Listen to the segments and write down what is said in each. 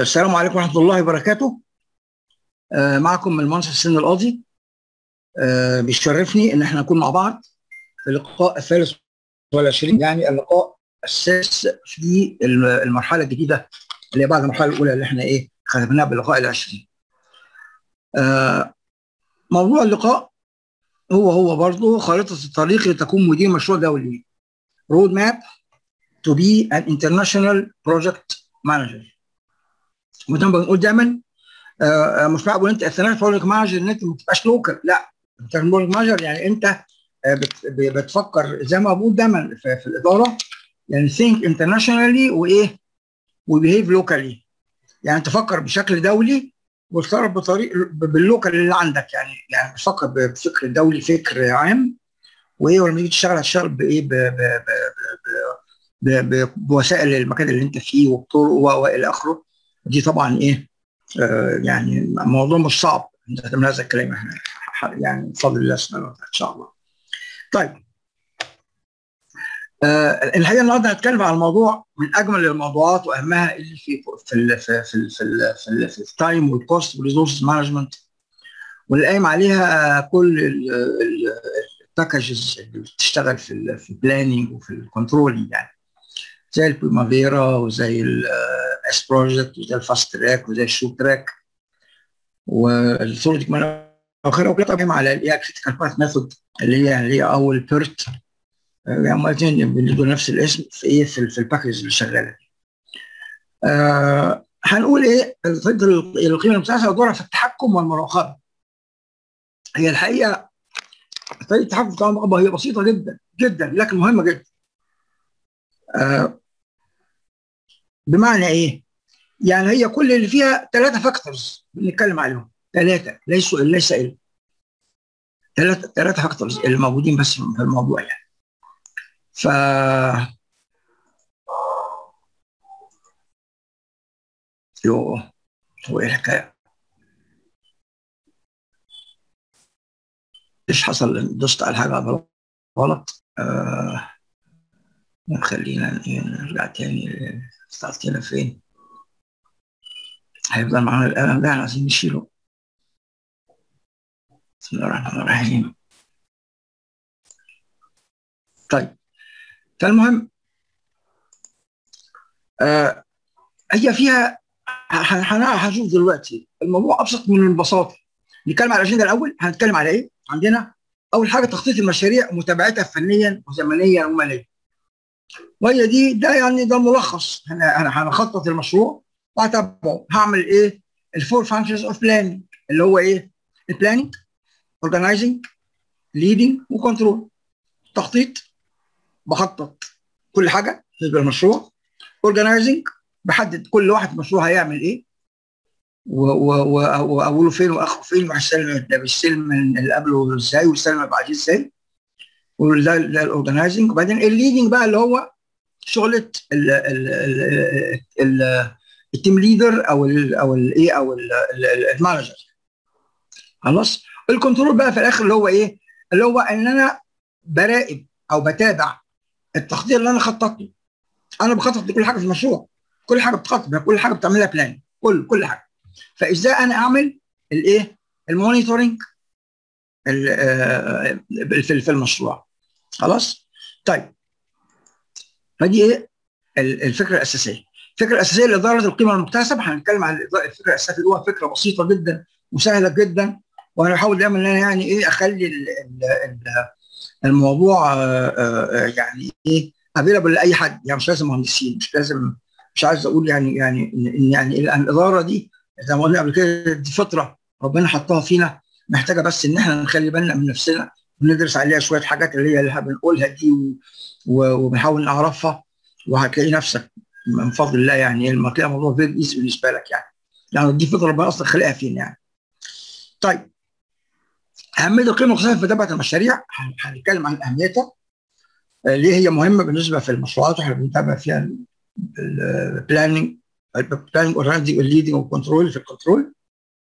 آه، السلام عليكم ورحمة الله وبركاته آه، معكم المهندس حسين القاضي آه، بيشرفني ان احنا نكون مع بعض في اللقاء الثالث والعشرين يعني اللقاء السادس في الم- المرحلة الجديدة اللي هي بعد المرحلة الأولى اللي احنا ايه ختمناها باللقاء العشرين آه، موضوع اللقاء هو هو برضه خارطة الطريق لتكون مدير مشروع دولي رود ماب to be an international project manager وده بنقول دايما آه، مش معقول انت انترناشونال بروجكت مانجر ان انت ما تبقاش لوكال لا انترناشونال بروجكت مانجر يعني انت آه، بت- ب- بتفكر زي ما بقول دايما في, في الاداره يعني think internationally وايه وبيهيف لوكالي يعني تفكر بشكل دولي وتصرف بطريق ب- باللوكال اللي عندك يعني يعني بتفكر ب- بفكر دولي فكر عام وايه ولما تيجي تشتغل هتشتغل بايه ب- ب- ب- ب- ب- ب- بوسائل المكان اللي انت فيه وبطرق و- والى اخره دي طبعا ايه آه يعني الموضوع مش صعب انت هتعمل هذا الكلام احنا ح- يعني بفضل الله سبحانه وتعالى ان شاء الله. طيب آه الحقيقه النهارده هنتكلم عن الموضوع من اجمل الموضوعات واهمها اللي في في ال في في في ال في, ال في التايم والكوست والريسورس مانجمنت واللي قايم عليها كل الباكجز اللي بتشتغل في ال في البلاننج وفي الكنترولينج يعني زي البريمافيرا وزي الاس بروجكت وزي الفاست تراك وزي الشو تراك والصوره دي كمان اخرها وكده طبعا على الايه كريتيكال باث ميثود اللي هي اللي هي اول بيرت يعني مرتين بيدوا نفس الاسم في ايه في, في الباكج اللي شغاله دي. آه هنقول ايه طريقه القيمه المساعده دورها في التحكم والمراقبه. هي الحقيقه طريقه التحكم في المراقبه هي بسيطه جدا جدا لكن مهمه جدا. آه بمعنى ايه؟ يعني هي كل اللي فيها ثلاثه فاكتورز بنتكلم عليهم ثلاثه ليسوا ليس الا ثلاثه ثلاثه فاكتورز اللي موجودين بس في الموضوع يعني. ف يو هو ايه الحكايه؟ ايش حصل؟ دوست على حاجه غلط آه خلينا نرجع تاني استعطينا فين؟ هيفضل معانا القلم ده احنا عايزين نشيله بسم الله الرحمن الرحيم طيب فالمهم آه هي فيها هنشوف دلوقتي الموضوع ابسط من البساطه نتكلم على الاجنده الاول هنتكلم على ايه؟ عندنا اول حاجه تخطيط المشاريع متابعتها فنيا وزمنيا وماليا وهي دي ده يعني ده ملخص انا انا هنخطط المشروع وهتابعه هعمل ايه؟ الفور فانكشنز اوف بلاننج اللي هو ايه؟ البلاننج اورجنايزنج ليدنج وكنترول تخطيط بخطط كل حاجه بالنسبه للمشروع اورجنايزنج بحدد كل واحد في المشروع هيعمل ايه واوله فين واخره فين وهيستلم ده بيستلم اللي قبله ازاي ويستلم اللي بعديه ازاي وده ده الاورجنايزنج وبعدين الليدنج بقى اللي هو شغله التيم ليدر او ال او الايه او المانجر خلاص الكنترول بقى في الاخر اللي هو ايه اللي هو ان انا براقب او بتابع التخطيط اللي انا خططته انا بخطط لكل حاجه في المشروع كل حاجه بتخطط كل حاجه بتعملها بلان كل كل حاجه فازاي انا اعمل الايه المونيتورنج في في المشروع خلاص طيب فدي ايه الفكره الاساسيه الفكره الاساسيه لاداره القيمه المكتسبه هنتكلم عن الفكره الاساسيه اللي هو فكره بسيطه جدا وسهله جدا وانا بحاول دايما ان انا يعني ايه اخلي ال ال الموضوع يعني ايه افيلبل لاي حد يعني مش لازم مهندسين مش لازم مش عايز اقول يعني يعني ان يعني الاداره دي زي ما قلنا قبل كده دي فطره ربنا حطها فينا محتاجه بس ان احنا نخلي بالنا من نفسنا وندرس عليها شويه حاجات اللي هي اللي بنقولها دي وبنحاول نعرفها وهتلاقي نفسك من فضل الله يعني لما تلاقي الموضوع فيري ايزي بالنسبه لك يعني يعني دي فطره ربنا اصلا خلقها فينا يعني طيب اهميه القيمه المقتصده في متابعه المشاريع هنتكلم عن اهميتها ليه هي مهمه بالنسبه في المشروعات واحنا بنتابع فيها البلاننج البلاننج اوريدي والليدنج والكنترول في الكنترول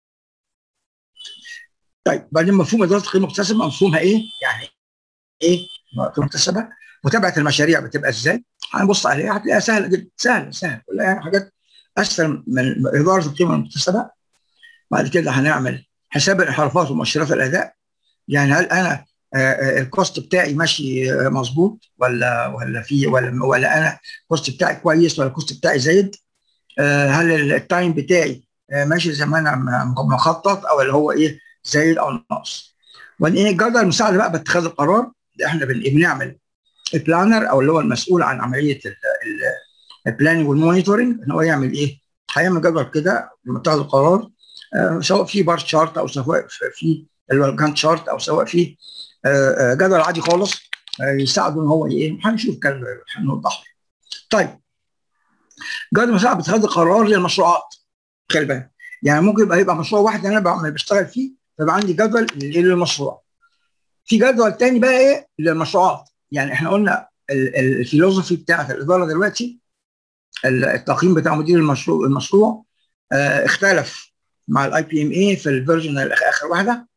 طيب بعدين مفهوم اداره القيمه المكتسبه مفهومها ايه؟ يعني ايه قيمه مكتسبه؟ متابعه المشاريع بتبقى ازاي؟ هنبص عليها هتلاقيها سهله جدا سهله سهله كلها يعني حاجات اسفل من اداره القيمه المكتسبه بعد كده هنعمل حساب الانحرافات ومؤشرات الاداء يعني هل انا الكوست بتاعي ماشي مظبوط ولا ولا في ولا ولا انا الكوست بتاعي كويس ولا الكوست بتاعي زايد هل التايم بتاعي ماشي زي ما انا مخطط او اللي هو ايه زايد او ناقص وبعدين الجدول المساعده بقى باتخاذ القرار احنا بنعمل البلانر او اللي هو المسؤول عن عمليه البلاننج والمونيتورنج ان هو يعمل ايه؟ هيعمل جدول كده لما تاخد القرار آه سواء في بار شارت او سواء في اللي هو الجانت شارت او سواء في آه جدول عادي خالص آه يساعده ان هو ايه؟ هنشوف كده هنوضح طيب جدول مساعد باتخاذ القرار للمشروعات خلي بالك يعني ممكن يبقى يبقى مشروع واحد انا بعمل بشتغل فيه فيبقى عندي جدول للمشروع في جدول تاني بقى ايه للمشروعات يعني احنا قلنا الفيلوسفي بتاعت الاداره دلوقتي التقييم بتاع مدير المشروع المشروع اه اختلف مع الاي بي ام اي في الفيرجن اخر واحده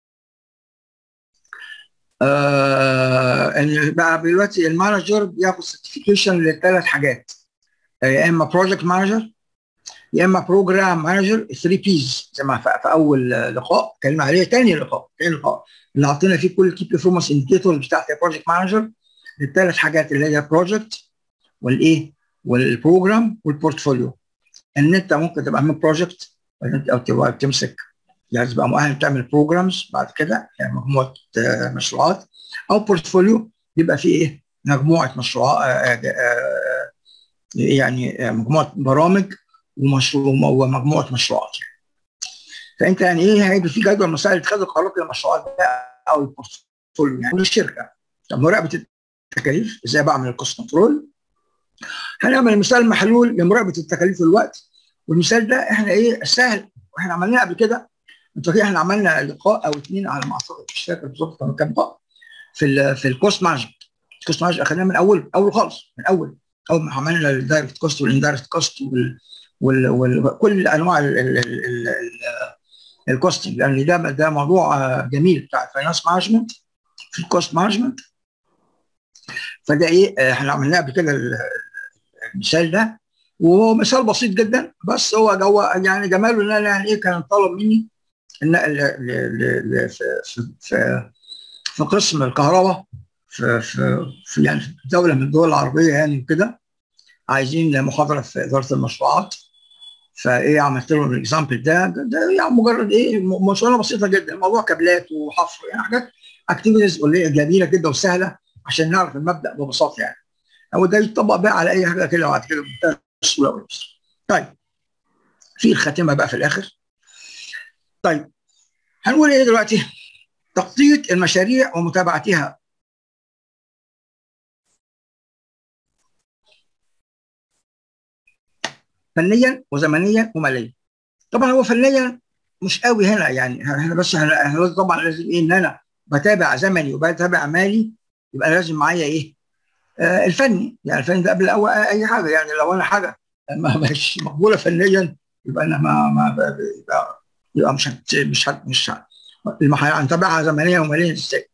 آه ان بقى دلوقتي المانجر بياخد سيرتيفيكيشن لثلاث حاجات يا اما بروجكت مانجر يا اما بروجرام مانجر 3 بيز زي ما في اول لقاء اتكلمنا عليه ثاني لقاء ثاني لقاء اللي حاطين فيه كل الكي بيرفورمانس انديكيتورز بتاعت البروجكت مانجر الثلاث حاجات اللي هي البروجكت والايه والبروجرام والبورتفوليو ان انت ممكن تبقى عامل بروجكت او تبقى تمسك يعني تبقى مؤهل تعمل بروجرامز بعد كده يعني مجموعه مشروعات او بورتفوليو يبقى فيه ايه مجموعه مشروعات يعني مجموعه برامج ومشروع ومجموعه مشروعات فانت يعني ايه هيبقى في جدول مسائل اتخاذ القرارات للمشروعات او البورتفوليو يعني الشركه طب مراقبه التكاليف ازاي بعمل الكوست كنترول هنعمل مثال محلول لمراقبه التكاليف والوقت والمثال ده احنا ايه سهل واحنا عملناه قبل كده انت احنا عملنا لقاء او اثنين على ما اعتقد مش فاكر بالظبط كان كام لقاء في ال في الكوست مانجمنت الكوست مانجمنت اخذناه من اول اول خالص من اول اول ما عملنا الدايركت كوست والاندايركت كوست وال وكل انواع الكوستنج لان ده ده موضوع جميل بتاع الفاينانس مانجمنت في الكوست مانجمنت فده ايه احنا عملناه قبل كده المثال ده وهو مثال بسيط جدا بس هو هو يعني جماله ان انا يعني ايه كان طلب مني ان في في في قسم الكهرباء في في, في يعني في دوله من الدول العربيه يعني وكده عايزين محاضره في اداره المشروعات فايه عملت لهم الاكزامبل ده ده يعني مجرد ايه مشروع بسيطه جدا موضوع كابلات وحفر يعني حاجات اكتيفيتيز جميله جدا وسهله عشان نعرف المبدا ببساطه يعني هو ده يطبق بقى على اي حاجه كده بعد كده بمنتهى السهوله واليسر طيب في الخاتمه بقى في الاخر طيب هنقول ايه دلوقتي تخطيط المشاريع ومتابعتها فنيا وزمنيا وماليا طبعا هو فنيا مش قوي هنا يعني احنا بس احنا طبعا لازم ايه ان انا بتابع زمني وبتابع مالي يبقى لازم معايا ايه آه الفني يعني الفني ده قبل الاول اي حاجه يعني لو انا حاجه ما مش مقبوله فنيا يبقى انا ما ما يبقى, يبقى مش هت مش هت مش هت هنتابعها زمنيا وماليا ازاي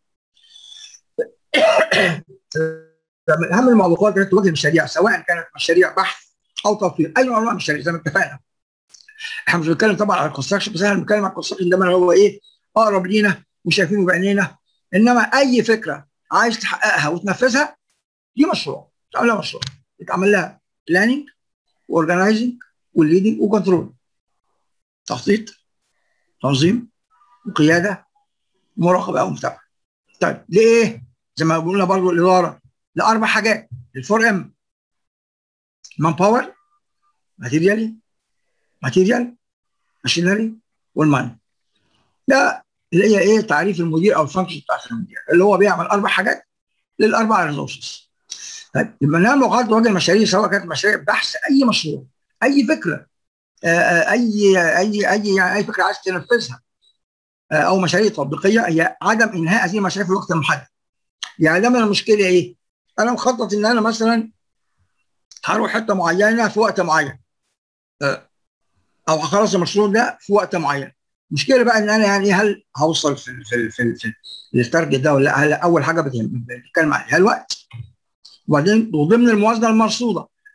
اهم المعوقات التي تواجه المشاريع سواء كانت مشاريع بحث او تطوير اي نوع من المشاريع زي ما اتفقنا احنا مش بنتكلم طبعا على الكونستراكشن بس احنا بنتكلم على الكونستراكشن ده هو ايه اقرب لينا وشايفينه بعينينا انما اي فكره عايز تحققها وتنفذها دي مشروع تعمل لها مشروع يتعمل لها بلاننج واورجنايزنج والليدنج وكنترول تخطيط تنظيم وقياده ومراقبه او متابعه طيب ليه زي ما قلنا برضو الاداره لاربع حاجات الفور ام مان باور ماتيريال ماتيريال ماشينري والماني ده اللي هي ايه تعريف المدير او الفانكشن بتاعت المدير اللي هو بيعمل اربع حاجات للاربع ريسورسز طيب يبقى نعمل مقارنه تواجه المشاريع سواء كانت مشاريع بحث اي مشروع اي فكره آه اي اي اي يعني اي فكره عايز تنفذها آه او مشاريع تطبيقيه هي عدم انهاء هذه المشاريع في الوقت المحدد يعني ده من المشكله ايه؟ انا مخطط ان انا مثلا هروح حته معينه في وقت معين آه او هخلص المشروع ده في وقت معين المشكله بقى ان انا يعني هل هوصل في في في, في للتارجت ده ولا هل اول حاجه بنتكلم عليها الوقت وبعدين وضمن الموازنه المرصوده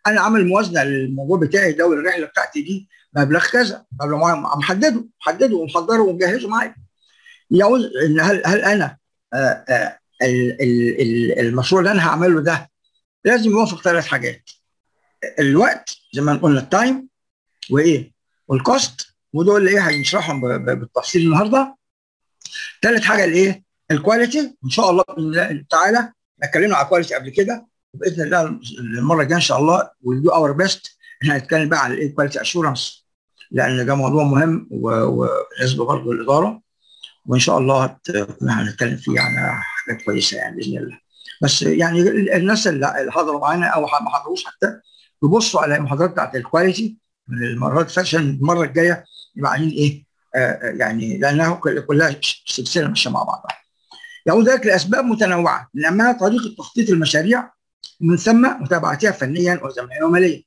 انا عامل موازنه للموضوع بتاعي ده والرحله بتاعتي دي مبلغ كذا مبلغ محدده محدده ومحضره ومجهزه معايا يعوز ان هل هل انا آآ آآ المشروع اللي انا هعمله ده لازم يوافق ثلاث حاجات الوقت زي ما قلنا التايم وايه والكوست ودول ايه هنشرحهم بالتفصيل النهارده ثالث حاجه الايه الكواليتي ان شاء الله باذن الله تعالى اتكلمنا على الكواليتي قبل كده وباذن الله المره الجايه ان شاء الله ويل دو اور بيست احنا هنتكلم بقى على الايه كواليتي اشورنس لان ده موضوع مهم وبالنسبه برضه للاداره وان شاء الله هنتكلم فيه على حاجات كويسه يعني باذن الله بس يعني الناس اللي حضروا معانا او ما حضروش حتى يبصوا على المحاضرات بتاعت الكواليتي من المرات عشان المره الجايه يبقى عاملين ايه آه يعني لانها كلها سلسله ماشيه مع بعضها. يعود ذلك لاسباب متنوعه من اهمها طريقه تخطيط المشاريع ومن ثم متابعتها فنيا وزمنيا وماليا.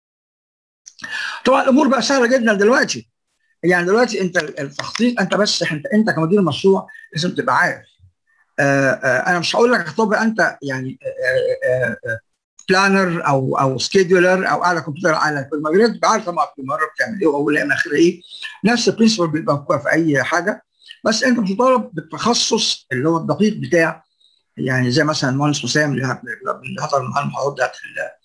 طبعا الامور بقى سهله جدا دلوقتي يعني دلوقتي انت التخطيط انت بس انت انت كمدير مشروع لازم تبقى عارف آآ آآ انا مش هقول لك تبقى انت يعني بلانر او او سكيدولر او على كمبيوتر على في المجالات تبقى عارف طبعا كل مره بتعمل ايه واول ايه اخر ايه نفس البرنسبل بيبقى في اي حاجه بس انت مش مطالب بالتخصص اللي هو الدقيق بتاع يعني زي مثلا المهندس حسام اللي حضر معانا المحاضرات بتاعت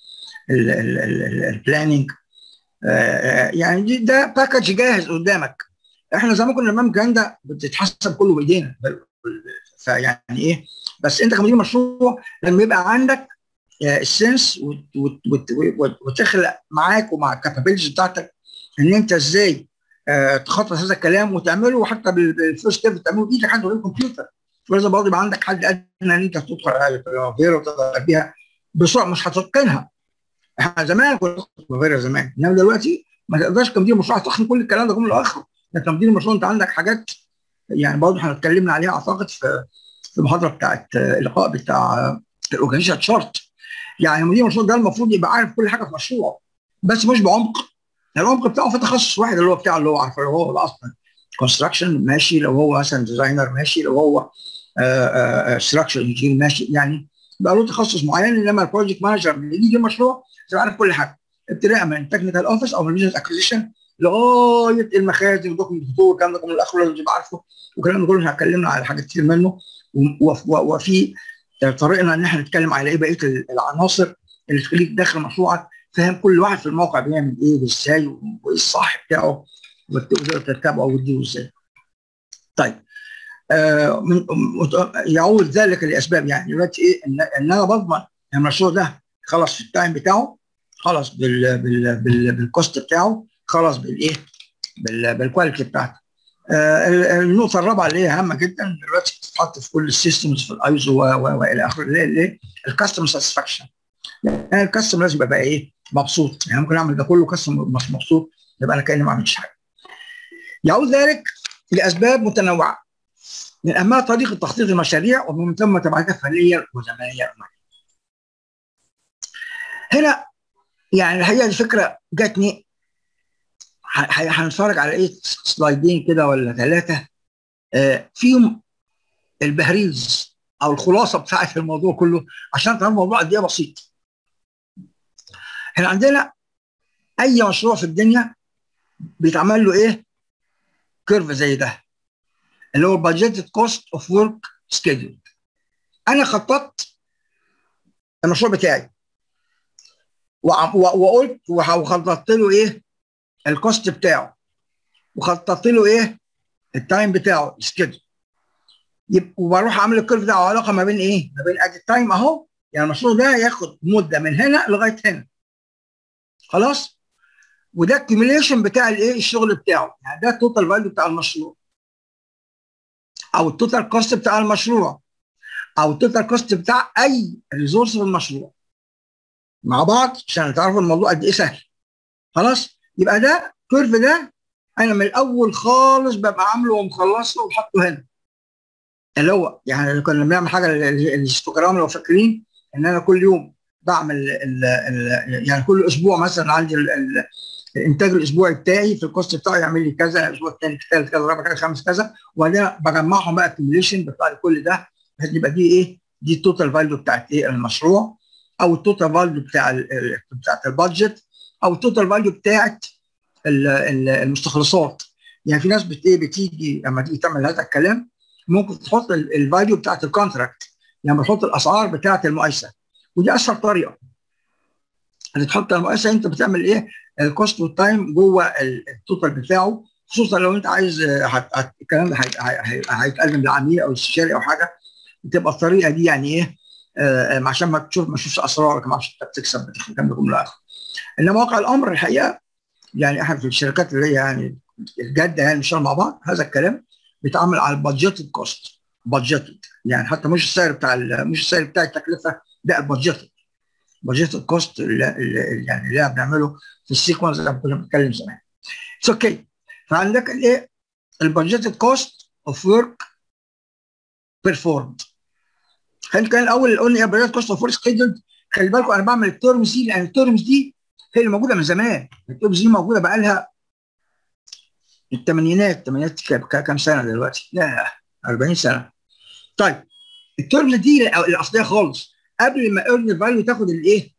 البلاننج يعني دي ده باكج جاهز قدامك احنا زمان كنا لما الكلام ده بتتحسب كله بايدينا فيعني ايه بس انت كمدير مشروع لما يبقى عندك السنس وتخلق معاك ومع الكابابيلتيز بتاعتك ان انت ازاي تخطط هذا الكلام وتعمله وحتى بالفيرست ستيب تعمله بايدك حتى من الكمبيوتر ولازم برضه يبقى عندك حد ادنى ان انت تدخل على البريمافيرا وتقدر بيها بسرعه مش هتتقنها احنا زمان كنا بريمافيرا زمان انما دلوقتي ما تقدرش كمدير مشروع تتقن كل الكلام ده كله لاخره انت كمدير مشروع انت عندك حاجات يعني برضه احنا اتكلمنا عليها اعتقد في في المحاضره بتاعت اللقاء بتاع الاورجانيزيشن تشارت يعني مدير المشروع ده المفروض يبقى عارف كل حاجه في المشروع بس مش بعمق العمق بتاعه في تخصص واحد اللي هو بتاعه اللي هو عارفه اللي هو اصلا كونستراكشن ماشي لو هو مثلا ديزاينر ماشي لو هو ستراكشر انجينير ماشي يعني بقى له تخصص معين انما البروجكت مانجر اللي يجي المشروع يبقى عارف كل حاجه ابتداء من تكنيكال اوفيس او من بزنس اكوزيشن لغايه المخازن ودوكيمنت دكتور الكلام ده كله الاخر لازم تبقى عارفه والكلام ده كله اتكلمنا على حاجات كتير منه وفي طريقنا ان احنا نتكلم على ايه بقيه العناصر اللي تخليك داخل مشروعك فاهم كل واحد في الموقع بيعمل ايه وازاي وايه الصح بتاعه وتقدر تتابعه وتديره ازاي. طيب آه من يعود ذلك لاسباب يعني دلوقتي ايه ان, إن انا بضمن المشروع ده خلص في التايم بتاعه خلص بال بال بال بالكوست بتاعه خلص بالايه بالكواليتي بتاعته آه النقطة الرابعة اللي هي هامة جدا دلوقتي بتتحط في كل السيستمز في الايزو والى اخره اللي هي الايه؟ الكاستمر ساتسفاكشن. يعني الكاستمر لازم يبقى ايه؟ مبسوط يعني ممكن اعمل ده كله كاستمر مش مبسوط يبقى انا كاني ما عملتش حاجة. يعود ذلك لاسباب متنوعة. من اهمها طريقة تخطيط المشاريع ومن ثم تبعاتها فنيا وزمنيا هنا يعني الحقيقة الفكرة جاتني هنتفرج على ايه سلايدين كده ولا ثلاثه آه فيهم البهريز او الخلاصه بتاعت الموضوع كله عشان تفهم الموضوع قد ايه بسيط. احنا عندنا اي مشروع في الدنيا بيتعمل له ايه؟ كيرف زي ده اللي هو البادجيتد كوست اوف ورك سكيدول. انا خططت المشروع بتاعي وقلت وخططت له ايه؟ الكوست بتاعه وخططت له ايه التايم بتاعه السكيدول يبقى وبروح اعمل الكيرف ده علاقه ما بين ايه؟ ما بين ادي التايم اهو يعني المشروع ده ياخد مده من هنا لغايه هنا خلاص وده الكيميليشن بتاع الايه الشغل بتاعه يعني ده التوتال فاليو بتاع المشروع او التوتال كوست بتاع المشروع او التوتال كوست بتاع اي ريسورس في المشروع مع بعض عشان تعرفوا الموضوع قد ايه سهل خلاص يبقى ده كيرف ده انا من الاول خالص ببقى عامله ومخلصه وحاطه هنا اللي هو يعني كنا بنعمل حاجه الهيستوجرام لو فاكرين ان انا كل يوم بعمل ال ال يعني كل اسبوع مثلا عندي ال ال الانتاج الاسبوعي بتاعي في الكوست بتاعي يعمل لي كذا الاسبوع الثاني الثالث كذا الرابع كذا خامس كذا وبعدين بجمعهم بقى اكيوميليشن بيطلع لي كل ده بحيث يبقى دي ايه؟ دي التوتال فاليو بتاعت ايه المشروع او التوتال فاليو بتاع بتاعت البادجت او التوتال فاليو بتاعت المستخلصات يعني في ناس بت ايه بتيجي لما تيجي تعمل هذا الكلام ممكن تحط الفاليو بتاعت الكونتراكت يعني بتحط الاسعار بتاعت المقايسه ودي اسهل طريقه اللي تحط المقايسه انت بتعمل ايه الكوست والتايم جوه التوتال بتاعه خصوصا لو انت عايز الكلام ده هيتقدم للعميل او الاستشاري او حاجه بتبقى الطريقه دي يعني ايه آه عشان ما تشوف ما تشوفش اسرارك ما عشان تكسب الكلام ده كله انما واقع الامر الحقيقه يعني احنا في الشركات اللي هي يعني الجاده يعني بنشتغل مع بعض هذا الكلام بيتعامل على البادجيتد كوست بادجيتد يعني حتى مش السعر بتاع مش السعر بتاع التكلفه لا البادجيتد بادجيتد كوست اللي يعني اللي بنعمله في السيكونس زي ما كنا بنتكلم زمان اتس اوكي okay. فعندك الايه البادجيتد كوست اوف ورك بيرفورمد خلينا نتكلم الاول قلنا ايه البادجيتد كوست اوف ورك سكيدولد خلي بالكم انا بعمل التيرمز دي لان التيرمز دي هي اللي موجوده من زمان التيرمز دي موجوده بقى لها الثمانينات الثمانينات كام سنه دلوقتي؟ لا 40 سنه طيب التيرمز دي الاصليه خالص قبل ما ايرن فاليو تاخد الايه؟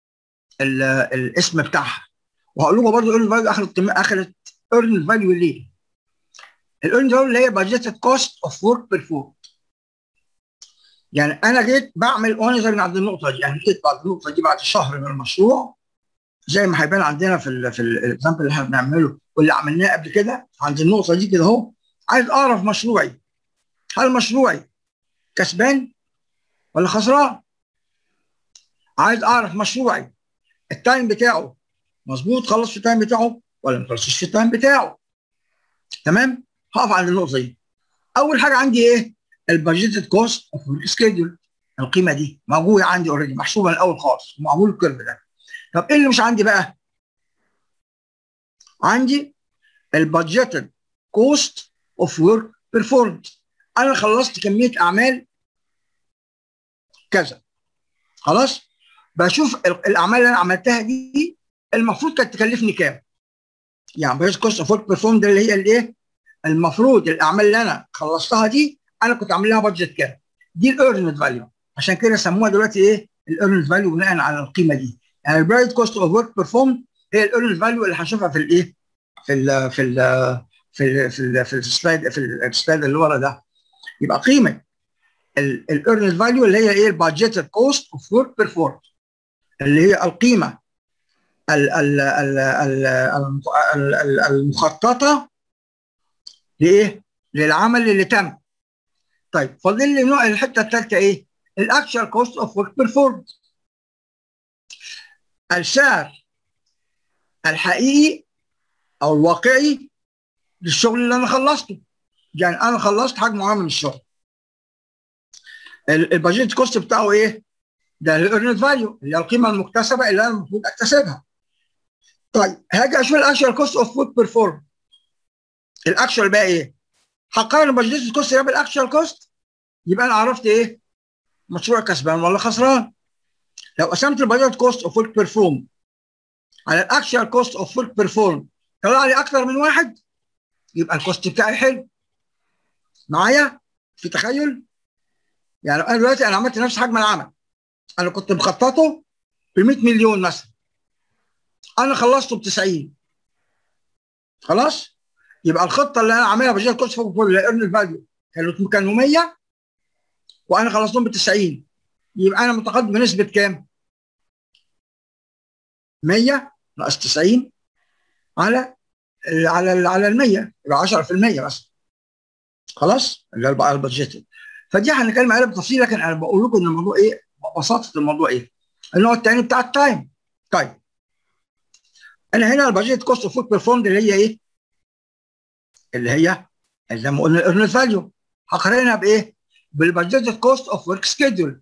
الاسم بتاعها وهقول لكم برضه ايرن فاليو اخذت اخذت ايرن فاليو ليه؟ الايرن فاليو اللي هي بادجيتد كوست اوف ورك بيرفورم يعني انا جيت بعمل اونيزرنج عند النقطه دي يعني جيت بعد النقطه دي بعد شهر من المشروع زي ما هيبان عندنا في ال في الاكزامبل اللي احنا بنعمله واللي عملناه قبل كده عند النقطه دي كده اهو عايز اعرف مشروعي هل مشروعي كسبان ولا خسران؟ عايز اعرف مشروعي التايم بتاعه مظبوط خلص في التايم بتاعه ولا ما خلصش في التايم بتاعه تمام؟ هقف عند النقطه دي اول حاجه عندي ايه؟ البادجيتد كوست اوف سكيدول القيمه دي موجوده عندي اوريدي محسوبه من الاول خالص ومعمول الكيرف ده طب ايه اللي مش عندي بقى؟ عندي البادجيتد كوست اوف ورك بيرفورمد انا خلصت كميه اعمال كذا خلاص بشوف الاعمال اللي انا عملتها دي المفروض كانت تكلفني كام يعني بادجيتد كوست اوف ورك بيرفورمد اللي هي الايه المفروض الاعمال اللي انا خلصتها دي انا كنت عامل لها بادجت كام دي الايرند فاليو عشان كده سموها دلوقتي ايه الايرند فاليو بناء على القيمه دي يعني البرايد كوست اوف ورك بيرفورم هي الايرند فاليو اللي هنشوفها في الايه في ال في ال في ال في ال في السلايد في السلايد اللي ورا ده يبقى قيمه الايرند فاليو اللي هي ايه البادجيتد كوست اوف ورك بيرفورم اللي هي القيمه المخططه لايه؟ للعمل اللي تم طيب فاضل لي نوع الحته الثالثه ايه؟ الاكشوال كوست اوف ورك بيرفورم السعر الحقيقي او الواقعي للشغل اللي انا خلصته يعني انا خلصت حجم معين من الشغل البادجت كوست بتاعه ايه؟ ده الايرنت فاليو اللي هي القيمه المكتسبه اللي انا المفروض اكتسبها طيب هاجي اشوف الاكشوال كوست اوف ورك بيرفورم الاكشوال بقى ايه؟ هقارن البادجت كوست ده بالاكشوال كوست يبقى انا عرفت ايه؟ مشروع كسبان ولا خسران لو قسمت البادجت كوست اوف ورك بيرفورم على الاكشوال كوست اوف ورك بيرفورم طلع لي اكثر من واحد يبقى الكوست بتاعي حلو معايا في تخيل يعني انا دلوقتي انا عملت نفس حجم العمل انا كنت مخططه ب 100 مليون مثلا انا خلصته ب 90 خلاص يبقى الخطه اللي انا عاملها بجيت كوست فوق الايرن فاليو كانوا كانوا 100 وانا خلصتهم ب 90 يبقى انا متقدم بنسبه كام؟ 100 ناقص 90 على على على ال 100 يبقى 10% بس خلاص اللي هو البادجيت فدي هنتكلم عليها بالتفصيل لكن انا بقول لكم ان الموضوع ايه بساطه الموضوع ايه النوع الثاني بتاع التايم طيب انا هنا البادجيت كوست اوف فود بيرفورمد اللي هي ايه؟ اللي هي زي ما قلنا الايرن فاليو هقارنها بايه؟ بالبادجيت كوست اوف ورك سكيدول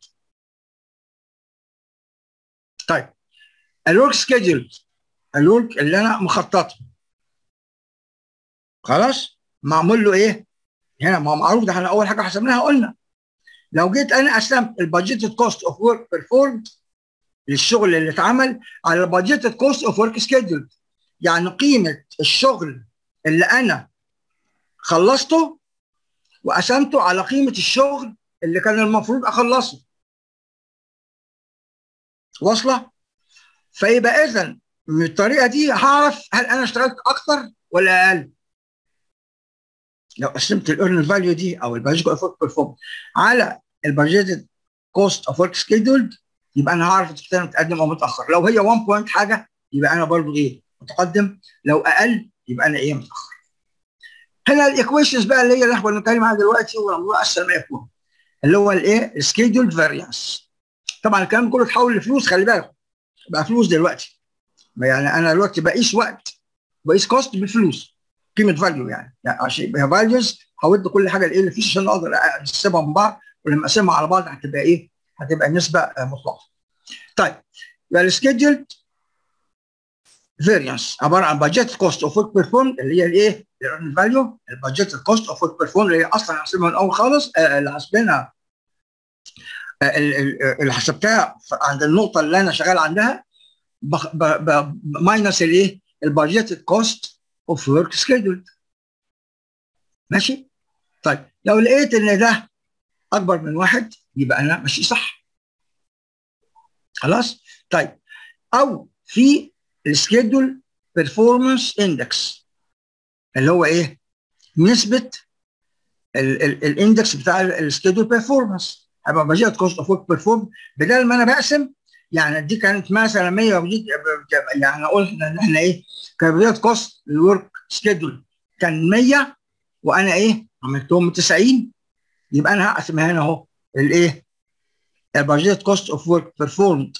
طيب الورك سكيدول الورك اللي انا مخططه خلاص معمول له ايه؟ هنا ما هو معروف ده احنا اول حاجه حسبناها قلنا لو جيت انا قسمت البادجيتد كوست اوف ورك بيرفورمد للشغل اللي اتعمل على البادجيتد كوست اوف ورك سكيدول يعني قيمه الشغل اللي انا خلصته وقسمته على قيمه الشغل اللي كان المفروض اخلصه واصله فيبقى اذا من الطريقه دي هعرف هل انا اشتغلت اكتر ولا اقل لو قسمت الايرن فاليو دي او الباجيك اوف ورك بيرفورم على البادجيتد كوست اوف ورك سكيدولد يبقى انا هعرف اذا كنت متقدم او متاخر لو هي 1 بوينت حاجه يبقى انا برضو ايه متقدم لو اقل يبقى انا ايه متاخر هنا الايكويشنز بقى اللي هي اللي احنا بنتكلم عنها دلوقتي والموضوع اسهل ما يكون اللي هو الايه السكيدولد فاريانس طبعا الكلام كله اتحول لفلوس خلي بالك بقى فلوس دلوقتي يعني انا دلوقتي بقيس وقت بقيس كوست بالفلوس قيمه فاليو يعني, يعني عشان يبقى فاليوز هود كل حاجه لايه اللي فيش عشان اقدر اقسمها من بعض ولما اقسمها على بعض هتبقى ايه؟ هتبقى نسبه مطلقه. طيب يبقى السكيدولد فيريانس عباره عن بادجت كوست اوف ورك بيرفورم اللي هي الايه؟ الايرن فاليو البادجت كوست اوف ورك بيرفورم اللي هي اصلا حاسبها من الاول خالص آه اللي حاسبينها آه اللي حسبتها عند النقطه اللي انا شغال عندها ماينس الايه؟ البادجت كوست اوف ورك سكيدولد ماشي؟ طيب لو لقيت ان ده اكبر من واحد يبقى انا ماشي صح خلاص؟ طيب او في السكيدول بيرفورمانس اندكس اللي هو ايه؟ نسبه الاندكس بتاع السكيدول بيرفورمانس هبقى بجيت كوست اوف ورك بيرفورم بدل ما انا بقسم يعني دي كانت مثلا 100 ودي يعني قلنا ان احنا ايه كان بجيت كوست الورك سكيدول كان 100 وانا ايه عملتهم 90 يبقى انا هقسمها هنا اهو الايه البادجت كوست اوف ورك بيرفورمد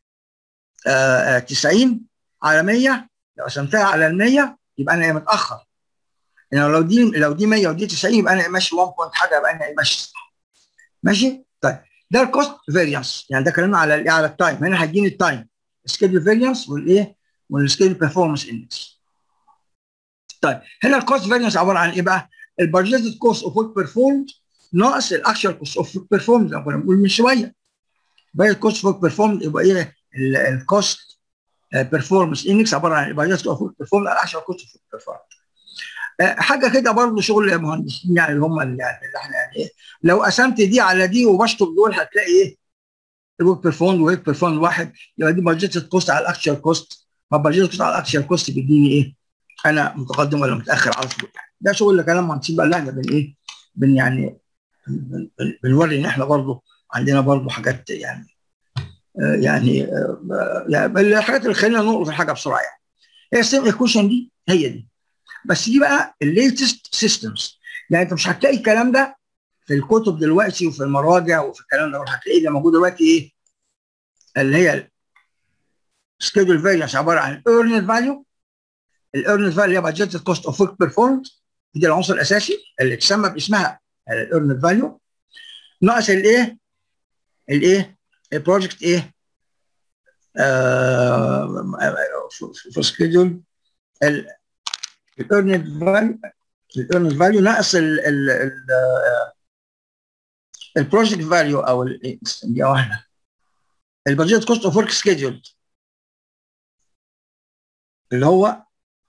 90 على 100 لو قسمتها على ال 100 يبقى انا متاخر يعني لو دي لو دي 100 ودي 90 يبقى انا ماشي 1 بوينت حاجه يبقى انا ماشي صح ماشي طيب ده الكوست فاريانس يعني ده كلامنا على الايه على التايم هنا هيديني التايم سكيدول فاريانس والايه والسكيدول بيرفورمانس اندكس طيب هنا الكوست فاريانس عباره عن ايه بقى؟ البادجيتد كوست اوف ورك بيرفورمد ناقص الاكشوال كوست اوف ورك بيرفورمد زي ما كنا بنقول من شويه باقي الكوست اوف ورك بيرفورمد يبقى ايه الكوست بيرفورمانس اندكس عباره عن البادجيتد اوف ورك بيرفورمد على الاكشوال كوست اوف ورك بيرفورمد حاجه كده برضه شغل مهندسين يعني اللي هم اللي احنا يعني ايه لو قسمت دي على دي وبشطب دول هتلاقي ايه الورك بيرفورم وورك بيرفورم واحد يبقى دي بادجيتد كوست على الاكشوال كوست فالبادجيتد كوست على الاكشوال كوست بيديني ايه انا متقدم ولا متاخر على طول ده شغل كلام مهندسين بقى اللي احنا بن ايه بن يعني بنوري ان احنا برضه عندنا برضه حاجات يعني آه يعني آه يعني الحاجات اللي خلينا نلقط الحاجه بسرعه يعني هي السيم ايكويشن دي هي دي بس دي بقى الليتست سيستمز يعني انت مش هتلاقي الكلام ده في الكتب دلوقتي وفي المراجع وفي الكلام ده هتلاقي اللي موجود دلوقتي ايه اللي هي سكيدول فاليوز عباره عن ايرن فاليو الايرن فاليو هي بادجيتد كوست اوف ورك بيرفورمد دي العنصر الاساسي اللي تسمى باسمها الايرن فاليو ناقص الايه الايه البروجكت ايه في سكيدول الايرن فاليو الايرن فاليو ناقص ال ال ال البروجكت فاليو او دي واحده البادجت كوست اوف ورك سكيدول اللي هو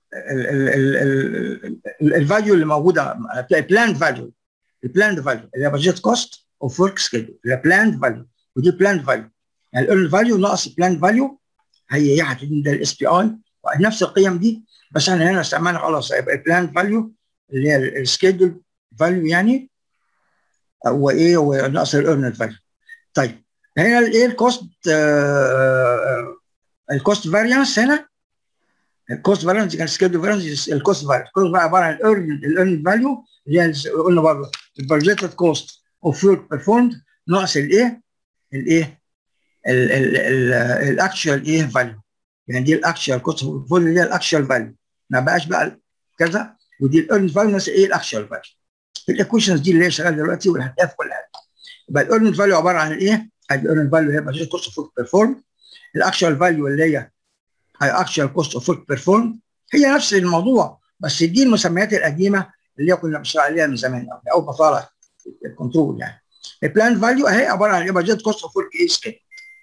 الفاليو اللي موجوده هتلاقي بلاند فاليو البلاند فاليو اللي هي بادجت كوست اوف ورك سكيدول اللي هي بلاند فاليو ودي بلاند فاليو يعني الايرن فاليو ناقص البلاند فاليو هي هي هتديني ده الاس بي اي نفس القيم دي بس احنا هنا استعملنا خلاص يبقى البلاند فاليو اللي هي السكيدول فاليو يعني هو ايه هو ناقص الايرن فاليو طيب هنا الايه الكوست الكوست فاريانس هنا الكوست فاريانس كان سكيدول فاريانس الكوست فاريانس الكوست فاريانس عباره عن الايرن الايرن فاليو اللي هي قلنا برضه البادجيتد كوست اوف ورك بيرفورمد ناقص الايه الايه الاكشوال ايه فاليو يعني دي الاكشوال كوست اوف اللي هي الاكشوال فاليو ما بقاش بقى كذا ودي الايرن فاليو ناقص ايه الاكشوال فاليو الايكويشنز دي اللي هي شغاله دلوقتي واللي هتلاقيها في كل حاجه يبقى الايرن فاليو عباره عن ايه؟ الايرن فاليو هي بادجيتد كوست اوف ورك بيرفورم الاكشوال فاليو اللي هي اكشوال كوست اوف ورك بيرفورم هي نفس الموضوع بس دي المسميات القديمه اللي هي كنا بنشتغل عليها من زمان قوي او بطاله الكنترول يعني البلان فاليو اهي عباره عن ايه بادجيت كوست اوف ورك ايه سكيل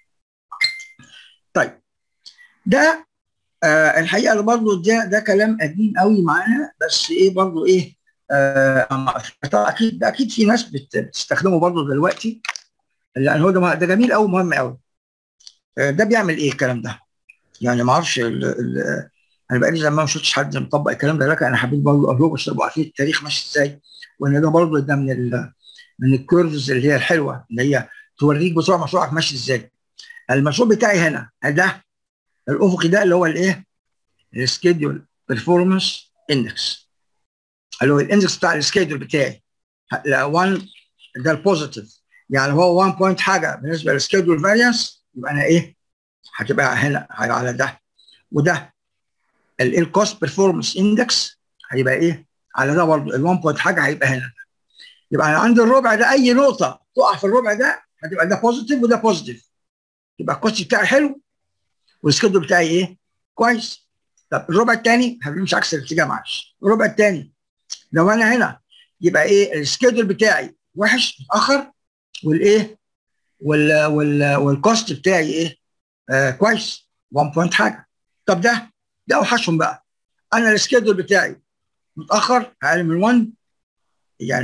طيب ده آه الحقيقه برضه ده ده كلام قديم قوي معانا بس ايه برضه ايه آه اكيد اكيد في ناس بتستخدمه برضه دلوقتي يعني هو ده ده جميل قوي مهم قوي ده بيعمل ايه الكلام ده؟ يعني ما اعرفش انا بقالي زمان ما شفتش حد مطبق الكلام ده لكن انا حبيت برضه اقوله بس تبقوا عارفين التاريخ ماشي ازاي وان ده برضه ده من ال من الكيرفز اللي هي الحلوه اللي هي توريك بسرعه مشروعك ماشي ازاي. المشروع بتاعي هنا ده الافقي ده اللي هو الايه؟ السكيدول بيرفورمانس اندكس اللي هو الاندكس بتاع السكيدول بتاعي 1 ده البوزيتيف يعني هو 1 بوينت حاجه بالنسبه للسكيدول فاريانس يبقى انا ايه؟ هتبقى هنا على ده وده الكوست بيرفورمانس اندكس هيبقى ايه؟ على ده برضه ال 1 بوينت حاجه هيبقى هنا يبقى انا عند الربع ده اي نقطه تقع في الربع ده هتبقى ده بوزيتيف وده بوزيتيف يبقى الكوست بتاعي حلو والسكيدول بتاعي ايه؟ كويس طب الربع الثاني هنمشي عكس الاتجاه معلش الربع الثاني لو انا هنا يبقى ايه السكيدول بتاعي وحش متاخر والايه وال وال والكوست بتاعي ايه آه كويس 1 بوينت حاجه طب ده ده اوحشهم بقى انا السكيدول بتاعي متاخر اقل من 1 يعني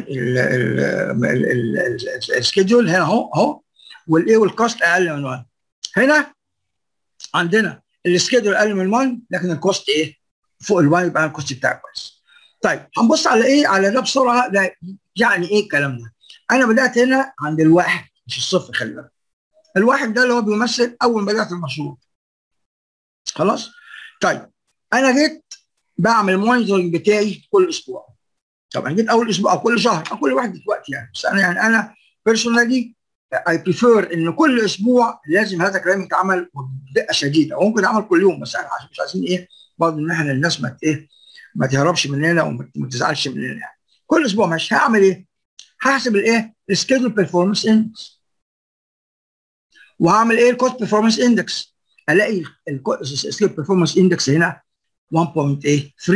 السكيدول هنا اهو اهو والايه والكوست اقل من 1 هنا عندنا السكيدول اقل من 1 لكن الكوست ايه فوق ال 1 يبقى الكوست بتاعي كويس طيب هنبص على ايه على ده بسرعه ده يعني ايه الكلام ده انا بدات هنا عند الواحد مش الصفر خلي بالك الواحد ده اللي هو بيمثل اول ما بدات المشروع خلاص طيب انا جيت بعمل مونيتورنج بتاعي كل اسبوع طبعا جيت اول اسبوع او كل شهر او كل واحد وقت يعني بس انا يعني انا بيرسونالي اي بريفير ان كل اسبوع لازم هذا الكلام يتعمل بدقه شديده وممكن يتعمل كل يوم بس احنا مش عايزين ايه برضه ان احنا الناس ما ايه ما تهربش مننا وما تزعلش مننا يعني كل اسبوع ماشي هعمل ايه؟ هحسب الايه؟ السكيدول بيرفورمانس اندكس وهعمل ايه الكوست بيرفورمانس اندكس الاقي السكيدول بيرفورمانس اندكس هنا 1.3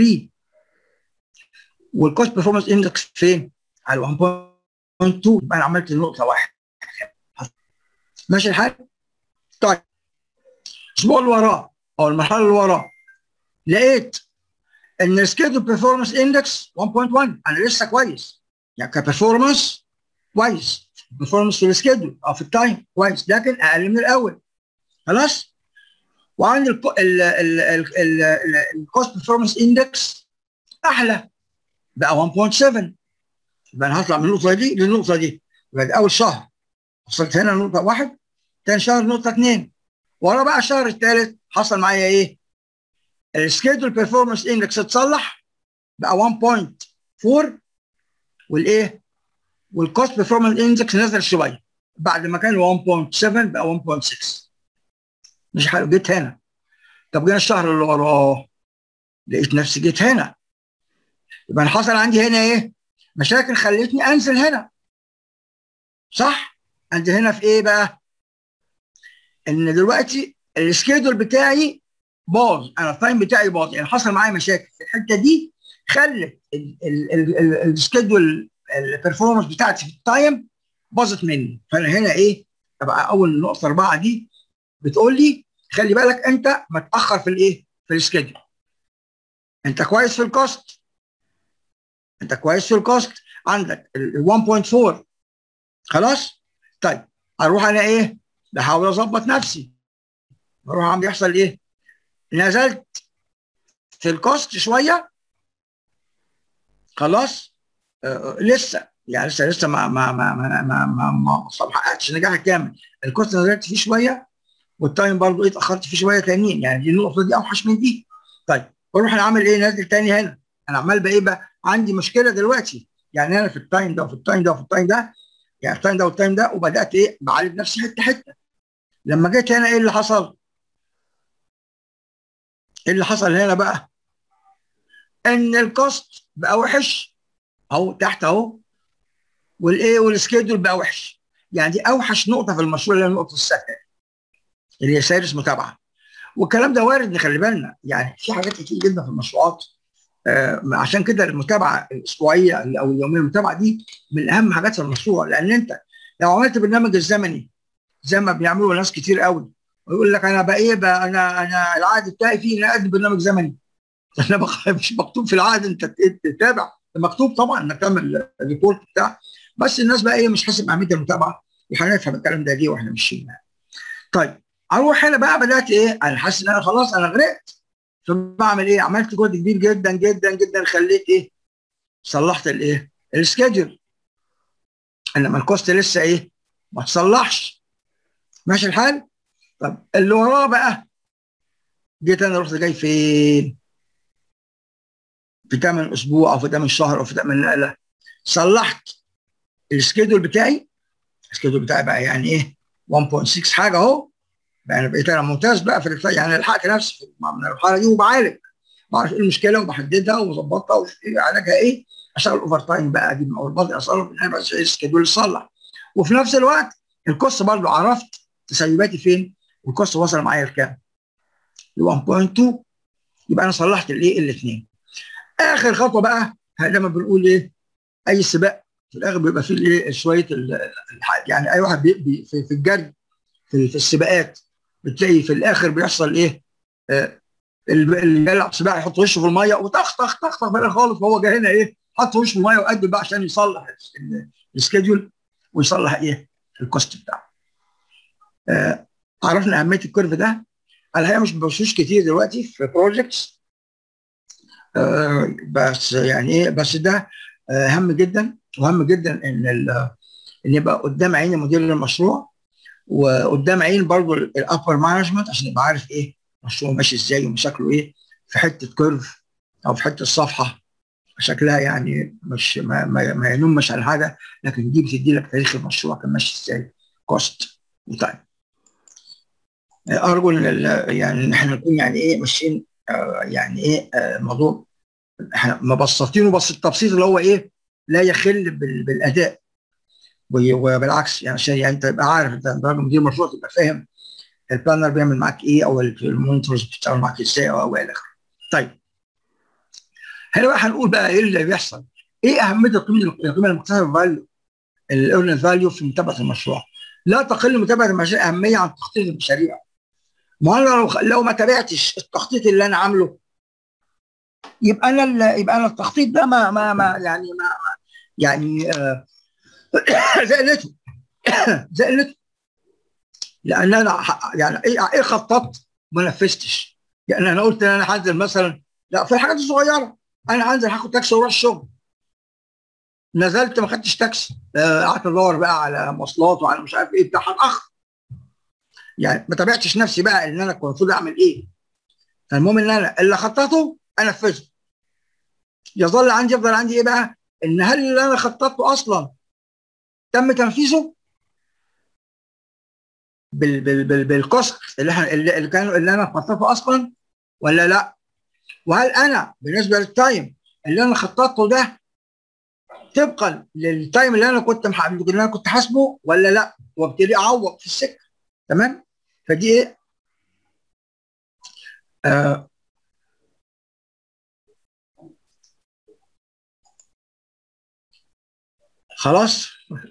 والكوست بيرفورمانس اندكس فين؟ على 1.2 يبقى انا عملت نقطه واحده ماشي الحال؟ طيب الاسبوع اللي وراه او المرحله اللي وراه لقيت ان السكيدول بيرفورمانس اندكس 1.1 انا لسه كويس يعني كبرفورمانس كويس برفورمانس في السكيدول او في التايم كويس لكن اقل من الاول خلاص وعندي الكوست بيرفورمانس اندكس احلى بقى 1.7 يبقى انا هطلع من النقطه دي للنقطه دي يبقى دي اول شهر وصلت هنا لنقطه واحد ثاني شهر نقطه اثنين ورا بقى الشهر الثالث حصل معايا ايه؟ السكيدول بيرفورمانس اندكس اتصلح بقى 1.4 والايه؟ والكوست بيرفورمانس اندكس نزل شويه بعد ما كان 1.7 بقى 1.6 مش حلو جيت هنا طب جينا الشهر اللي وراه لقيت نفسي جيت هنا يبقى انا حصل عندي هنا ايه؟ مشاكل خلتني انزل هنا صح؟ عندي هنا في ايه بقى؟ ان دلوقتي السكيدول بتاعي باظ انا التايم بتاعي باظ يعني حصل معايا مشاكل في الحته دي خلت السكيدول البرفورمانس بتاعتي في التايم باظت مني فانا هنا ايه؟ تبقى اول نقطه اربعه دي بتقول لي خلي بالك انت متاخر في الايه؟ في السكيدول انت كويس في الكوست انت كويس في الكوست عندك ال 1.4 خلاص؟ طيب اروح انا ايه؟ بحاول اظبط نفسي بروح عم بيحصل ايه؟ نزلت في الكوست شويه خلاص آه لسه يعني لسه لسه ما ما ما ما ما ما, ما حققتش النجاح الكامل الكوست نزلت فيه شويه والتايم برضه ايه اتاخرت فيه شويه تانيين يعني دي النقطه دي اوحش من دي طيب بروح انا عامل ايه نازل تاني هنا انا عمال بقى ايه بقى عندي مشكله دلوقتي يعني انا في التايم ده وفي التايم ده وفي التايم ده يعني التايم ده والتايم ده وبدات ايه بعالج نفسي حته حته لما جيت هنا ايه اللي حصل؟ ايه اللي حصل هنا بقى؟ ان الكوست بقى وحش اهو تحت اهو والايه والسكيدول بقى وحش يعني دي اوحش نقطه في المشروع اللي هي النقطه السادسه اللي هي سادس متابعه والكلام ده وارد نخلي بالنا يعني في حاجات كتير جدا في المشروعات آه عشان كده المتابعه الاسبوعيه او اليوميه المتابعه دي من اهم حاجات في المشروع لان انت لو عملت برنامج الزمني زي ما بيعملوا ناس كتير قوي ويقول لك انا بقى ايه بقى انا انا العقد بتاعي فيه ان اقدم برنامج زمني انا بقى مش مكتوب في العقد انت تتابع مكتوب طبعا انك تعمل الريبورت بتاع بس الناس بقى ايه مش حاسب اهميه المتابعه وهنفهم الكلام ده ليه واحنا ماشيين يعني. طيب اروح هنا بقى بدات ايه انا حاسس ان انا خلاص انا غرقت فبعمل ايه عملت جهد كبير جدا جدا جدا خليت ايه صلحت الايه السكيدول انما الكوست لسه ايه ما تصلحش ماشي الحال طب اللي وراه بقى جيت انا رحت جاي فين في تمن اسبوع او في تمن شهر او في تمن نقله صلحت السكيدول بتاعي السكيدول بتاعي بقى يعني ايه 1.6 حاجه اهو بقى انا بقيت انا ممتاز بقى في يعني لحقت نفسي من الحاله دي وبعالج بعرف ايه المشكله وبحددها وبظبطها وعلاجها ايه اشتغل اوفر تايم بقى اجيب اول اصرف ان انا بس السكيدول يصلح وفي نفس الوقت الكوست برضه عرفت تسيباتي فين والكوست وصل معايا لكام؟ ل 1.2 يبقى انا صلحت الايه الاثنين اخر خطوه بقى لما بنقول ايه اي سباق في الاخر بيبقى فيه ايه شويه يعني اي واحد بي بي في, في الجري في, في السباقات بتلاقي في الاخر بيحصل ايه آه اللي بيلعب سباق يحط وشه في الميه وطخ طخ طخ طخ بقى خالص وهو جاي هنا ايه حط وشه في الميه وقدم بقى عشان يصلح السكيدول ويصلح ايه الكوست بتاعه. آه عرفنا اهميه الكيرف ده الحقيقه مش ببصوش كتير دلوقتي في بروجكتس آه بس يعني ايه بس ده آه هام جدا وهم جدا ان ان يبقى قدام عين مدير المشروع وقدام عين برضه الابر مانجمنت عشان يبقى عارف ايه المشروع ماشي ازاي ومشاكله ايه في حته كيرف او في حته صفحه شكلها يعني مش ما, ما, ما ينمش على حاجه لكن دي بتدي لك تاريخ المشروع كان ماشي ازاي كوست وتايم ارجو ان يعني ان احنا نكون يعني ايه ماشيين آه يعني ايه آه موضوع احنا مبسطينه بس التبسيط اللي هو ايه لا يخل بالاداء وبالعكس يعني عشان يعني انت تبقى عارف انت راجل مدير مشروع تبقى فاهم البلانر بيعمل معاك ايه او المونيتورز بتتعامل معاك ازاي او الى اخره. طيب هنا بقى هنقول بقى ايه اللي بيحصل؟ ايه اهميه القيمه القيمه المكتسبه فاليو الايرن فاليو في متابعه المشروع؟ لا تقل متابعه المشاريع اهميه عن تخطيط المشاريع. ما انا لو لو ما تابعتش التخطيط اللي انا عامله يبقى انا يبقى انا التخطيط ده ما ما, ما يعني ما يعني آه زقلته زقلته لان انا يعني ايه ايه خططت ما نفذتش يعني انا قلت ان انا هنزل مثلا لا في الحاجات الصغيره انا هنزل هاخد تاكسي واروح الشغل نزلت ما خدتش تاكسي قعدت ادور بقى على مواصلات وعلى مش عارف ايه بتاع هتاخر يعني ما تابعتش نفسي بقى ان انا كنت المفروض اعمل ايه فالمهم ان انا اللي خططته انفذه يظل عندي يفضل عندي ايه بقى ان هل اللي انا خططته اصلا تم تنفيذه بال بال بال بالكوست اللي احنا اللي كانوا اللي انا خططته اصلا ولا لا وهل انا بالنسبه للتايم اللي انا خططته ده طبقا للتايم اللي انا كنت اللي انا كنت حاسبه ولا لا وابتدي اعوض في السكه تمام فدي ايه آه خلاص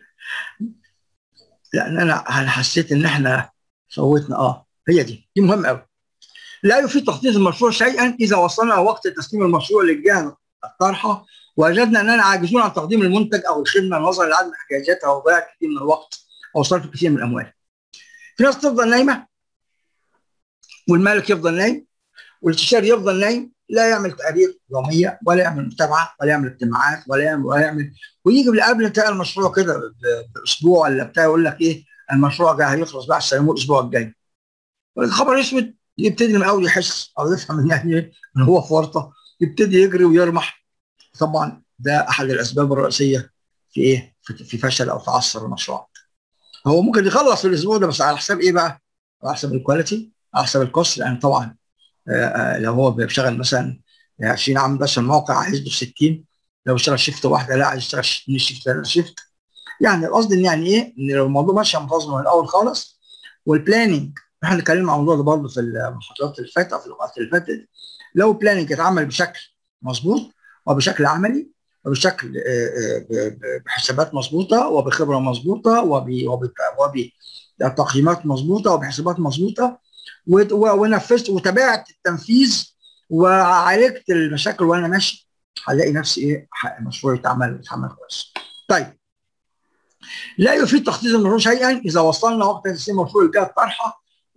لان انا انا حسيت ان احنا فوتنا اه هي دي دي مهمه قوي لا يفيد تخطيط المشروع شيئا اذا وصلنا وقت تسليم المشروع للجهه الطارحه وجدنا اننا عاجزون عن تقديم المنتج او الخدمه نظرا لعدم احتياجاتها وضياع كثير من الوقت او صرف كثير من الاموال. في ناس تفضل نايمه والمالك يفضل نايم والاستشاري يفضل نايم لا يعمل تقارير يوميه ولا يعمل متابعه ولا يعمل اجتماعات ولا يعمل ولا يعمل ويجي قبل انتهاء المشروع كده باسبوع ولا بتاع يقول لك ايه المشروع ده هيخلص بقى سلموه الاسبوع الجاي. الخبر اسود يبتدي من اول يحس او يفهم يعني ايه ان هو في ورطه يبتدي يجري ويرمح طبعا ده احد الاسباب الرئيسيه في ايه؟ في فشل او في عصر المشروع. هو ممكن يخلص في الاسبوع ده بس على حساب ايه بقى؟ على حساب الكواليتي على حساب الكوست لان طبعا آآ آآ لو هو بيشتغل مثلا 20 عام بس الموقع عايز له 60 لو اشتغل شيفت واحده لا عايز يشتغل 2 شيفت 3 شيفت يعني القصد ان يعني ايه؟ ان لو الموضوع ماشي منتظم من الاول خالص والبلاننج احنا اتكلمنا عن الموضوع ده برضه في المحاضرات اللي فاتت او في اللقاءات اللي فاتت لو بلاننج اتعمل بشكل مظبوط وبشكل عملي وبشكل بحسابات مظبوطه وبخبره مظبوطه وبتقييمات مظبوطه وبحسابات مظبوطه ونفذت وتابعت التنفيذ وعالجت المشاكل وانا ماشي هلاقي نفسي ايه المشروع يتعمل يتعمل كويس. طيب لا يفيد تخطيط المشروع شيئا اذا وصلنا وقت تسليم مشروع الجهه الطرحه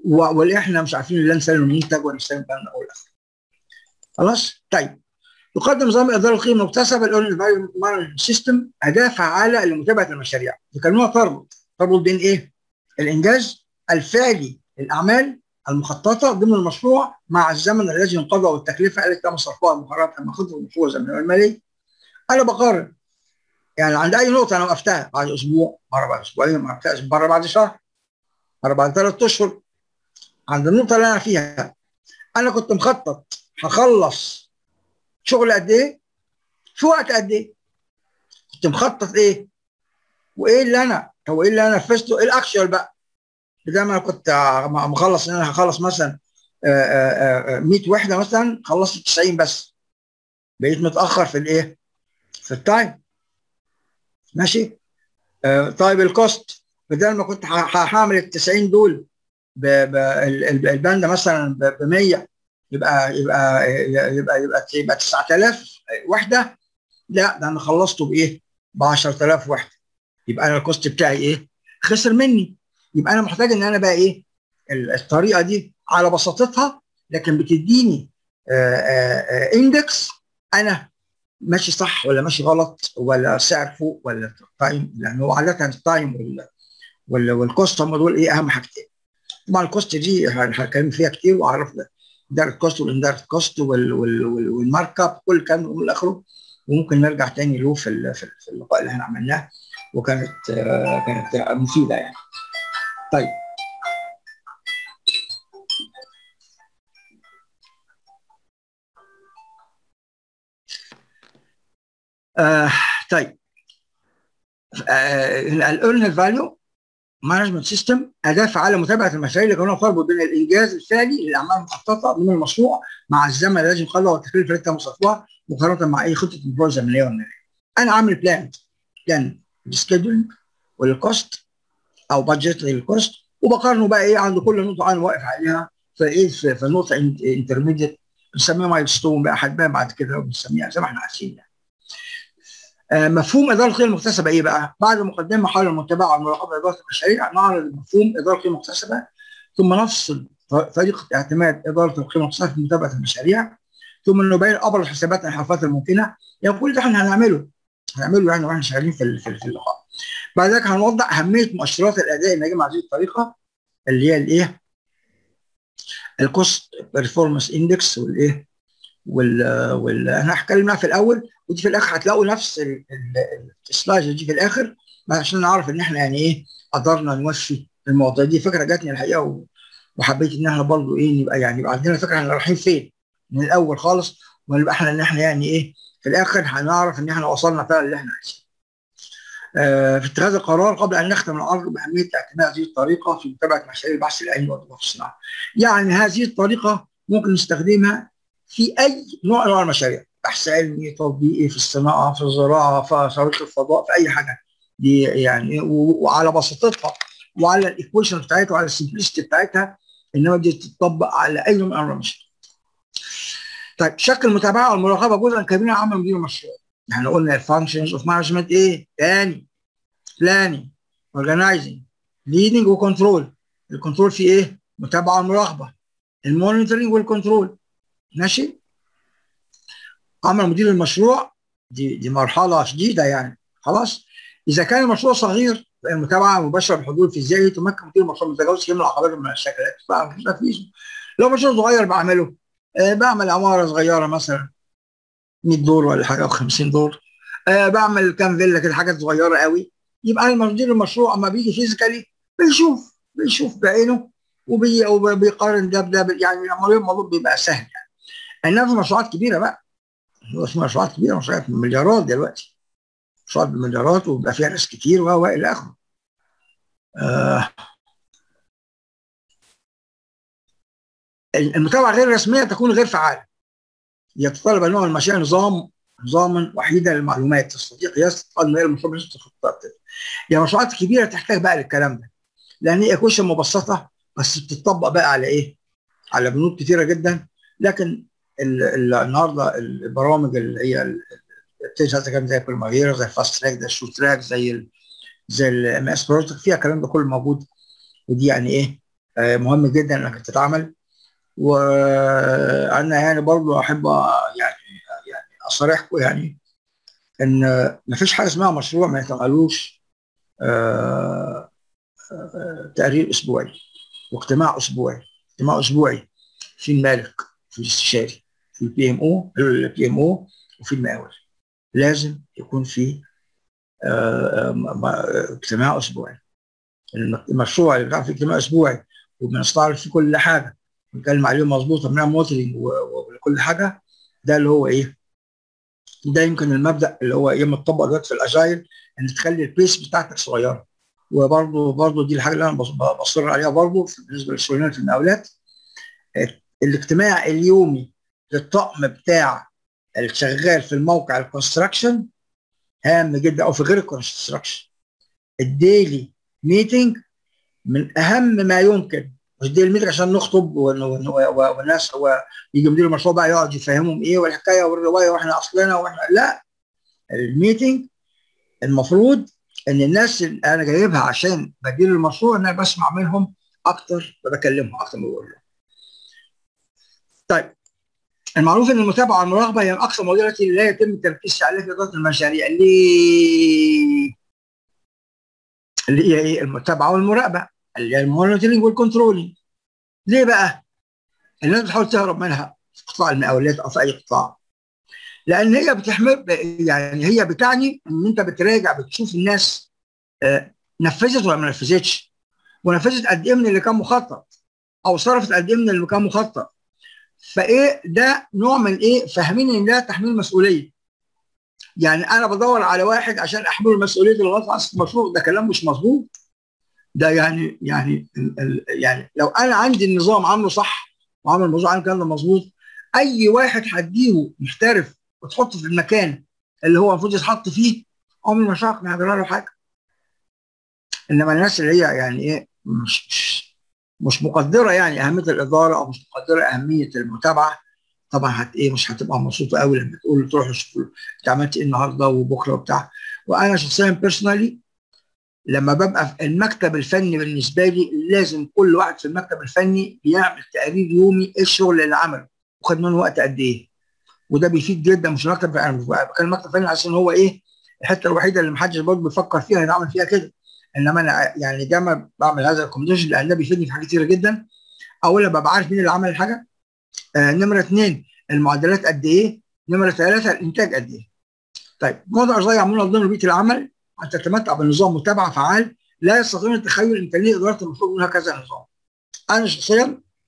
واللي احنا مش عارفين لا نسلم المنتج ولا نسلم البند او الاخر خلاص طيب يقدم نظام اداره القيمه المكتسبه الاورن فاليو مانجمنت سيستم اداه فعاله لمتابعه المشاريع بيكلموها تربط تربط بين ايه؟ الانجاز الفعلي للاعمال المخططه ضمن المشروع مع الزمن الذي ينقضى والتكلفه التي تم صرفها مقارنه مع خطه المشروع الزمنيه والماليه انا بقارن يعني عند اي نقطه انا وقفتها بعد اسبوع مره بعد اسبوعين مره بعد شهر مره بعد ثلاث اشهر عند النقطه اللي انا فيها انا كنت مخطط هخلص شغل قد ايه في وقت قد ايه كنت مخطط ايه وايه اللي انا هو ايه اللي انا نفذته ايه الاكشوال بقى بدل ما انا كنت مخلص ان انا هخلص مثلا 100 وحده مثلا خلصت 90 بس بقيت متاخر في الايه في التايم ماشي آه طيب الكوست بدل ما كنت هعمل ال 90 دول الباندا مثلا ب 100 يبقى يبقى يبقى يبقى يبقى 9000 وحده لا ده انا خلصته بايه؟ ب 10000 وحده يبقى انا الكوست بتاعي ايه؟ خسر مني يبقى انا محتاج ان انا بقى ايه؟ الطريقه دي على بساطتها لكن بتديني اندكس انا ماشي صح ولا ماشي غلط ولا سعر فوق ولا تايم لان هو عاده التايم وال والكوست هم دول ايه اهم حاجتين طبعا الكوست دي هنتكلم فيها كتير واعرف دايركت كوست والاندايركت كوست والمارك اب كل الكلام من اخره وممكن نرجع تاني له في في اللقاء اللي احنا عملناه وكانت كانت مفيده يعني. طيب آه طيب آه الايرن فاليو مانجمنت سيستم اداه فعاله متابعه المشاريع اللي كانوا تربط بين الانجاز الفعلي للاعمال المخططه من المشروع مع الزمن الذي ينقضى والتكلفه التي تم صرفها مقارنه مع اي خطه مشروع زمنيه ولا انا عامل بلان بلان سكيدولينج والكوست او بادجت للكوست وبقارنه بقى ايه عند كل نقطه انا واقف عليها فايه في نقطه انترميديت بنسميها مايل ستون بقى هتبان بعد كده وبنسميها زي ما احنا عارفين يعني. آه مفهوم اداره القيمه المكتسبه ايه بقى؟ بعد مقدمه حول المتابعه والمراقبه اداره المشاريع نعرض مفهوم اداره القيمه المكتسبه ثم نفصل طريقه اعتماد اداره القيمه المكتسبه في متابعه المشاريع ثم نبين ابرز الحسابات الانحرافات الممكنه يعني كل ده احنا هنعمله هنعمله يعني واحنا شغالين في في اللقاء. بعد ذلك هنوضح اهميه مؤشرات الاداء الناجمه مع هذه الطريقه اللي هي الايه؟ الكوست بيرفورمانس اندكس والايه؟ وال وال انا هتكلم في الاول ودي في الاخر هتلاقوا نفس السلايد دي في الاخر عشان نعرف ان احنا يعني ايه قدرنا نوفي المواضيع دي فكره جاتني الحقيقه وحبيت ان احنا برضه ايه نبقى يعني يبقى عندنا فكره احنا رايحين فين من الاول خالص ونبقى احنا ان احنا يعني ايه في الاخر هنعرف ان احنا وصلنا فعلا اللي احنا عايزينه. آه في اتخاذ القرار قبل ان نختم العرض باهميه اعتماد هذه الطريقه في متابعه مشاريع البحث العلمي والتطور في الصناعه. يعني هذه الطريقه ممكن نستخدمها في اي نوع من المشاريع بحث علمي تطبيقي في الصناعه في الزراعه في صواريخ الفضاء في اي حاجه دي يعني وعلى بساطتها وعلى الايكويشن بتاعتها وعلى السمبلستي بتاعتها انما دي تطبق على اي نوع من المشاريع. طيب شكل المتابعه والمراقبه جزءا كبير من عمل مدير المشروع. يعني قلنا الفانكشنز اوف مانجمنت ايه؟ تاني بلاننج اورجنايزنج ليدنج وكنترول الكنترول فيه ايه؟ متابعه ومراقبه المونيتورنج والكنترول ماشي عمل مدير المشروع دي دي مرحله شديده يعني خلاص اذا كان المشروع صغير المتابعه مباشره بالحضور الفيزيائي تمكن مدير المشروع من تجاوز كم العقبات من الشكلات تنفيذه لو مشروع صغير بعمله آه بعمل عماره صغيره مثلا 100 دور ولا حاجه او 50 دور آه بعمل كام فيلا كده حاجات صغيره قوي يبقى مدير المشروع اما بيجي فيزيكالي بيشوف بيشوف بعينه وبي وبيقارن ده بده يعني الموضوع بيبقى سهل يعني انما في مشروعات كبيره بقى في مشروعات كبيره مشروعات بمليارات دلوقتي مشروعات بمليارات وبيبقى فيها ناس كتير و الى اخره آه المتابعه غير الرسميه تكون غير فعاله يتطلب نوع المشاريع نظام نظاما وحيدا للمعلومات تستطيع قياس المال المشروع بنسبه الخطات يعني المشروعات الكبيره تحتاج بقى للكلام ده لان هي ايكويشن مبسطه بس بتطبق بقى على ايه؟ على بنود كتيره جدا لكن ال ال النهارده البرامج اللي هي بتنشأ كان زي بالمغيرة زي فاست تراك زي شو تراك زي ال زي الام اس بروجكت فيها الكلام ده كله موجود ودي يعني ايه مهم جدا انك تتعمل وانا يعني برضو احب يعني يعني اصارحكم يعني ان ما فيش حاجه اسمها مشروع ما يتعملوش تقرير اسبوعي واجتماع اسبوعي اجتماع اسبوعي في المالك في الاستشاري في البي ام او البي ام او وفي المقاول لازم يكون في اجتماع اسبوعي المشروع اللي بتاع في اجتماع اسبوعي وبنستعرض فيه كل حاجه بنتكلم عليه مظبوط وبنعمل موترنج وكل حاجه ده اللي هو ايه؟ ده يمكن المبدا اللي هو ايه متطبق دلوقتي في الاجايل ان تخلي البيس بتاعتك صغيره وبرضه برضه دي الحاجه اللي انا بصر عليها برضه بالنسبه للشغلانات المقاولات الاجتماع اليومي للطقم بتاع الشغال في الموقع الكونستراكشن هام جدا او في غير الكونستراكشن الديلي ميتنج من اهم ما يمكن مش ديلي ميتنج عشان نخطب والناس هو يجي مدير المشروع بقى يقعد يفهمهم ايه والحكايه والروايه واحنا اصلنا واحنا لا الميتنج المفروض ان الناس اللي انا جايبها عشان بدير المشروع ان انا بسمع منهم اكتر وبكلمهم اكتر ما بقول لهم. طيب المعروف ان المتابعه والمراقبه هي اقصى المواضيع التي لا يتم التركيز عليها في اداره المشاريع ليه؟ اللي هي ايه؟ المتابعه والمراقبه اللي هي المونيتورنج والكنترولينج. ليه بقى؟ الناس بتحاول تهرب منها في قطاع المقاولات او في اي قطاع. لان هي بتحمل يعني هي بتعني ان انت بتراجع بتشوف الناس نفذت ولا ما نفذتش ونفذت قد ايه من اللي كان مخطط او صرفت قد ايه من اللي كان مخطط فايه ده نوع من ايه فاهمين ان ده تحميل مسؤوليه يعني انا بدور على واحد عشان احمله مسؤوليه الغلط عن المشروع ده كلام مش مظبوط ده يعني يعني يعني لو انا عندي النظام عامله صح وعامل الموضوع عامل الكلام ده مظبوط اي واحد هديه محترف وتحطه في المكان اللي هو المفروض يتحط فيه عمر ما شاق ما هيجرى له حاجه انما الناس اللي هي يعني ايه مش مش مش مقدره يعني اهميه الاداره او مش مقدره اهميه المتابعه طبعا هت ايه مش هتبقى مبسوطه قوي لما تقول تروح تشوف انت عملت ايه النهارده وبكره وبتاع وانا شخصيا بيرسونالي لما ببقى في المكتب الفني بالنسبه لي لازم كل واحد في المكتب الفني بيعمل تقرير يومي ايه الشغل اللي عمله وخد منه وقت قد ايه وده بيفيد جدا مش المكتب انا بتكلم المكتب الفني عشان هو ايه الحته الوحيده اللي محدش برضه بيفكر فيها يتعامل فيها كده انما انا يعني دايما بعمل هذا الكومبيتيشن لان ده بيفيدني في حاجات كتيره جدا اولا ببقى عارف مين اللي عمل الحاجه آه نمره اثنين المعدلات قد ايه نمره ثلاثه الانتاج قد ايه طيب موضوع ازاي يعملون ضمن بيئه العمل ان تتمتع بنظام متابعه فعال لا يستطيعون التخيل امكانيه اداره المفروض من هكذا نظام انا شخصيا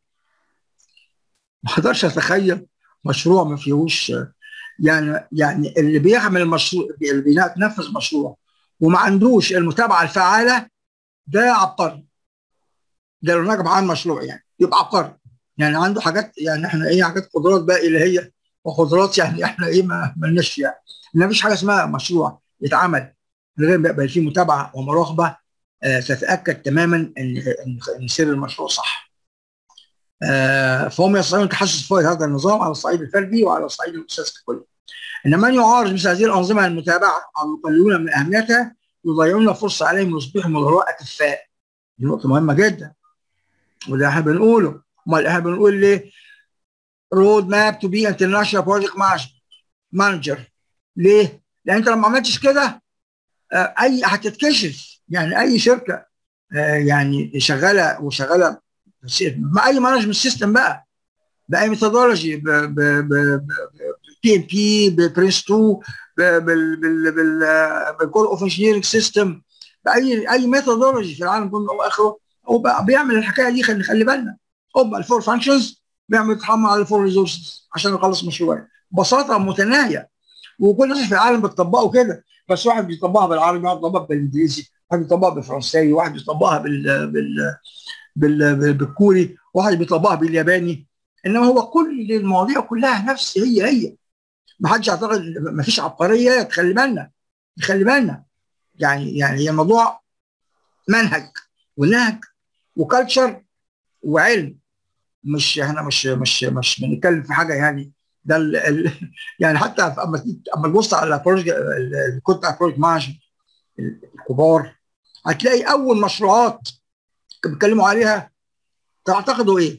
ما اقدرش اتخيل مشروع ما فيهوش يعني يعني اللي بيعمل المشروع اللي بينفذ مشروع وما عندوش المتابعه الفعاله ده عبقري ده لو نجم عن مشروع يعني يبقى عبقري يعني عنده حاجات يعني احنا ايه حاجات قدرات بقى الهيه وقدرات يعني احنا ايه ما مالناش فيها ما فيش حاجه اسمها مشروع يتعمل من غير ما يبقى فيه متابعه ومراقبه آه تتاكد تماما ان ان سير المشروع صح. آه فهم يستطيعون تحسس فوائد هذا النظام على الصعيد الفردي وعلى الصعيد المؤسسي ككل. ان من يعارض مثل هذه الانظمه المتابعه او يقللون من اهميتها يضيعون فرصه عليهم ليصبحوا مدراء اكفاء. دي نقطه مهمه جدا. وده احنا بنقوله، امال احنا بنقول ليه؟ رود ماب تو بي انترناشونال بروجكت مانجر. ليه؟ لان انت لو ما عملتش كده آه اي هتتكشف يعني اي شركه آه يعني شغاله وشغاله مع اي مانجمنت سيستم بقى باي ميثودولوجي بي ام بي ببرنس 2 بالكول اوف انجينيرنج سيستم باي اي ميثودولوجي في العالم كله او اخره هو بقى بيعمل الحكايه دي خلي خلي بالنا هو الفور فانكشنز بيعمل يتحمل على الفور ريسورسز عشان يخلص مشروع ببساطه متناهيه وكل الناس في العالم بتطبقه كده بس واحد بيطبقها بالعربي واحد بيطبقها بالانجليزي واحد بيطبقها بالفرنساوي واحد بيطبقها بال بال بال بالكوري واحد بيطبقها بالياباني انما هو كل المواضيع كلها نفس هي هي ما حدش يعتقد ما فيش عبقريه تخلي بالنا خلي بالنا يعني يعني هي الموضوع منهج ونهج وكالتشر وعلم مش احنا مش مش مش بنتكلم في حاجه يعني ده ال ال يعني حتى اما اما تبص على بروجكت كنت على بروجكت مانجمنت الكبار هتلاقي اول مشروعات بيتكلموا عليها تعتقدوا ايه؟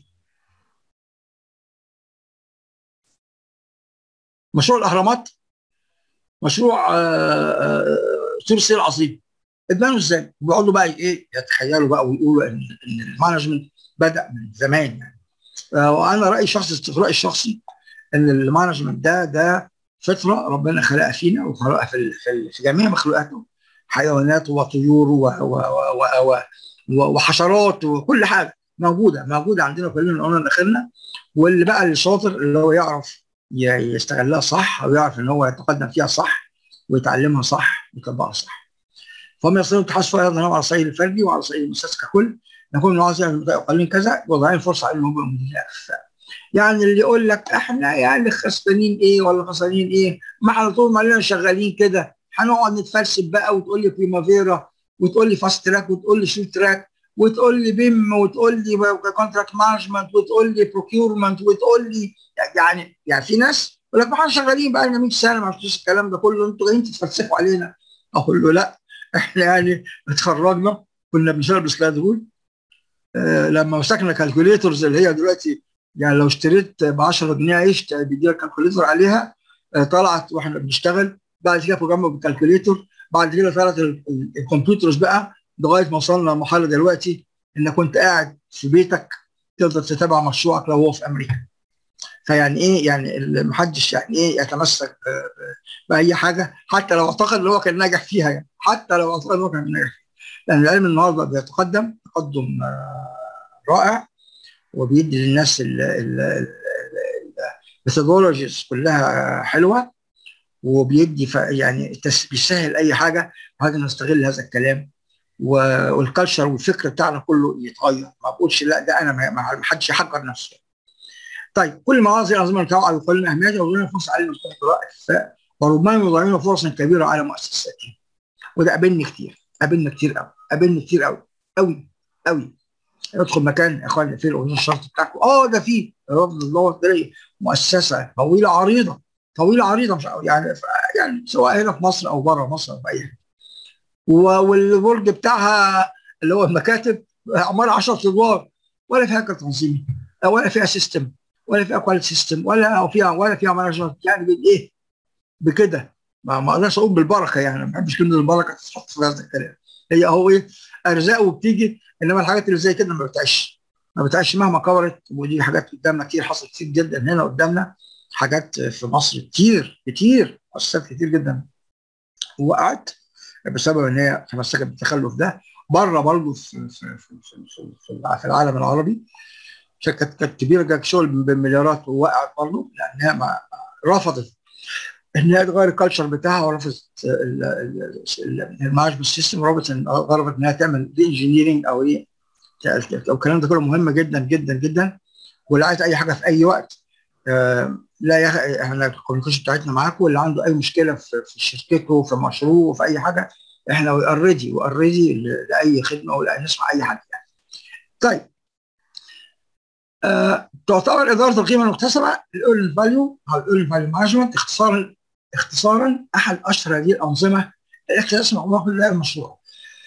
مشروع الاهرامات مشروع سور الصين العظيم اتبنوا ازاي؟ بيقعدوا بقى ايه يتخيلوا بقى ويقولوا ان ان المانجمنت بدا من زمان يعني وانا رايي شخصي رايي الشخصي ان المانجمنت ده ده فطره ربنا خلقها فينا وخلقها في في جميع مخلوقاته حيوانات وطيور و و و و وحشرات وكل حاجه موجوده موجوده عندنا كلنا قلنا اخرنا واللي بقى اللي شاطر اللي هو يعرف يستغلها صح او يعرف ان هو يتقدم فيها صح ويتعلمها صح ويطبقها صح. فهم يصيروا يتحاسبوا ايضا على الصعيد الفردي وعلى الصعيد المؤسسي ككل نكون نعوز قليل كذا وضعين فرصه على الموضوع مديرين يعني اللي يقول لك احنا يعني خسرانين ايه ولا خسرانين ايه ما احنا طول ما لنا شغالين كده هنقعد نتفلسف بقى وتقول لي بريمافيرا وتقول لي فاست تراك وتقول لي شوت تراك وتقول لي بيم وتقول لي كونتراكت مانجمنت وتقول لي بروكيورمنت وتقول لي يعني يعني في ناس يقول لك ما احنا شغالين بقى لنا 100 سنه ما فيش الكلام ده كله انتوا جايين تتفلسفوا علينا اقول له لا احنا يعني اتخرجنا كنا بنشتغل بسلايد رول آه لما مسكنا كالكوليترز اللي هي دلوقتي يعني لو اشتريت ب 10 جنيه عيش بيدي لك كالكوليتر عليها آه طلعت واحنا بنشتغل بعد كده بروجرام بالكالكوليتر بعد كده طلعت الكمبيوترز بقى لغايه ما وصلنا لمرحله دلوقتي انك كنت قاعد في بيتك تقدر تتابع مشروعك لو هو في امريكا. فيعني ايه يعني ما حدش يعني ايه يتمسك باي حاجه حتى لو اعتقد ان هو كان ناجح فيها يعني حتى لو اعتقد ان هو كان ناجح فيها. لان العلم النهارده بيتقدم تقدم رائع وبيدي للناس الميثودولوجيز كلها حلوه وبيدي يعني بيسهل اي حاجه وهذا نستغل هذا الكلام والكالتشر والفكر بتاعنا كله يتغير ما بقولش لا ده انا ما حدش يحقر نفسه طيب كل مواضيع الانظمه التوعيه وكل اهميتها وظلنا فرص على المستقبل الاكفاء وربما يضيعون فرصا كبيره على مؤسساتهم وده قابلني كتير قابلني كتير قوي قابلني كتير قوي قوي قوي ادخل مكان يا اخوان في الاغنيه الشرط بتاعكم اه ده في رفض الله تلاقي مؤسسه طويله عريضه طويله عريضه مش يعني يعني سواء هنا في مصر او بره مصر او في اي حته والبرج بتاعها اللي هو المكاتب عماره 10 ادوار ولا فيها تنظيمي ولا فيها سيستم ولا فيها كواليتي سيستم ولا فيها ولا فيها مانجمنت يعني بالايه بكده ما ما اقدرش اقول بالبركه يعني ما بحبش كلمه البركه تتحط في هذا الكلام هي هو ايه ارزاق وبتيجي انما الحاجات اللي زي كده ما بتعيش ما بتعيش مهما كبرت ودي حاجات قدامنا كتير حصلت كتير جدا هنا قدامنا حاجات في مصر كتير كتير مؤسسات كتير جدا وقعت بسبب ان هي تمسكت بالتخلف ده بره برضه في, في, في, في, في العالم العربي شركات كانت كبيره جت شغل بالمليارات ووقعت برضه لانها رفضت ان هي تغير الكالتشر بتاعها ورفضت المانجمنت سيستم رفضت رفضت انها تعمل دي انجينيرنج او ايه الكلام ده كله مهم جدا جدا جدا واللي عايز اي حاجه في اي وقت آه لا يا احنا الكوميونيكيشن بتاعتنا معاكم واللي عنده اي مشكله في, في شركته في مشروع في اي حاجه احنا اوريدي واوريدي لاي خدمه ولا نسمع اي حاجه يعني. طيب آه، تعتبر اداره القيمه المكتسبه الايرن فاليو او الايرن فاليو مانجمنت اختصارا اختصارا احد اشهر هذه الانظمه التي تسمع الله كل المشروع.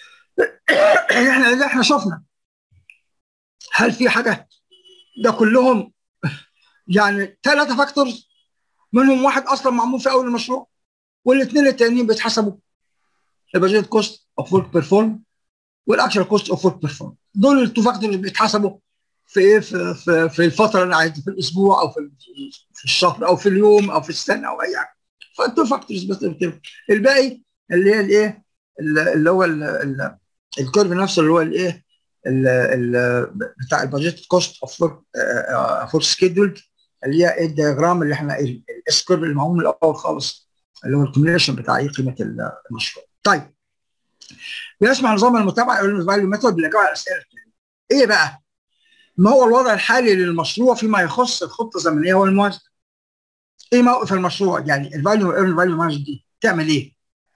احنا احنا شفنا هل في حاجه ده كلهم يعني ثلاثه فاكتورز منهم واحد اصلا معمول في اول المشروع والاثنين التانيين بيتحسبوا البادجت كوست اوف ورك بيرفورم والاكشن كوست اوف ورك بيرفورم دول التو فاكتورز اللي بيتحسبوا في ايه في, في, في الفتره اللي عايز في الاسبوع او في, في الشهر او في اليوم او في السنه او اي حاجه فالتو فاكتورز بس بتبقى. الباقي اللي هي الايه اللي هو الكيرف نفسه اللي هو الايه بتاع البادجت كوست اوف ورك ورك سكيدول اللي هي الدياجرام اللي احنا الاس كيرف اللي معمول من الاول خالص اللي هو الكوميونيشن بتاع ايه قيمه المشروع. طيب بيسمع نظام المتابعه فاليو ميثود بالاجابه على الاسئله ايه بقى؟ ما هو الوضع الحالي للمشروع فيما يخص الخطه الزمنيه والموازنه؟ ايه موقف المشروع؟ يعني الفاليو ايرن فاليو مانجمنت دي تعمل ايه؟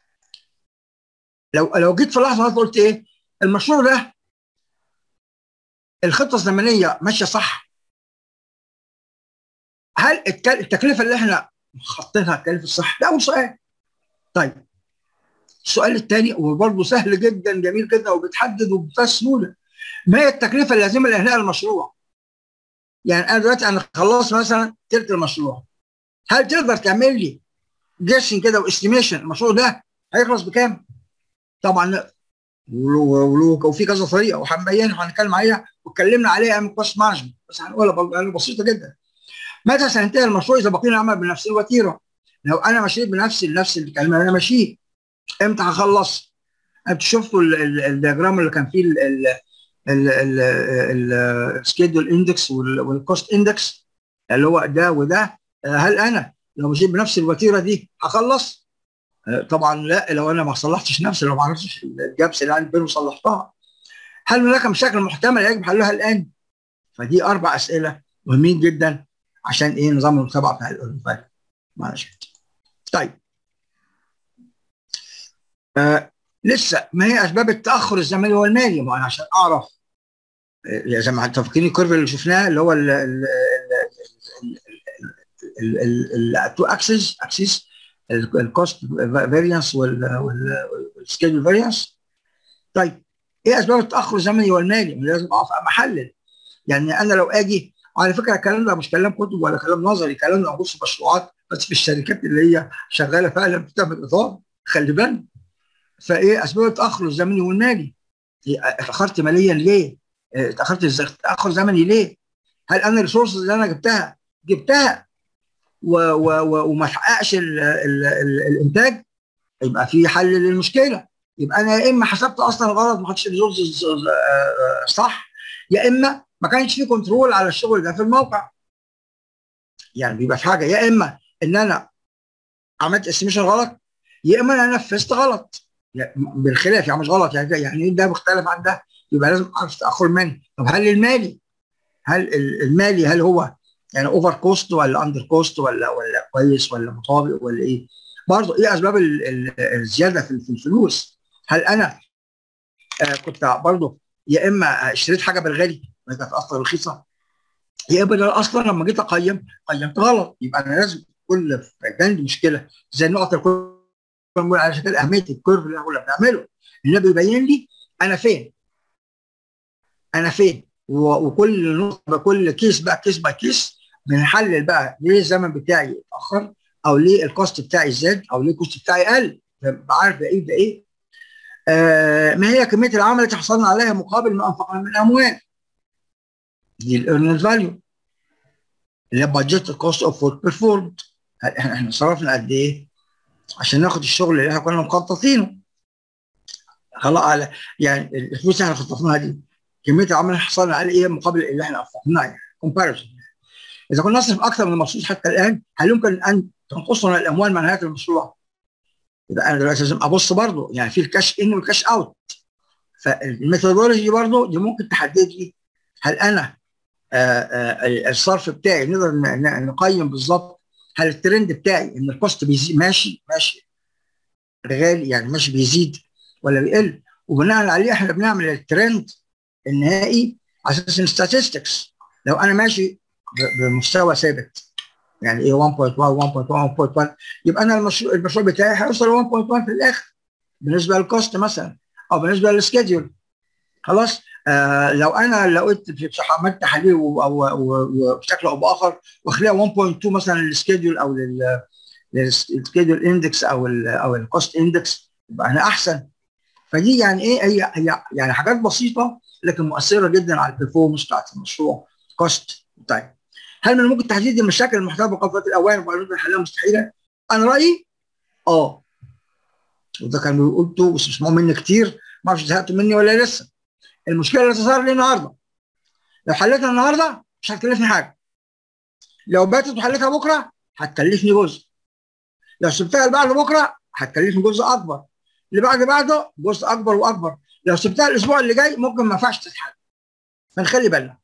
لو لو جيت في لحظه قلت ايه؟ المشروع ده الخطه الزمنيه ماشيه صح؟ هل التكلفه اللي احنا حاطينها التكلفه الصح؟ ده اول سؤال. طيب السؤال الثاني وبرضه سهل جدا جميل جدا وبيتحدد وبمنتهى السهوله ما هي التكلفه اللازمه لانهاء المشروع يعني انا دلوقتي انا خلصت مثلا تلت المشروع هل تقدر تعمل لي جيشن كده واستيميشن المشروع ده هيخلص بكام؟ طبعا لا وفي كذا طريقه وهنبينها وهنتكلم عليها واتكلمنا عليها من كوست مانجمنت بس هنقولها بسيطه جدا متى سينتهي المشروع اذا بقينا نعمل بنفس الوتيره لو انا مشيت بنفس نفس الكلمه اللي انا ماشيه امتى هخلص؟ انت شفتوا الدياجرام اللي كان فيه السكيدول اندكس والكوست اندكس اللي هو ده وده هل انا لو مشيت بنفس الوتيره دي هخلص؟ طبعا لا لو انا ما صلحتش نفسي لو ما عرفتش الجابس اللي عندي بيني وصلحتها هل هناك مشاكل محتمله يجب حلها الان؟ فدي اربع اسئله مهمين جدا عشان ايه نظام المتابعه بتاع الاوريفايل معلش طيب آه لسه ما هي اسباب التاخر الزمني والمالي ما انا عشان اعرف آه زي ما فاكرين الكيرف اللي شفناه اللي هو التو اكسس اكسس الكوست فاريانس والسكيدول فاريانس طيب ايه اسباب التاخر الزمني والمالي؟ لازم اقف محلل يعني انا لو اجي على فكره الكلام ده مش كلام كتب ولا كلام نظري كلام موجود في مشروعات بس في الشركات اللي هي شغاله فعلا بتعمل اطار خلي بالك فايه اسباب التاخر الزمني والمالي؟ اتاخرت ماليا ليه؟ اتاخرت تاخر زمني ليه؟ هل انا الريسورسز اللي انا جبتها جبتها و و و وما تحققش ال ال ال الانتاج يبقى في حل للمشكله يبقى انا يا اما حسبت اصلا غلط ما خدتش الريسورسز صح يا اما ما كانش في كنترول على الشغل ده في الموقع يعني بيبقى في حاجه يا اما ان انا عملت استيميشن غلط يا اما انا نفذت غلط يعني بالخلاف يعني مش غلط يعني يعني ده مختلف عن ده يبقى لازم اعرف تاخر مني طب هل المالي هل المالي هل هو يعني اوفر كوست ولا اندر كوست ولا ولا كويس ولا مطابق ولا ايه برضه ايه اسباب الزياده في الفلوس هل انا آه كنت برضه يا اما اشتريت حاجه بالغالي كانت اصلا رخيصه يا اما انا اصلا لما جيت اقيم قيمت غلط يبقى انا لازم كل عندي مشكله زي النقط اللي كنا على شكل اهميه الكيرف اللي احنا بنعمله اللي بيبين لي انا فين انا فين وكل نقطه كل كيس بقى كيس باي كيس بنحلل بقى ليه الزمن بتاعي اتاخر او ليه الكوست بتاعي زاد او ليه الكوست بتاعي قل بعرف ده ايه ده ايه آه ما هي كميه العمل التي حصلنا عليها مقابل ما انفقنا من اموال دي الايرنز فاليو اللي هي بادجت كوست اوف ورك بيرفورد احنا احنا صرفنا قد ايه عشان ناخد الشغل اللي احنا كنا مخططينه خلاص على يعني الفلوس اللي احنا خططناها دي كميه العمل اللي حصلنا عليه ايه مقابل اللي احنا انفقناه يعني كومباريزون اذا كنا نصرف اكثر من المخصوص حتى الان هل يمكن ان تنقصنا الاموال مع نهايه المشروع؟ يبقى انا دلوقتي لازم ابص برضه يعني في الكاش ان والكاش اوت فالميثودولوجي برضه دي ممكن تحدد لي هل انا آآ آآ الصرف بتاعي نقدر نقيم بالظبط هل الترند بتاعي ان الكوست بيزيد ماشي ماشي غالي يعني ماشي بيزيد ولا بيقل وبناء عليه احنا بنعمل الترند النهائي على اساس الستاتستكس لو انا ماشي بمستوى ثابت يعني ايه 1.1 1.1 1.1 يبقى انا المشروع المشروع بتاعي هيوصل 1.1 في الاخر بالنسبه للكوست مثلا او بالنسبه للسكيدول خلاص آه لو انا لقيت عملت تحاليل وبشكل او باخر واخليها 1.2 مثلا للسكيدول او للسكيدول اندكس او ال او الكوست اندكس يبقى انا احسن فدي يعني ايه هي هي يعني حاجات بسيطه لكن مؤثره جدا على البرفورمانس بتاعت المشروع كوست طيب هل من الممكن تحديد المشاكل المحتوى بقفلات الاوان وقالوا حلها مستحيله؟ انا رايي اه وده كان قلته بس بسمعوا مني كتير ما اعرفش زهقتوا مني ولا لسه المشكله اللي تظهر لي النهارده لو حليتها النهارده مش هتكلفني حاجه لو باتت وحليتها بكره هتكلفني جزء لو سبتها اللي بعد بكره هتكلفني جزء اكبر اللي بعد بعده جزء اكبر واكبر لو سبتها الاسبوع اللي جاي ممكن ما ينفعش تتحل فنخلي بالنا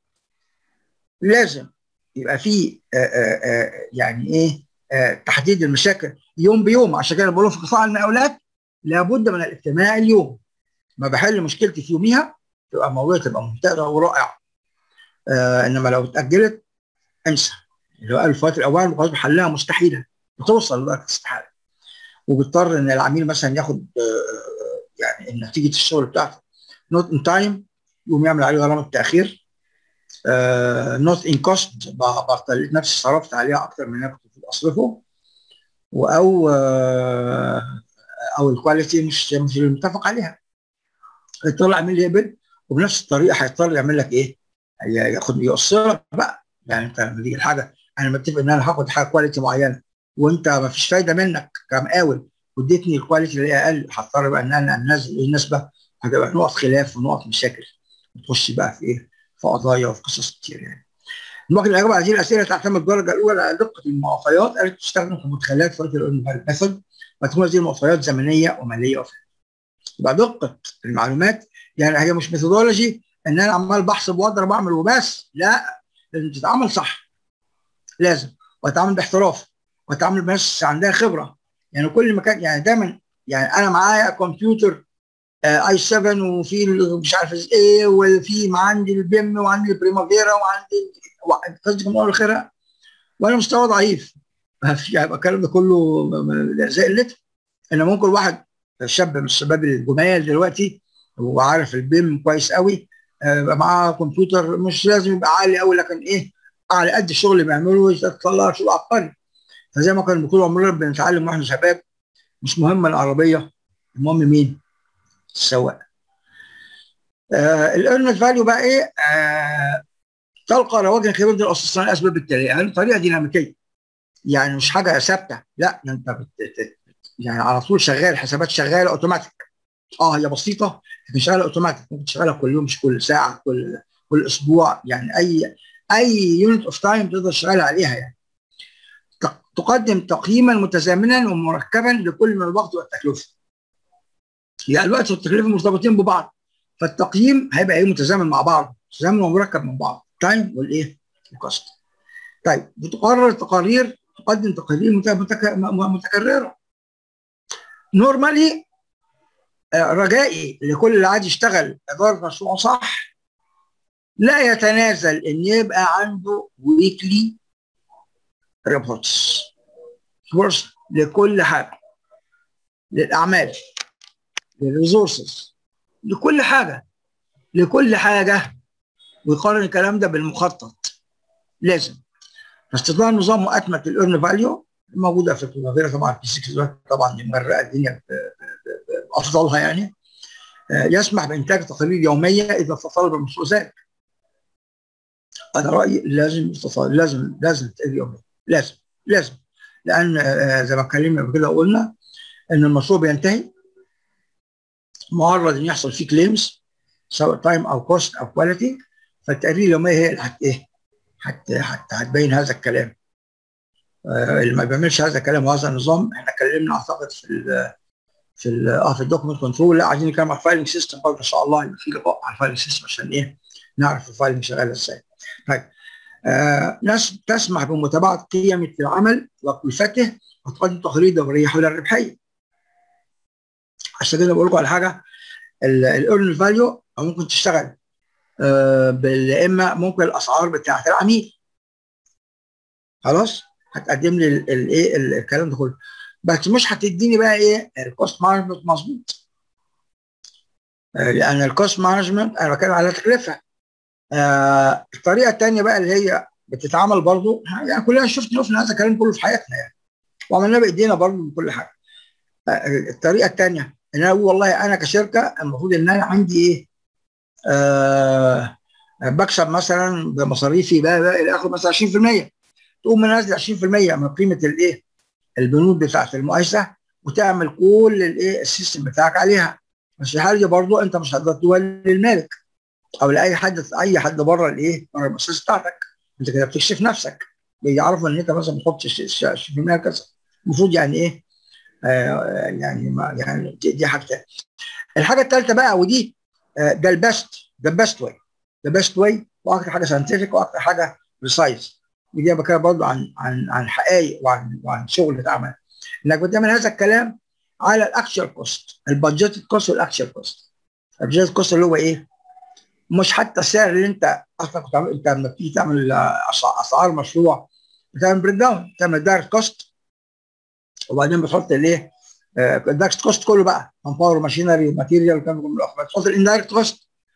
لازم يبقى في يعني ايه تحديد المشاكل يوم بيوم عشان كده بقول في قطاع المقاولات لابد من الاجتماع اليوم ما بحل مشكلتي في يوميها تبقى الموضوع تبقى ممتازه ورائعه آه انما لو اتاجلت انسى اللي هو الفوات الاوان خلاص حلها مستحيله بتوصل لدرجه الاستحاله وبيضطر ان العميل مثلا ياخد آه يعني نتيجه الشغل بتاعته نوت ان تايم يقوم يعمل عليه غرامه تاخير نوت ان كوست لقيت نفسي صرفت عليها اكتر من اللي كنت اصرفه او آه او الكواليتي مش مش المتفق عليها يطلع يعمل لي قبل وبنفس الطريقه هيضطر يعمل لك ايه؟ ياخد يقصرك بقى يعني انت لما تيجي الحاجه انا متفق ان انا هاخد حاجه كواليتي معينه وانت ما فيش فايده منك كمقاول واديتني الكواليتي اللي هي اقل هضطر بقى ان انا انزل النسبه هتبقى نقط خلاف ونقط مشاكل وتخش بقى في ايه؟ في قضايا وفي قصص كتير يعني. ممكن الاجابه على هذه الاسئله تعتمد الدرجه الاولى على دقه المعطيات التي تستخدم كمدخلات في الميثود وتكون هذه المعطيات زمنيه وماليه وفعليه. يبقى دقه المعلومات يعني هي مش ميثودولوجي ان انا عمال بحسب واضرب واعمل وبس لا لازم تتعامل صح لازم وتتعامل باحتراف وتتعامل بناس عندها خبره يعني كل مكان يعني دايما يعني انا معايا كمبيوتر اي 7 وفي مش عارف ايه وفي عندي البيم وعندي البريمافيرا وعندي قصدي من اول لاخرها وانا مستوى ضعيف ما فيش هيبقى الكلام ده كله زي قلته ان ممكن واحد شاب من الشباب الجمال دلوقتي وعارف البيم كويس قوي يبقى معاه كمبيوتر مش لازم يبقى عالي قوي لكن ايه على قد الشغل اللي بيعمله يطلع شغل عبقري فزي ما كان بيقولوا عمرنا بنتعلم واحنا شباب مش مهم العربيه المهم مين؟ السواق. آه الايرنت فاليو بقى ايه؟ آه تلقى رواج انخفاض الاصل الاسباب التاليه يعني طريقه ديناميكيه يعني مش حاجه ثابته لا انت بت... يعني على طول شغال حسابات شغاله اوتوماتيك اه هي بسيطه لكن شغاله اوتوماتيك ممكن تشتغلها كل يوم مش كل ساعه كل كل اسبوع يعني اي اي يونت اوف تايم تقدر تشتغل عليها يعني تقدم تقييما متزامنا ومركبا لكل من الوقت والتكلفه يعني الوقت والتكلفه مرتبطين ببعض فالتقييم هيبقى ايه متزامن مع بعض متزامن ومركب من بعض تايم والايه الكوست طيب بتقرر تقارير تقدم تقارير متكرره نورمالي رجائي لكل اللي عايز يشتغل اداره مشروع صح لا يتنازل ان يبقى عنده ويكلي ريبورتس كورس لكل حاجه للاعمال للريسورسز لكل حاجه لكل حاجه ويقارن الكلام ده بالمخطط لازم فاستطلاع نظام مؤتمه الايرن فاليو موجوده في البريمافيرا طبعا في 6 طبعا دي مغرقه الدنيا بافضلها يعني يسمح بانتاج تقارير يوميه اذا تطلب المشروع ذلك. انا رايي لازم لازم لازم تقرير يوميا لازم لازم لان زي ما اتكلمنا قبل كده قلنا ان المشروع بينتهي معرض ان يحصل فيه كليمز سواء تايم او كوست او كواليتي فالتقارير اليوميه هي اللي هت ايه؟ حتى هتبين هذا الكلام. آه اللي ما بيعملش هذا الكلام وهذا النظام احنا اتكلمنا اعتقد في ال في ال اه في الدوكيمنت كنترول لا عايزين نتكلم على الفايلنج سيستم برضه ان شاء الله يبقى في لقاء على الفايلنج سيستم عشان ايه؟ نعرف الفايلنج شغال ازاي. طيب آه ناس تسمح بمتابعه قيم العمل وكلفته وتقدم تقارير دوريه حول الربحيه. عشان كده بقول لكم على حاجه الايرن فاليو ممكن تشتغل آه يا اما ممكن الاسعار بتاعت العميل. خلاص؟ هتقدم لي الايه الكلام ده كله. بس مش هتديني بقى ايه الكوست مانجمنت مظبوط آه لان الكوست مانجمنت انا بتكلم على تكلفه آه الطريقه الثانيه بقى اللي هي بتتعمل برضو يعني كلنا شفنا شفنا هذا الكلام كله في حياتنا يعني وعملناه بايدينا برضو من كل حاجه آه الطريقه الثانيه ان انا اقول والله انا كشركه المفروض ان انا عندي ايه آه بكسب مثلا بمصاريفي بقى, بقى الى اخره مثلا 20% تقوم منزل 20% من قيمه الايه البنود بتاعت المؤسسه وتعمل كل الايه السيستم بتاعك عليها بس في الحاله دي برضه انت مش هتقدر تولي للمالك او لاي حد اي حد بره الايه بره المؤسسه بتاعتك انت كده بتكشف نفسك بيعرفوا ان انت مثلا بتحط 20% كذا المفروض يعني ايه آه يعني ما يعني دي, دي حاجه تانية الحاجه الثالثه بقى ودي آه ده البست ده البست واي ده بست واي واكتر حاجه ساينتفك واكتر حاجه بريسايز ودي بتكلم برضه عن عن عن حقائق وعن وعن شغل اتعمل انك بتعمل هذا الكلام على الاكشوال كوست البادجت كوست والاكشوال كوست البادجت كوست اللي هو ايه؟ مش حتى السعر اللي انت اصلا كنت انت لما بتيجي تعمل اسعار مشروع بتعمل بريك داون بتعمل دايركت كوست وبعدين بتحط الايه؟ الدايركت كوست كله بقى مان باور وماشينري وماتيريال والكلام ده كله بتحط الاندايركت كوست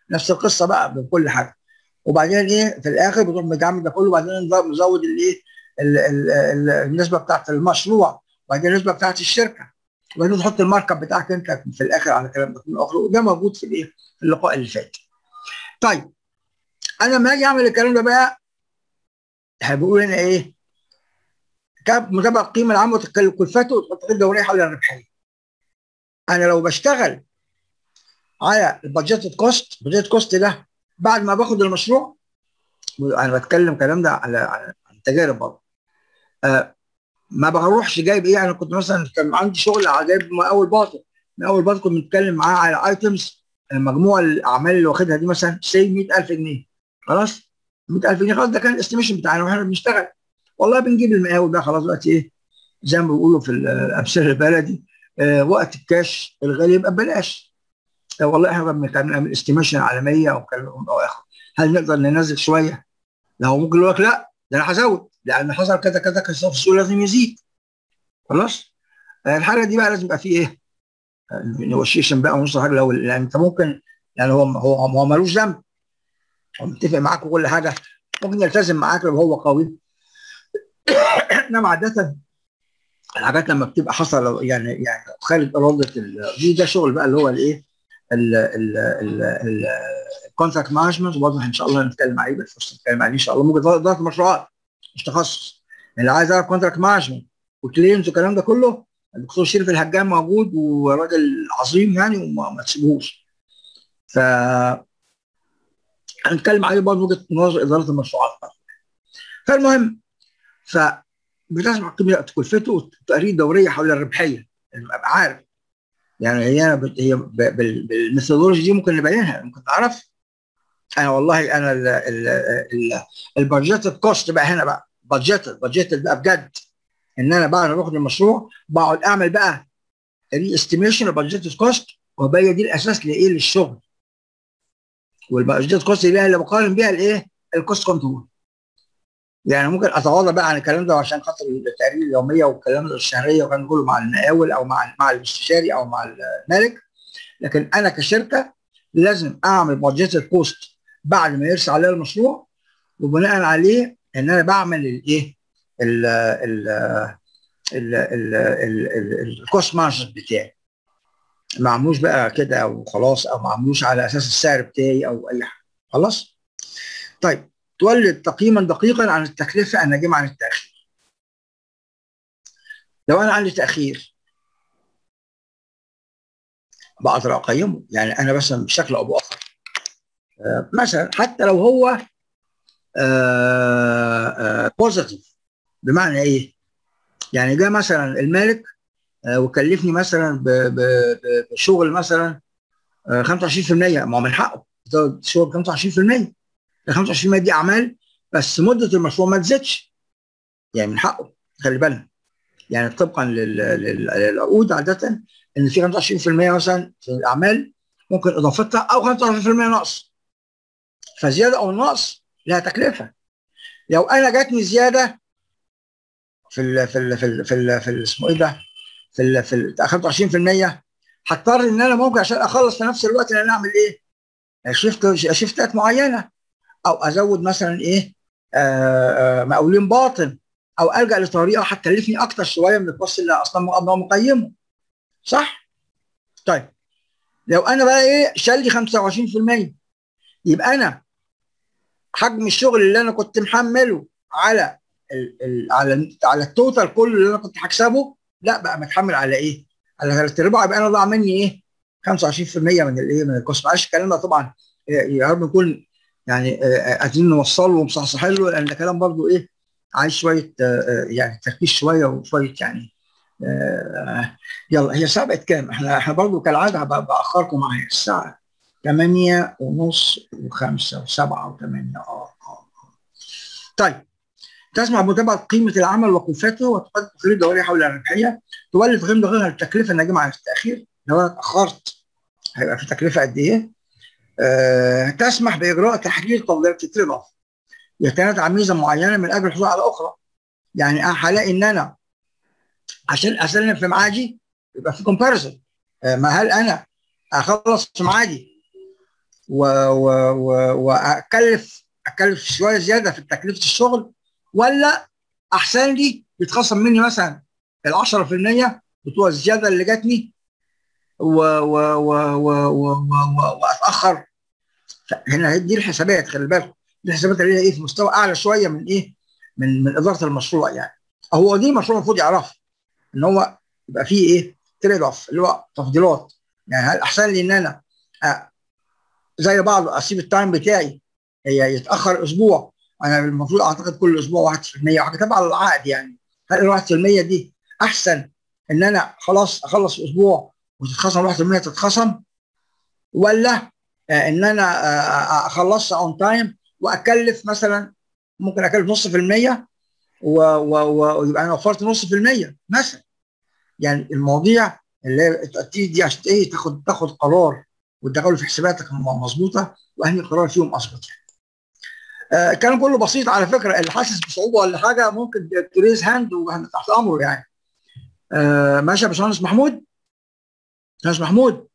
نفس القصه بقى بكل حاجه وبعدين ايه في الاخر بتروح مجمع ده كله وبعدين مزود الايه النسبه بتاعت المشروع وبعدين النسبه بتاعت الشركه وبعدين تحط المارك اب بتاعك انت في الاخر على كلام ده الاخر وده موجود في الايه في اللقاء اللي فات طيب انا لما اجي اعمل الكلام ده بقى هيقول هنا ايه متابعه القيمه العامه وكلفته وتحط الدوريه حول الربحيه انا لو بشتغل على البادجيت كوست البادجيت كوست ده بعد ما باخد المشروع انا بتكلم الكلام ده على على تجارب برضه آه ما بروحش جايب ايه انا كنت مثلا كان عندي شغل جايب اول باطل من اول باطل كنت بنتكلم معاه على ايتمز مجموع الاعمال اللي واخدها دي مثلا سي 100000 جنيه خلاص 100000 جنيه خلاص ده كان الاستيميشن بتاعنا واحنا بنشتغل والله بنجيب المقاول ده خلاص دلوقتي ايه زي ما بيقولوا في الامثله البلدي آه وقت الكاش الغالي يبقى ببلاش آه والله احنا بنعمل استيميشن على 100 او او اخر هل نقدر ننزل شويه؟ لو ممكن يقول لك لا ده انا هزود لان حصل كذا كذا كذا في السوق لازم يزيد خلاص آه الحاله دي بقى لازم يبقى فيه ايه؟ نيغوشيشن بقى ونص حاجه الاول لان انت ممكن يعني هو هو هو ملوش ذنب هو متفق معاك وكل حاجه ممكن يلتزم معاك لو هو قوي انما عاده الحاجات لما بتبقى حصل يعني يعني خارج اراده دي ده شغل بقى اللي هو الايه الكونتراكت مانجمنت وبرضه ان شاء الله هنتكلم عليه بالفرصه نتكلم عليه ان شاء الله ممكن اداره المشروعات مش تخصص اللي عايز يعرف كونتراكت مانجمنت وكليمز والكلام ده كله الدكتور شريف الهجان موجود وراجل عظيم يعني وما تسيبوهوش ف هنتكلم عليه برضه وجهه نظر اداره المشروعات فالمهم ف بتسمع قيمه كلفته والتقارير الدوريه حول الربحيه ابقى عارف يعني هي هي بالميثودولوجي دي ممكن نبينها ممكن تعرف انا والله انا البادجيت كوست بقى هنا بقى بادجيت بادجيت بقى بجد ان انا بعد ما باخد المشروع بقعد اعمل بقى ري استيميشن البادجيت كوست وهي دي الاساس لايه للشغل والبادجيت كوست اللي اللي بقارن بيها الايه الكوست كنترول يعني ممكن اتواضع بقى عن الكلام ده عشان خاطر التقارير اليوميه والكلام الشهريه وكان كله مع المقاول او مع مع الاستشاري او مع المالك لكن انا كشركه لازم اعمل بادجيت كوست بعد ما يرسى عليا المشروع وبناء عليه ان انا بعمل الايه ال ال ال الكوست مانجمنت بتاعي ما عملوش بقى كده وخلاص او ما عملوش على اساس السعر بتاعي او اي حاجه خلاص طيب تولد تقييما دقيقا عن التكلفه الناجمه عن التاخير لو انا عندي تاخير بقدر اقيمه يعني انا مثلا بشكل او باخر آه مثلا حتى لو هو بوزيتيف بمعنى ايه؟ يعني جاء مثلا المالك آه وكلفني مثلا بشغل مثلا آه 25% ما هو من حقه شغل 25% ال 25% دي اعمال بس مده المشروع ما تزيدش يعني من حقه خلي بالنا يعني طبقا للعقود عاده ان في 25% مثلا في الاعمال ممكن اضافتها او 25% نقص فزياده او نقص لها تكلفه لو انا جاتني زياده في ال في ال في ال في ال في اسمه ايه ده في ال في ال 25% هضطر ان انا ممكن عشان اخلص في نفس الوقت ان انا اعمل ايه؟ شيفت شيفتات معينه او ازود مثلا ايه آآ آآ مقاولين باطن او الجا لطريقه هتكلفني اكتر شويه من الكوست اللي اصلا ابقى مقيمه صح؟ طيب لو انا بقى ايه شال لي 25% يبقى انا حجم الشغل اللي انا كنت محمله على ال ال على على التوتال كله اللي انا كنت هكسبه لا بقى متحمل على ايه؟ على ثلاث ارباع يبقى انا ضاع مني ايه؟ 25% من الايه من الكوست معلش الكلام ده طبعا يا رب نكون يعني عايزين نوصله ومصحصح له لان ده كلام برضه ايه عايز شويه يعني تركيز شويه وشويه يعني يلا هي الساعه بقت كام؟ احنا احنا برضه كالعاده باخركم معايا الساعه 8 ونص و5 و7 و8 اه اه طيب تسمع متابعه قيمه العمل وكلفته وتقدم تقرير دوري حول الربحيه تولد قيمه دقيقه التكلفه الناجمه عن التاخير لو انا اتاخرت هيبقى في تكلفه قد ايه؟ أه تسمح باجراء تحليل تفضيلات تترضى يتنازع عن ميزه معينه من اجل الحصول على اخرى يعني هلاقي ان انا عشان اسلم في ميعادي يبقى في كومباريزون أه ما هل انا اخلص في ميعادي واكلف اكلف شويه زياده في تكلفه الشغل ولا احسن لي يتخصم مني مثلا ال 10% بتوع الزياده اللي جاتني واتاخر هنا دي الحسابات خلي بالكم دي الحسابات اللي هي ايه في مستوى اعلى شويه من ايه من من اداره المشروع يعني هو دي المشروع المفروض يعرفها ان هو يبقى فيه ايه تريد اوف اللي هو تفضيلات يعني هل احسن لي ان انا زي بعض اسيب التايم بتاعي هي يتاخر اسبوع انا المفروض اعتقد كل اسبوع 1% وحاجه تبع العقد يعني هل ال 1% دي احسن ان انا خلاص اخلص اسبوع وتتخصم 1% تتخصم ولا ان انا اخلصها اون تايم واكلف مثلا ممكن اكلف نص في المية ويبقى انا وفرت نص في المية مثلا يعني المواضيع اللي هي دي عشان ايه تاخد تاخد قرار وتدخله في حساباتك مظبوطه واهم قرار فيهم اظبط يعني. آه الكلام كله بسيط على فكره اللي حاسس بصعوبه ولا حاجه ممكن تريز هاند واحنا تحت امره يعني. آه ماشي يا باشمهندس محمود؟ باشمهندس محمود؟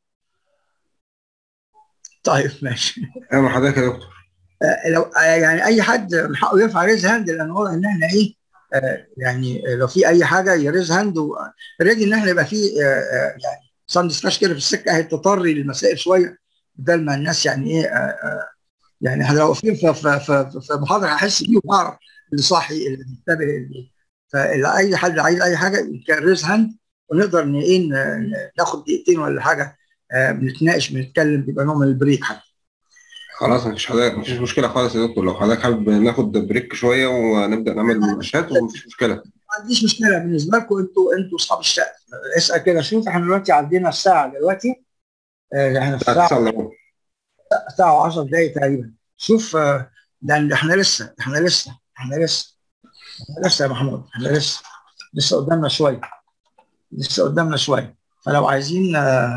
طيب ماشي. ايوه حضرتك يا دكتور. آه لو آه يعني اي حد من حقه يرفع ريز هاند لان واضح ان احنا ايه آه يعني لو في اي حاجه يريز هاند ريدي ان احنا يبقى في آه يعني صار ديسكاش كده في السكه هيتطري للمسائل شويه بدل ما الناس يعني ايه آه آه يعني احنا لو واقفين في, في, في, في محاضره هحس بيه واعرف اللي صاحي اللي بينتبه اللي فاي حد عايز اي حاجه يكرز هاند ونقدر ان ايه ناخد دقيقتين ولا حاجه آه بنتناقش بنتكلم بيبقى نوع من البريك حتى خلاص مفيش حضرتك مفيش مشكله خالص يا دكتور لو حضرتك حابب ناخد بريك شويه ونبدا نعمل مناقشات ومفيش مشكله ما عنديش مشكله بالنسبه لكم انتوا انتوا اصحاب الشقه اسال كده شوف احنا دلوقتي عدينا الساعه دلوقتي احنا في الساعه ساعه و10 دقائق تقريبا شوف ده احنا لسه احنا لسه احنا لسه احنا لسه يا محمود احنا لسه لسه قدامنا شويه لسه قدامنا شويه فلو عايزين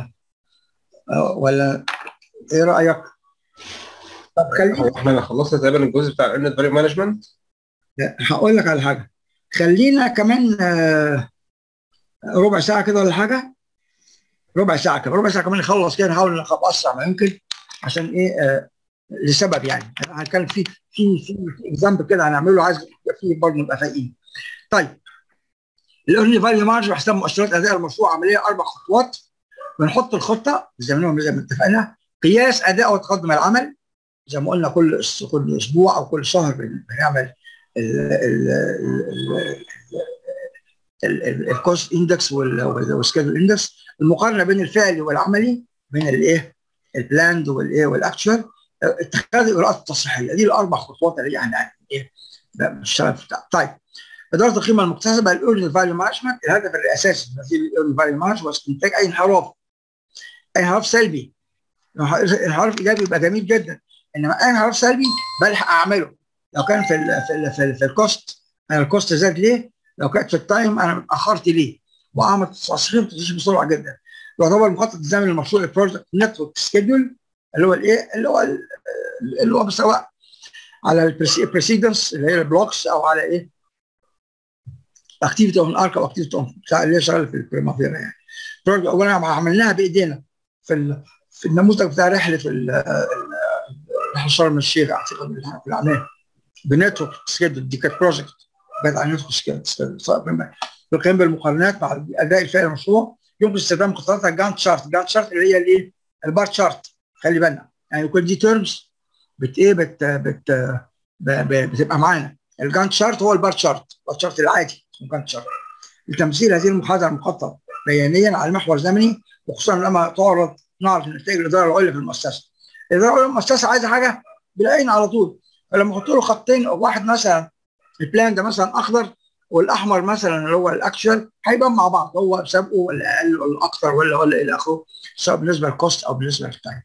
ولا ايه رايك؟ طب خلينا احنا خلصنا تقريبا الجزء بتاع الانت فاليو مانجمنت هقول لك على حاجه خلينا كمان ربع ساعه كده ولا حاجه ربع ساعه كده ربع ساعه كمان نخلص كده نحاول نخلص اسرع ما يمكن عشان ايه آه لسبب يعني هنتكلم في في في اكزامبل كده هنعمله عايز فيه برضه نبقى فايقين طيب الايرلي فاليو مارج بحساب مؤشرات اداء المشروع عمليه اربع خطوات بنحط الخطه زي ما زي ما اتفقنا قياس اداء وتقدم العمل زي ما قلنا كل كل اسبوع او كل شهر بنعمل الكوست اندكس والسكيدول اندكس المقارنه بين الفعلي والعملي بين الايه البلاند والايه والاكشوال اتخاذ الاجراءات التصحيحيه دي الاربع خطوات اللي يعني ايه بنشتغل فيها طيب اداره القيمه المكتسبه الاورجنال فاليو مانجمنت الهدف الاساسي من هذه الاورجنال فاليو مانجمنت هو استنتاج اي انحراف اي انحراف سلبي انحراف ايجابي يبقى جميل جدا انما اي انحراف سلبي بلحق اعمله لو كان في ال في ال في, ال في الكوست انا الكوست زاد ليه؟ لو كانت في التايم انا اتاخرت ليه؟ واعمل تصحيح وتصحيح بسرعه جدا يعتبر مخطط الزمني للمشروع البروجكت نتورك سكيدول اللي هو الايه؟ اللي هو اللي هو سواء على البريسيدنس اللي هي البلوكس او على ايه؟ اكتيفيتي اون ارك او اكتيفيتي اون اللي هي شغاله في البريمافيرا يعني. اولا عملناها بايدينا في في النموذج بتاع رحله رحله شرم الشيخ اعتقد في العمان بنتورك سكيدول دي كانت بروجكت بقت على نتورك سكيدول بالقيام بالمقارنات مع اداء الفعل المشروع يمكن استخدام خطوات الجانت شارت الجانت شارت اللي هي الايه البار شارت خلي بالنا يعني كل دي تيرمز بت ايه بت بت بتبقى معانا الجانت شارت هو البار شارت البار شارت العادي اسمه جانت شارت لتمثيل هذه المحاضره المخطط بيانيا على محور زمني وخصوصا لما تعرض نعرف نتائج الاداره العليا في المؤسسه الاداره العليا في المؤسسه عايزه حاجه بالعين على طول فلما احط له خطين او واحد مثلا البلان ده مثلا اخضر والاحمر مثلا اللي هو الاكشوال هيبان مع بعض هو سابقه ولا اقل ولا اكثر ولا ولا الى اخره سواء بالنسبه للكوست او بالنسبه للتايم.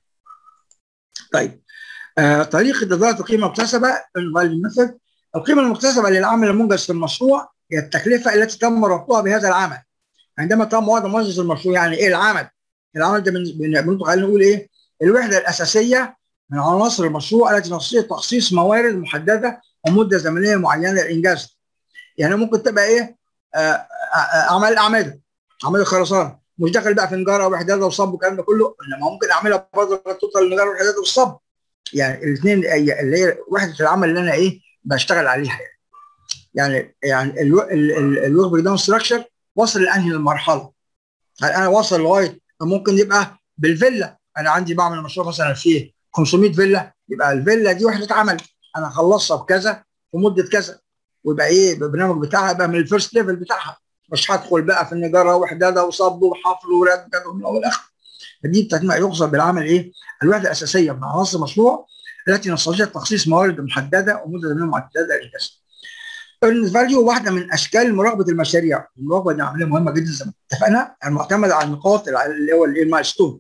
طيب آه طريقه اداره القيمه المكتسبه الفاليو ميثود القيمه المكتسبه للعمل المنجز في المشروع هي التكلفه التي تم ربطها بهذا العمل. عندما تم وضع منجز المشروع يعني ايه العمل؟ العمل ده بنطلق عليه نقول ايه؟ الوحده الاساسيه من عناصر المشروع التي تستطيع تخصيص موارد محدده ومده زمنيه معينه للانجاز. يعني ممكن تبقى ايه؟ آه اعمال الاعمده اعمال الخرسانه مش داخل بقى في نجاره وحداده وصب والكلام ده كله انما ممكن اعملها برضه توصل للنجاره والحداده والصب يعني الاثنين اللي هي وحده العمل اللي انا ايه بشتغل عليها يعني يعني يعني الورك بريك داون ستراكشر وصل لانهي المرحله هل انا واصل لغايه ممكن يبقى بالفيلا انا عندي بعمل مشروع مثلا فيه 500 فيلا يبقى الفيلا دي وحده عمل انا اخلصها بكذا في مده كذا ويبقى ايه البرنامج بتاعها يبقى من الفيرست ليفل بتاعها مش هدخل بقى في النجاره وحداده وصب وحفر ورد من اول لاخر فدي يقصد بالعمل ايه؟ الوحده الاساسيه من عناصر المشروع التي نستطيع تخصيص موارد محدده ومده زمنيه محدده للكسب. الفاليو واحده من اشكال مراقبه المشاريع، المراقبه دي عمليه مهمه جدا زي ما اتفقنا المعتمده على النقاط اللي هو المايل ستون.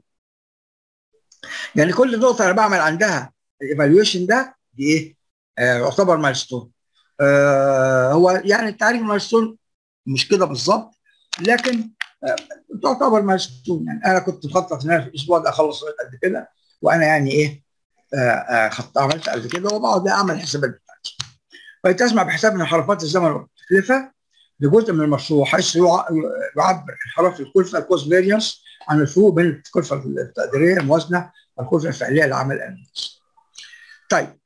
يعني كل نقطه انا بعمل عندها الايفالويشن ده دي ايه؟ يعتبر آه مايل ستون. آه هو يعني تعريف المايل ستون مش كده بالظبط لكن آه تعتبر مايل ستون يعني انا كنت مخطط ان انا في الاسبوع ده اخلص قد كده وانا يعني ايه آه خط عملت قد كده وبقعد اعمل حسابات بتاعتي. وتسمع بحساب انحرافات الزمن والتكلفه لجزء من المشروع حيث يعبر انحراف الكلفه الكوست فيرينس عن الفروق بين الكلفه التقديريه الموازنه والكلفه الفعليه لعمل الاناليز. طيب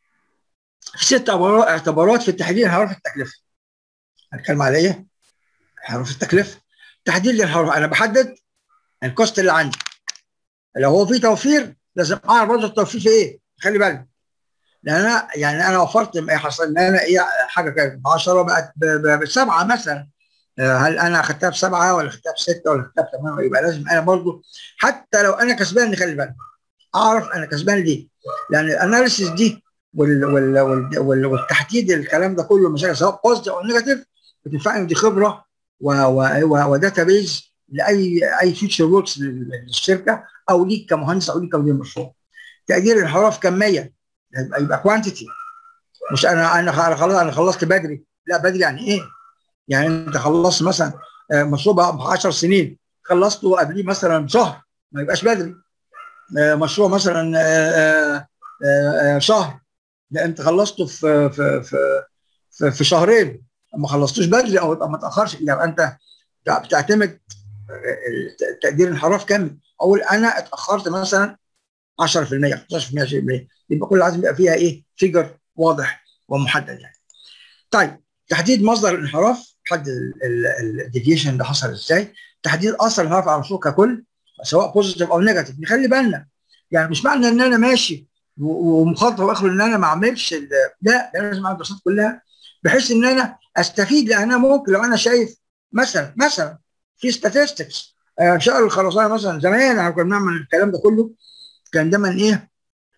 في ست اعتبارات في تحديد انحراف التكلفه. هنتكلم على ايه؟ انحراف التكلفه. تحديد الانحراف انا بحدد الكوست اللي عندي. لو هو في توفير لازم اعرف برضه التوفير في ايه؟ خلي بالك. لان انا يعني انا وفرت حصل ان انا ايه حاجه كانت ب 10 بقت بسبعه مثلا هل انا اخدتها بسبعه ولا اخدتها بسته ولا اخدتها بثمانيه يبقى لازم انا برضه حتى لو انا كسبان خلي بالك اعرف انا كسبان ليه؟ لان الاناليسيس دي وال وال وال وال والتحديد الكلام ده كله مشاكل سواء بوزيتيف او نيجاتيف بتنفعني دي خبره وداتا بيز لاي اي فيتشر وركس للشركه او ليك كمهندس او ليك كمدير مشروع. تقدير الانحراف كميا يبقى كوانتيتي مش انا انا خلاص انا خلصت بدري لا بدري يعني ايه؟ يعني انت خلصت مثلا مشروع ب 10 سنين خلصته قبليه مثلا بشهر ما يبقاش بدري مشروع مثلا شهر لا انت خلصته في في في في شهرين ما خلصتوش بدري او ما تاخرش يبقى انت بتعتمد تقدير الانحراف كامل اقول انا اتاخرت مثلا 10% 15% 20% يبقى كل لازم يبقى فيها ايه فيجر واضح ومحدد يعني. طيب تحديد مصدر الانحراف تحدد الديفيشن ده حصل ازاي تحديد اثر الانحراف على المشروع ككل سواء بوزيتيف او نيجاتيف نخلي بالنا يعني مش معنى ان انا ماشي ومخطط واخر ان انا ما اعملش لا ده لازم اعمل الدراسات كلها بحيث ان انا استفيد لان انا ممكن لو انا شايف مثلا مثلا في statistics آه شهر الخرسانه مثلا زمان احنا كنا بنعمل الكلام ده كله كان دايما ايه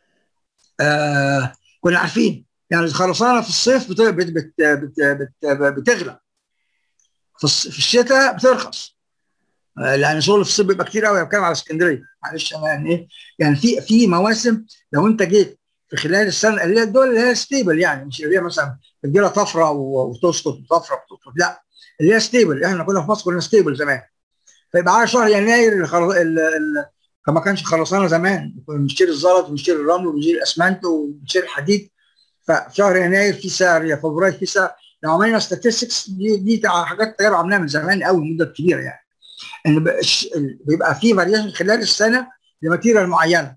آه كنا عارفين يعني الخرسانه في الصيف بت بت بت بت بت بتغلى في, في الشتاء بترخص آه لان شغل في الصيف بيبقى كتير قوي بتكلم على اسكندريه معلش انا يعني ايه يعني في في مواسم لو انت جيت في خلال السنه اللي هي الدول اللي هي ستيبل يعني مش اللي هي مثلا بتجي لها طفره وتسقط وطفره وتسقط لا اللي هي ستيبل احنا كنا في مصر كنا ستيبل زمان فيبقى على شهر يناير فما كانش خرسانه زمان كنا بنشتري الزلط ونشتري الرمل ونشتري الاسمنت ونشتري الحديد ففي شهر يناير في سعر يا فبراير في سعر لو عملنا ستاتستكس دي دي حاجات تجارب عملناها من زمان قوي مده كبيره يعني ان بيبقى في فاريشن خلال السنه لماتيريال معينه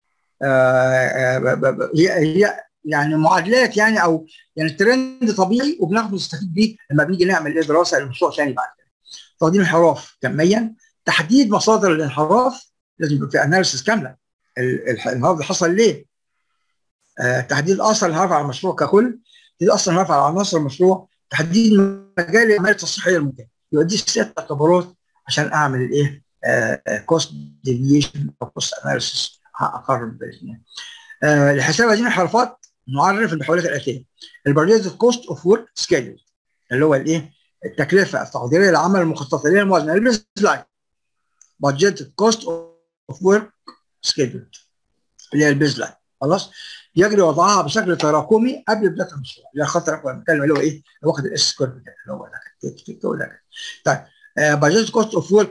هي هي يعني معادلات يعني او يعني ترند طبيعي وبناخده نستفيد بيه لما بنيجي نعمل ايه دراسه لمشروع ثاني بعد كده. تقديم الانحراف كميا تحديد مصادر الانحراف لازم يبقى في اناليسيس كامله الانحراف ده حصل ليه؟ آه تحديد اثر الانحراف على المشروع ككل تحديد اثر الانحراف على عناصر المشروع تحديد مجال العمليه التصحيحيه الممكن يبقى دي ست اعتبارات عشان اعمل الايه؟ كوست ديفيشن او كوست اناليسيس اقرر بالاثنين. آه لحساب هذه الانحرافات نعرف المحاولات الاتيه البريد كوست اوف ورك سكيدول اللي هو الايه؟ التكلفه التقديريه للعمل المخطط اليه الموازنه البيز لاين بادجت كوست اوف ورك سكيدول اللي هي البيز لاين خلاص يجري وضعها بشكل تراكمي قبل بدايه المشروع اللي خاطر بنتكلم اللي هو ايه؟ واخد الاس سكوير بتاعه اللي هو ده ده طيب بادجت كوست اوف ورك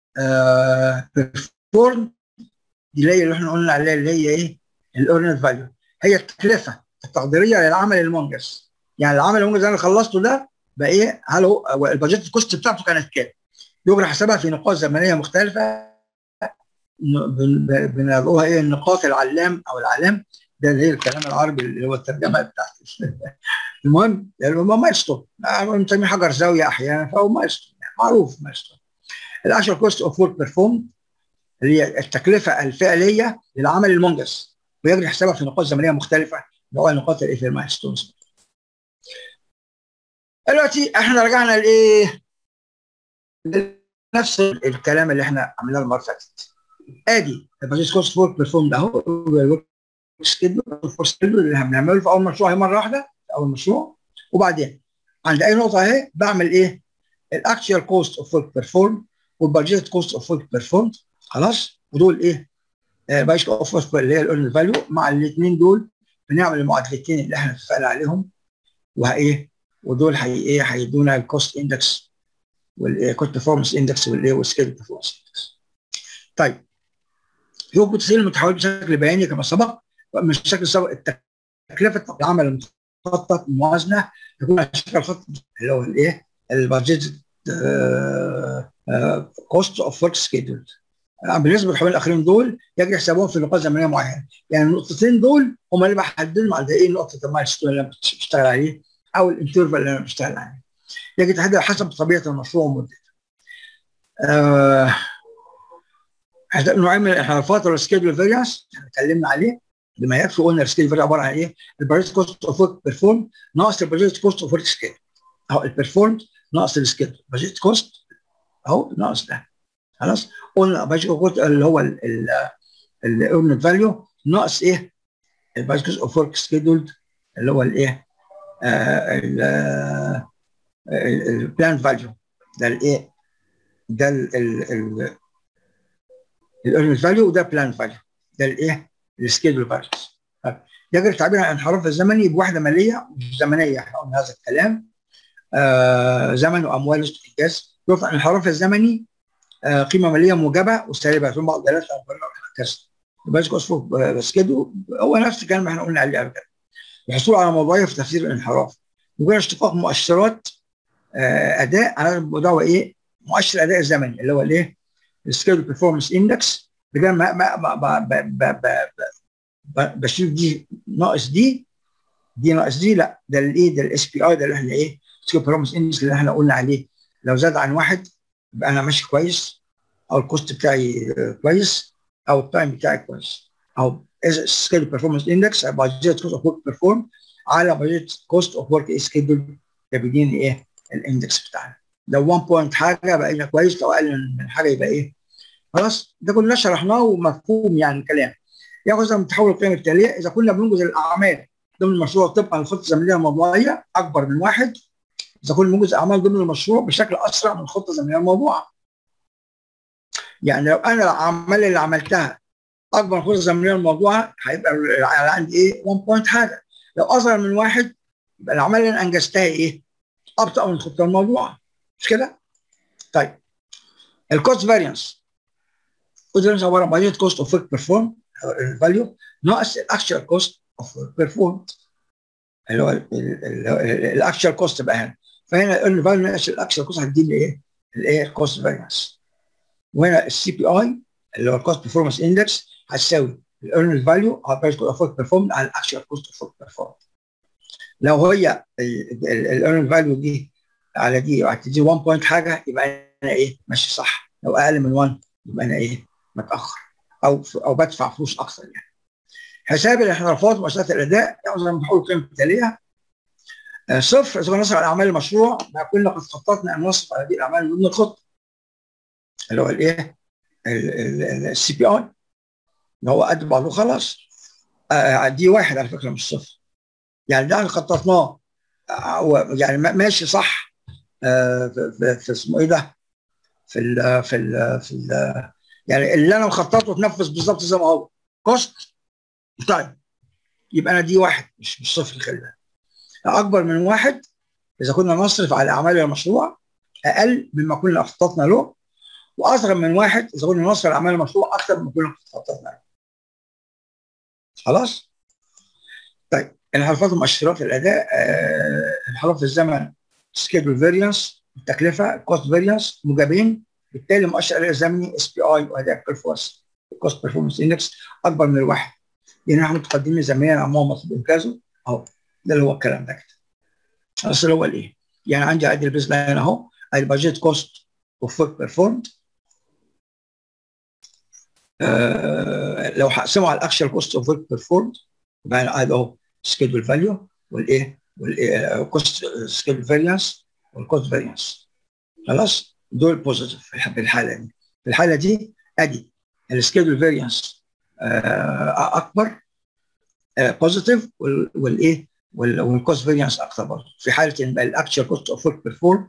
بيرفورم دي اللي هي اللي احنا قلنا عليها اللي هي ايه؟ الاورنت فاليو هي التكلفه التقديريه للعمل المنجز يعني العمل المنجز اللي انا خلصته ده بقى ايه هل هو البادجت الكوست بتاعته كانت كام؟ يجرى حسابها في نقاط زمنيه مختلفه بنلاقوها ايه النقاط العلام او العلام ده اللي هي الكلام العربي اللي هو الترجمه بتاعت المهم هو مايلستون بنسميه حجر زاويه احيانا فهو مايلستون يعني معروف مايلستون الاشهر كوست اوف ورك بيرفورم اللي هي التكلفه الفعليه للعمل المنجز ويجري حسابها في نقاط زمنيه مختلفه اللي هو النقاط الايه في المايلستونز دلوقتي احنا رجعنا لايه؟ نفس الكلام اللي احنا عملناه المره اللي فاتت ادي الباجيت كوست فور بيرفورم ده اهو سكيدول اللي بنعمله في اول مشروع هي مره واحده في اول مشروع وبعدين عند اي نقطه اهي بعمل ايه؟ الاكشوال كوست اوف ورك بيرفورم والبادجيت كوست اوف ورك بيرفورم خلاص ودول ايه؟ بايش اوف ورك اللي هي الايرن فاليو مع الاثنين دول بنعمل المعادلتين اللي احنا اتفقنا عليهم وهايه ودول هي ايه هيدونا الكوست اندكس والكوست بيرفورمانس اندكس والايه والسكيل بيرفورمانس اندكس طيب يوجد تسهيل المتحول بشكل بياني كما سبق مش بشكل سبق تكلفه العمل المخطط موازنه تكون على شكل خط اللي هو الايه البادجت كوست اوف ورك سكيدول بالنسبه للحوالين الاخرين دول يجري حسابهم في نقاط زمنيه معينه يعني النقطتين دول هم اللي بحددهم على ايه نقطه المايلستون اللي انا بشتغل عليه او الانترفال اللي انا بشتغل عليه يجي تحدد حسب طبيعه المشروع ومدته آه نوعين من الانحرافات والسكيدول فيريانس اتكلمنا عليه بما يكفي قلنا السكيدول فيريانس عباره عن ايه؟ البريت كوست اوف ورك بيرفورم ناقص البريت كوست اوف ورك سكيل اهو البيرفورم ناقص السكيدول البريت كوست اهو ناقص ده خلاص قلنا البريت كوست اللي هو الايرن فاليو ناقص ايه؟ البريت كوست اوف ورك سكيدول اللي هو الايه؟ البلان فاليو ده الايه؟ ده الايرن فاليو وده بلان فاليو ده الايه؟ السكيدول فاليوز يجري التعبير عن الانحراف الزمني بوحده ماليه زمنيه احنا قلنا هذا الكلام آه زمن واموال انجاز يرفع الانحراف الزمني آه قيمه ماليه موجبه وسالبه ثم بعض الدلالات هكذا يبقى اسمه سكيدول هو نفس الكلام اللي احنا قلنا عليه قبل كده الحصول على موضوعيه في تفسير الانحراف وجود اشتقاق مؤشرات آه اداء على الموضوع ايه؟ مؤشر الاداء الزمني اللي هو الايه؟ السكيل بيرفورمانس اندكس بدل ما ما ما بشيل دي ناقص دي دي ناقص دي لا ده الايه ده الاس بي اي ده اللي احنا ايه سكيل بيرفورمانس اندكس اللي احنا قلنا عليه لو زاد عن واحد يبقى انا ماشي كويس او الكوست بتاعي كويس او التايم بتاعي كويس او سكيل بيرفورمانس اندكس بادجيت كوست اوف ورك بيرفورم على بادجيت كوست اوف ورك سكيدول ده بيديني ايه الاندكس بتاعنا لو 1 بوينت حاجه بقينا كويس لو اقل من حاجه يبقى ايه خلاص ده كلنا شرحناه ومفهوم يعني الكلام ياخذ من تحول القيم التاليه اذا كنا بننجز الاعمال ضمن المشروع طبقا للخطه الزمنيه الموضوعيه اكبر من واحد اذا كنا بننجز اعمال ضمن المشروع بشكل اسرع من الخطه الزمنيه الموضوعه يعني لو انا الاعمال اللي عملتها اكبر من الخطه الزمنيه الموضوعه هيبقى عندي ايه 1 بوينت حاجه لو اصغر من واحد يبقى الاعمال اللي انا انجزتها ايه ابطا من الخطه الموضوعه مش كده؟ طيب الكوست فاريانس كوست فاريانس عباره عن بادجت كوست اوف ورك بيرفورم الفاليو ناقص الاكشوال كوست اوف ورك بيرفورم اللي هو الاكشوال كوست بقى هنا فهنا الفاليو ناقص الاكشوال كوست هتديني ايه؟ الايه الكوست فاريانس وهنا السي بي اي اللي هو الكوست بيرفورمانس اندكس هتساوي الايرن فاليو على البرايس كوست اوف ورك بيرفورم على الاكشوال كوست اوف ورك بيرفورم لو هي الايرن فاليو دي على دي هتدي 1 بوينت حاجه يبقى انا ايه ماشي صح لو اقل من 1 يبقى انا ايه متاخر او او بدفع فلوس اكثر يعني حساب الانحرافات ومؤشرات الاداء يعوز من تحول القيمه التاليه آه صفر اذا كنا نصرف على اعمال المشروع ما كنا قد خططنا ان نصرف على هذه الاعمال من ضمن الخطه اللي هو الايه السي بي اي اللي هو قد بعضه خلاص آه دي واحد على فكره مش صفر يعني ده خططناه آه يعني ماشي صح في, في اسمه ايه ده في ال في ال في ال يعني اللي انا مخططه اتنفذ بالظبط زي ما هو كوست طيب يبقى انا دي واحد مش مش صفر خلي بالك اكبر من واحد اذا كنا نصرف على اعمال المشروع اقل مما كنا خططنا له واصغر من واحد اذا كنا نصرف على اعمال المشروع اكثر مما كنا خططنا له خلاص طيب انحرافات ومؤشرات الاداء آه انحراف الزمن سكيدول فاريانس التكلفه كوست فاريانس موجبين بالتالي مؤشر الاداء الزمني اس بي اي واداء بيرفورمانس الكوست بيرفورمانس اندكس اكبر من الواحد يعني احنا متقدمين زمان عمال مطلوب انجازه اهو ده اللي هو الكلام ده كده بس اللي هو الايه؟ يعني عندي ادي البيز لاين اهو البادجت كوست اوف ورك بيرفورمد لو هقسمه على الاكشوال كوست اوف ورك بيرفورمد يبقى ادي اهو سكيدول فاليو والايه؟ والكوست سكيدول فاريانس والكوست فاريانس خلاص؟ دول بوزيتيف في الحاله دي في الحاله دي ادي السكيدول فاريانس اكبر بوزيتيف والايه والكوست فاريانس اكثر برضه في حاله ان الاكشوال كوست اوف ورك بيرفورم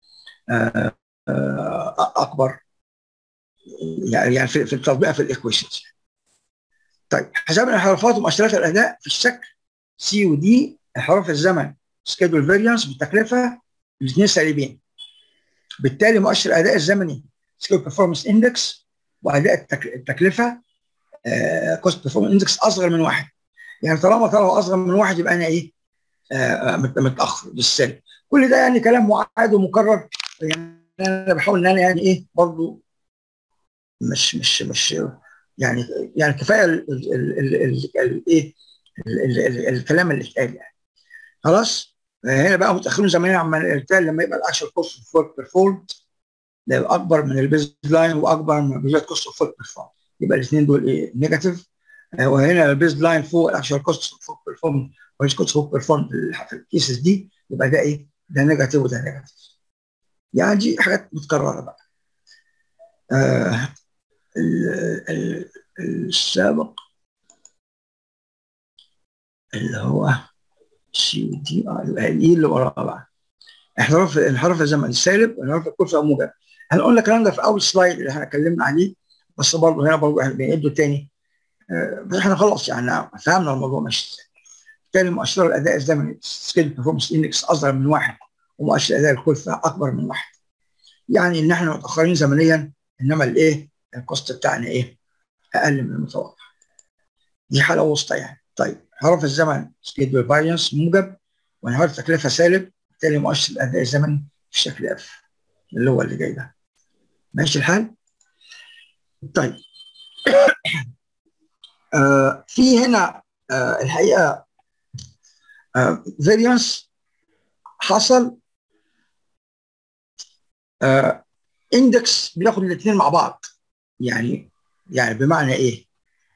اكبر يعني في التطبيق في الايكويشنز طيب حساب الانحرافات ومؤشرات الاداء في الشكل سي ودي انحراف الزمن سكيدول فاريانس بالتكلفه الاثنين سالبين بالتالي مؤشر الاداء الزمني سكيل بيرفورمانس اندكس واداء التكلفه كوست بيرفورمانس اندكس اصغر من واحد يعني طالما طلعوا اصغر من واحد يبقى انا ايه آه متاخر بالسلب كل ده يعني كلام معاد ومكرر يعني انا بحاول ان انا يعني ايه برضه مش مش مش يعني يعني كفايه الايه الكلام اللي اتقال يعني خلاص هنا بقى متاخرين زمان عما لما يبقى الاكشن كوست اوف ورك بيرفورمد اكبر من البيز لاين واكبر من البيز كوست اوف ورك بيرفورمد يبقى الاثنين دول ايه نيجاتيف وهنا البيز لاين فوق الاكشوال كوست اوف ورك بيرفورمد والبيز كوست اوف بيرفورمد في الكيسز دي يبقى ده ايه ده نيجاتيف وده نيجاتيف يعني دي حاجات متكرره بقى آه السابق اللي هو سي ودي اه الاي اللي وراها بقى انحراف انحراف الزمن السالب انحراف الكرسي او موجب احنا قلنا الكلام ده في اول سلايد اللي احنا اتكلمنا عليه بس برضه هنا برضه بنعيده تاني آه بس احنا خلاص يعني فهمنا الموضوع ماشي ازاي بالتالي مؤشر الاداء الزمني سكيل بيرفورمانس اندكس اصغر من واحد ومؤشر الاداء الكلفه اكبر من واحد يعني ان احنا متاخرين زمنيا انما الايه الكوست بتاعنا ايه اقل من المتوقع دي حاله وسطى يعني طيب انحراف الزمن سكيدول فاريانس موجب وانحراف التكلفه سالب بالتالي مؤشر الاداء الزمني في شكل اف اللي هو اللي جاي ده ماشي الحال طيب آه في هنا آه الحقيقه فاريانس آه حصل آه اندكس بياخد الاثنين مع بعض يعني يعني بمعنى ايه؟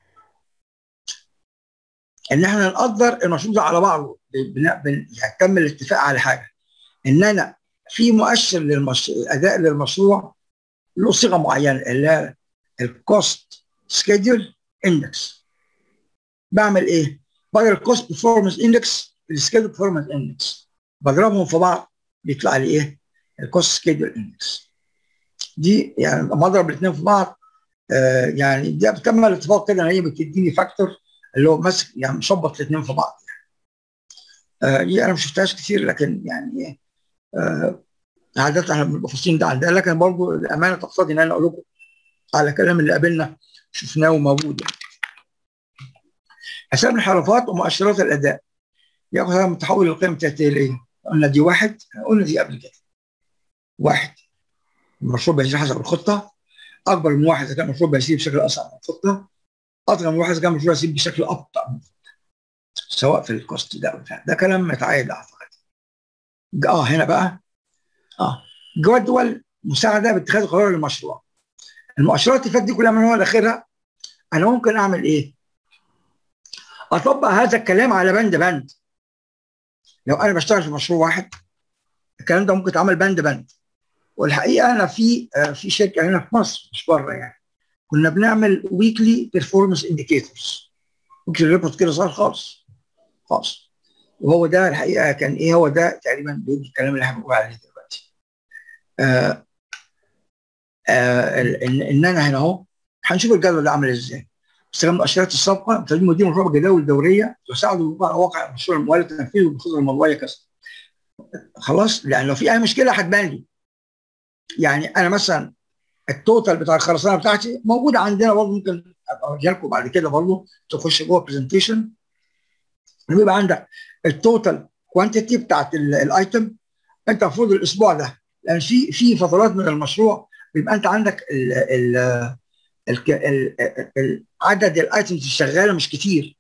ان احنا نقدر المشروع ده على بعضه يعني تم الاتفاق على حاجه ان انا في مؤشر للمشروع اداء للمشروع له صيغه معينه اللي هي الكوست سكيدول اندكس بعمل ايه؟ بدل الكوست بيرفورمانس اندكس السكيدول بيرفورمانس اندكس بضربهم في بعض بيطلع لي ايه؟ الكوست سكيدول اندكس دي يعني لما اضرب الاثنين في بعض آه يعني دي بتكمل اتفاق كده ان هي بتديني فاكتور اللي هو ماسك يعني مشبط الاثنين في بعض يعني. آه دي انا ما شفتهاش كتير لكن يعني ايه آه عادة احنا بنبقى فاصلين ده عن ده لكن برضه الامانه تقتضي ان انا اقول لكم على كلام اللي قابلنا شفناه وموجود يعني. حساب الانحرافات ومؤشرات الاداء ياخذ من تحول القيم التحتيه قلنا دي واحد قلنا دي قبل كده واحد المشروع بيسير حسب الخطه اكبر من واحد اذا كان المشروع بيسير بشكل اسرع من الخطه اصغر من واحد اذا كان المشروع بيسير بشكل ابطا من الخطه سواء في الكوست ده او ده ده كلام متعايد اعتقد اه هنا بقى اه جدول مساعده باتخاذ قرار المشروع المؤشرات اللي فاتت دي كلها من هو لاخرها انا ممكن اعمل ايه؟ اطبق هذا الكلام على بند بند لو انا بشتغل في مشروع واحد الكلام ده ممكن يتعمل بند بند والحقيقه انا في في شركه هنا في مصر مش بره يعني كنا بنعمل ويكلي بيرفورمانس انديكيتورز ويكلي ريبورت كده صغير خالص خالص وهو ده الحقيقه كان ايه هو ده تقريبا بيدي الكلام اللي احنا بنقول عليه دلوقتي آه آه ان, إن انا هنا اهو هنشوف الجدول ده عامل ازاي استخدام المؤشرات السابقه تقديم مدير مشروع الجداول الدوريه تساعد على واقع المشروع الموالي تنفيذه بالخطه الموضوعيه كذا خلاص لان لو في اي مشكله هتبان لي يعني انا مثلا التوتال بتاع الخرسانه بتاعتي موجود عندنا برضه ممكن ابقى اوريها لكم بعد كده برضه تخش جوه برزنتيشن بيبقى عندك التوتال كوانتيتي بتاعت الايتم انت المفروض الاسبوع ده لان في في فترات من المشروع بيبقى انت عندك ال ال ال ال عدد الايتمز الشغاله مش كتير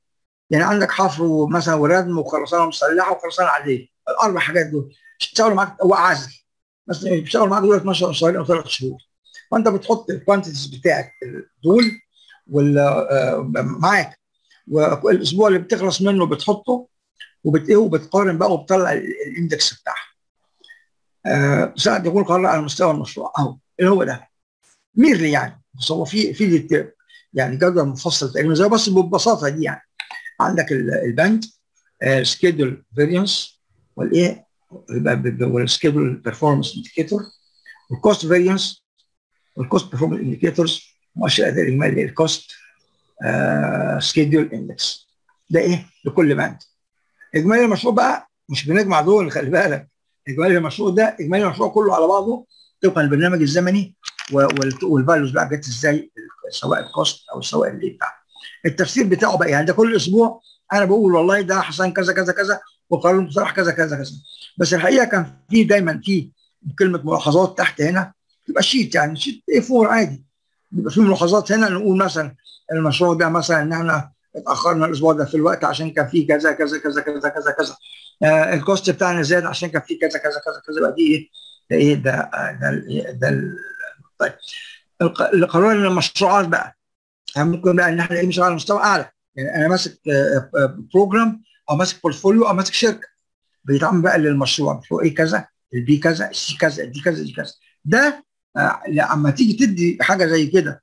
يعني عندك حفر مثلا وردم وخرسانه مسلحه وخرسانه عاديه الاربع حاجات دول بيشتغلوا معاك وعزل مثلا بيشتغلوا معاك دول 12 شهرين او ثلاث شهور فانت بتحط الكوانتيتيز بتاعك دول وال معاك والاسبوع اللي بتخلص منه بتحطه وبت وبتقارن بقى وبتطلع الاندكس بتاعها. آه ساعد يكون قرار على مستوى المشروع اهو اللي هو ده ميرلي يعني بس هو في في يعني جدول مفصل تقريبا زي بس ببساطه دي يعني عندك الباند سكيدول فاريانس والايه والسكيدول بيرفورمانس انديكيتور والكوست فاريانس والكوست بيرفورمانس انديكيتورز مؤشر الاداء الاجمالي الكوست سكيدول اندكس ده ايه لكل باند اجمالي المشروع بقى مش بنجمع دول خلي بالك اجمالي المشروع ده اجمالي المشروع كله على بعضه طبقا للبرنامج الزمني والفاليوز بقى جت ازاي سواء الكوست او سواء اللي بتاع التفسير بتاعه بقى يعني ده كل اسبوع انا بقول والله ده حصل كذا كذا كذا وقرار المقترح كذا كذا كذا بس الحقيقه كان في دايما في كلمه ملاحظات تحت هنا تبقى شيت يعني شيت اي 4 عادي بيبقى في ملاحظات هنا نقول مثلا المشروع ده مثلا ان احنا اتاخرنا الاسبوع ده في الوقت عشان كان في كذا كذا كذا كذا كذا كذا آه الكوست بتاعنا زاد عشان كان في كذا كذا كذا كذا بقى دي ايه ده ايه ده ده ده طيب القرار المشروعات بقى يعني ممكن بقى ان احنا نمشي على مستوى اعلى يعني انا ماسك بروجرام او ماسك بورتفوليو او ماسك شركه بيتعمل بقى للمشروع مشروع ايه كذا البي كذا السي كذا دي كذا دي كذا ده لما تيجي تدي حاجه زي كده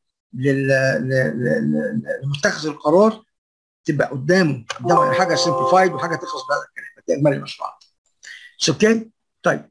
لمتخذ القرار تبقى قدامه قدامه حاجه سمبليفايد وحاجه تخلص بهذا الكلام اجمالي المشروعات اوكي طيب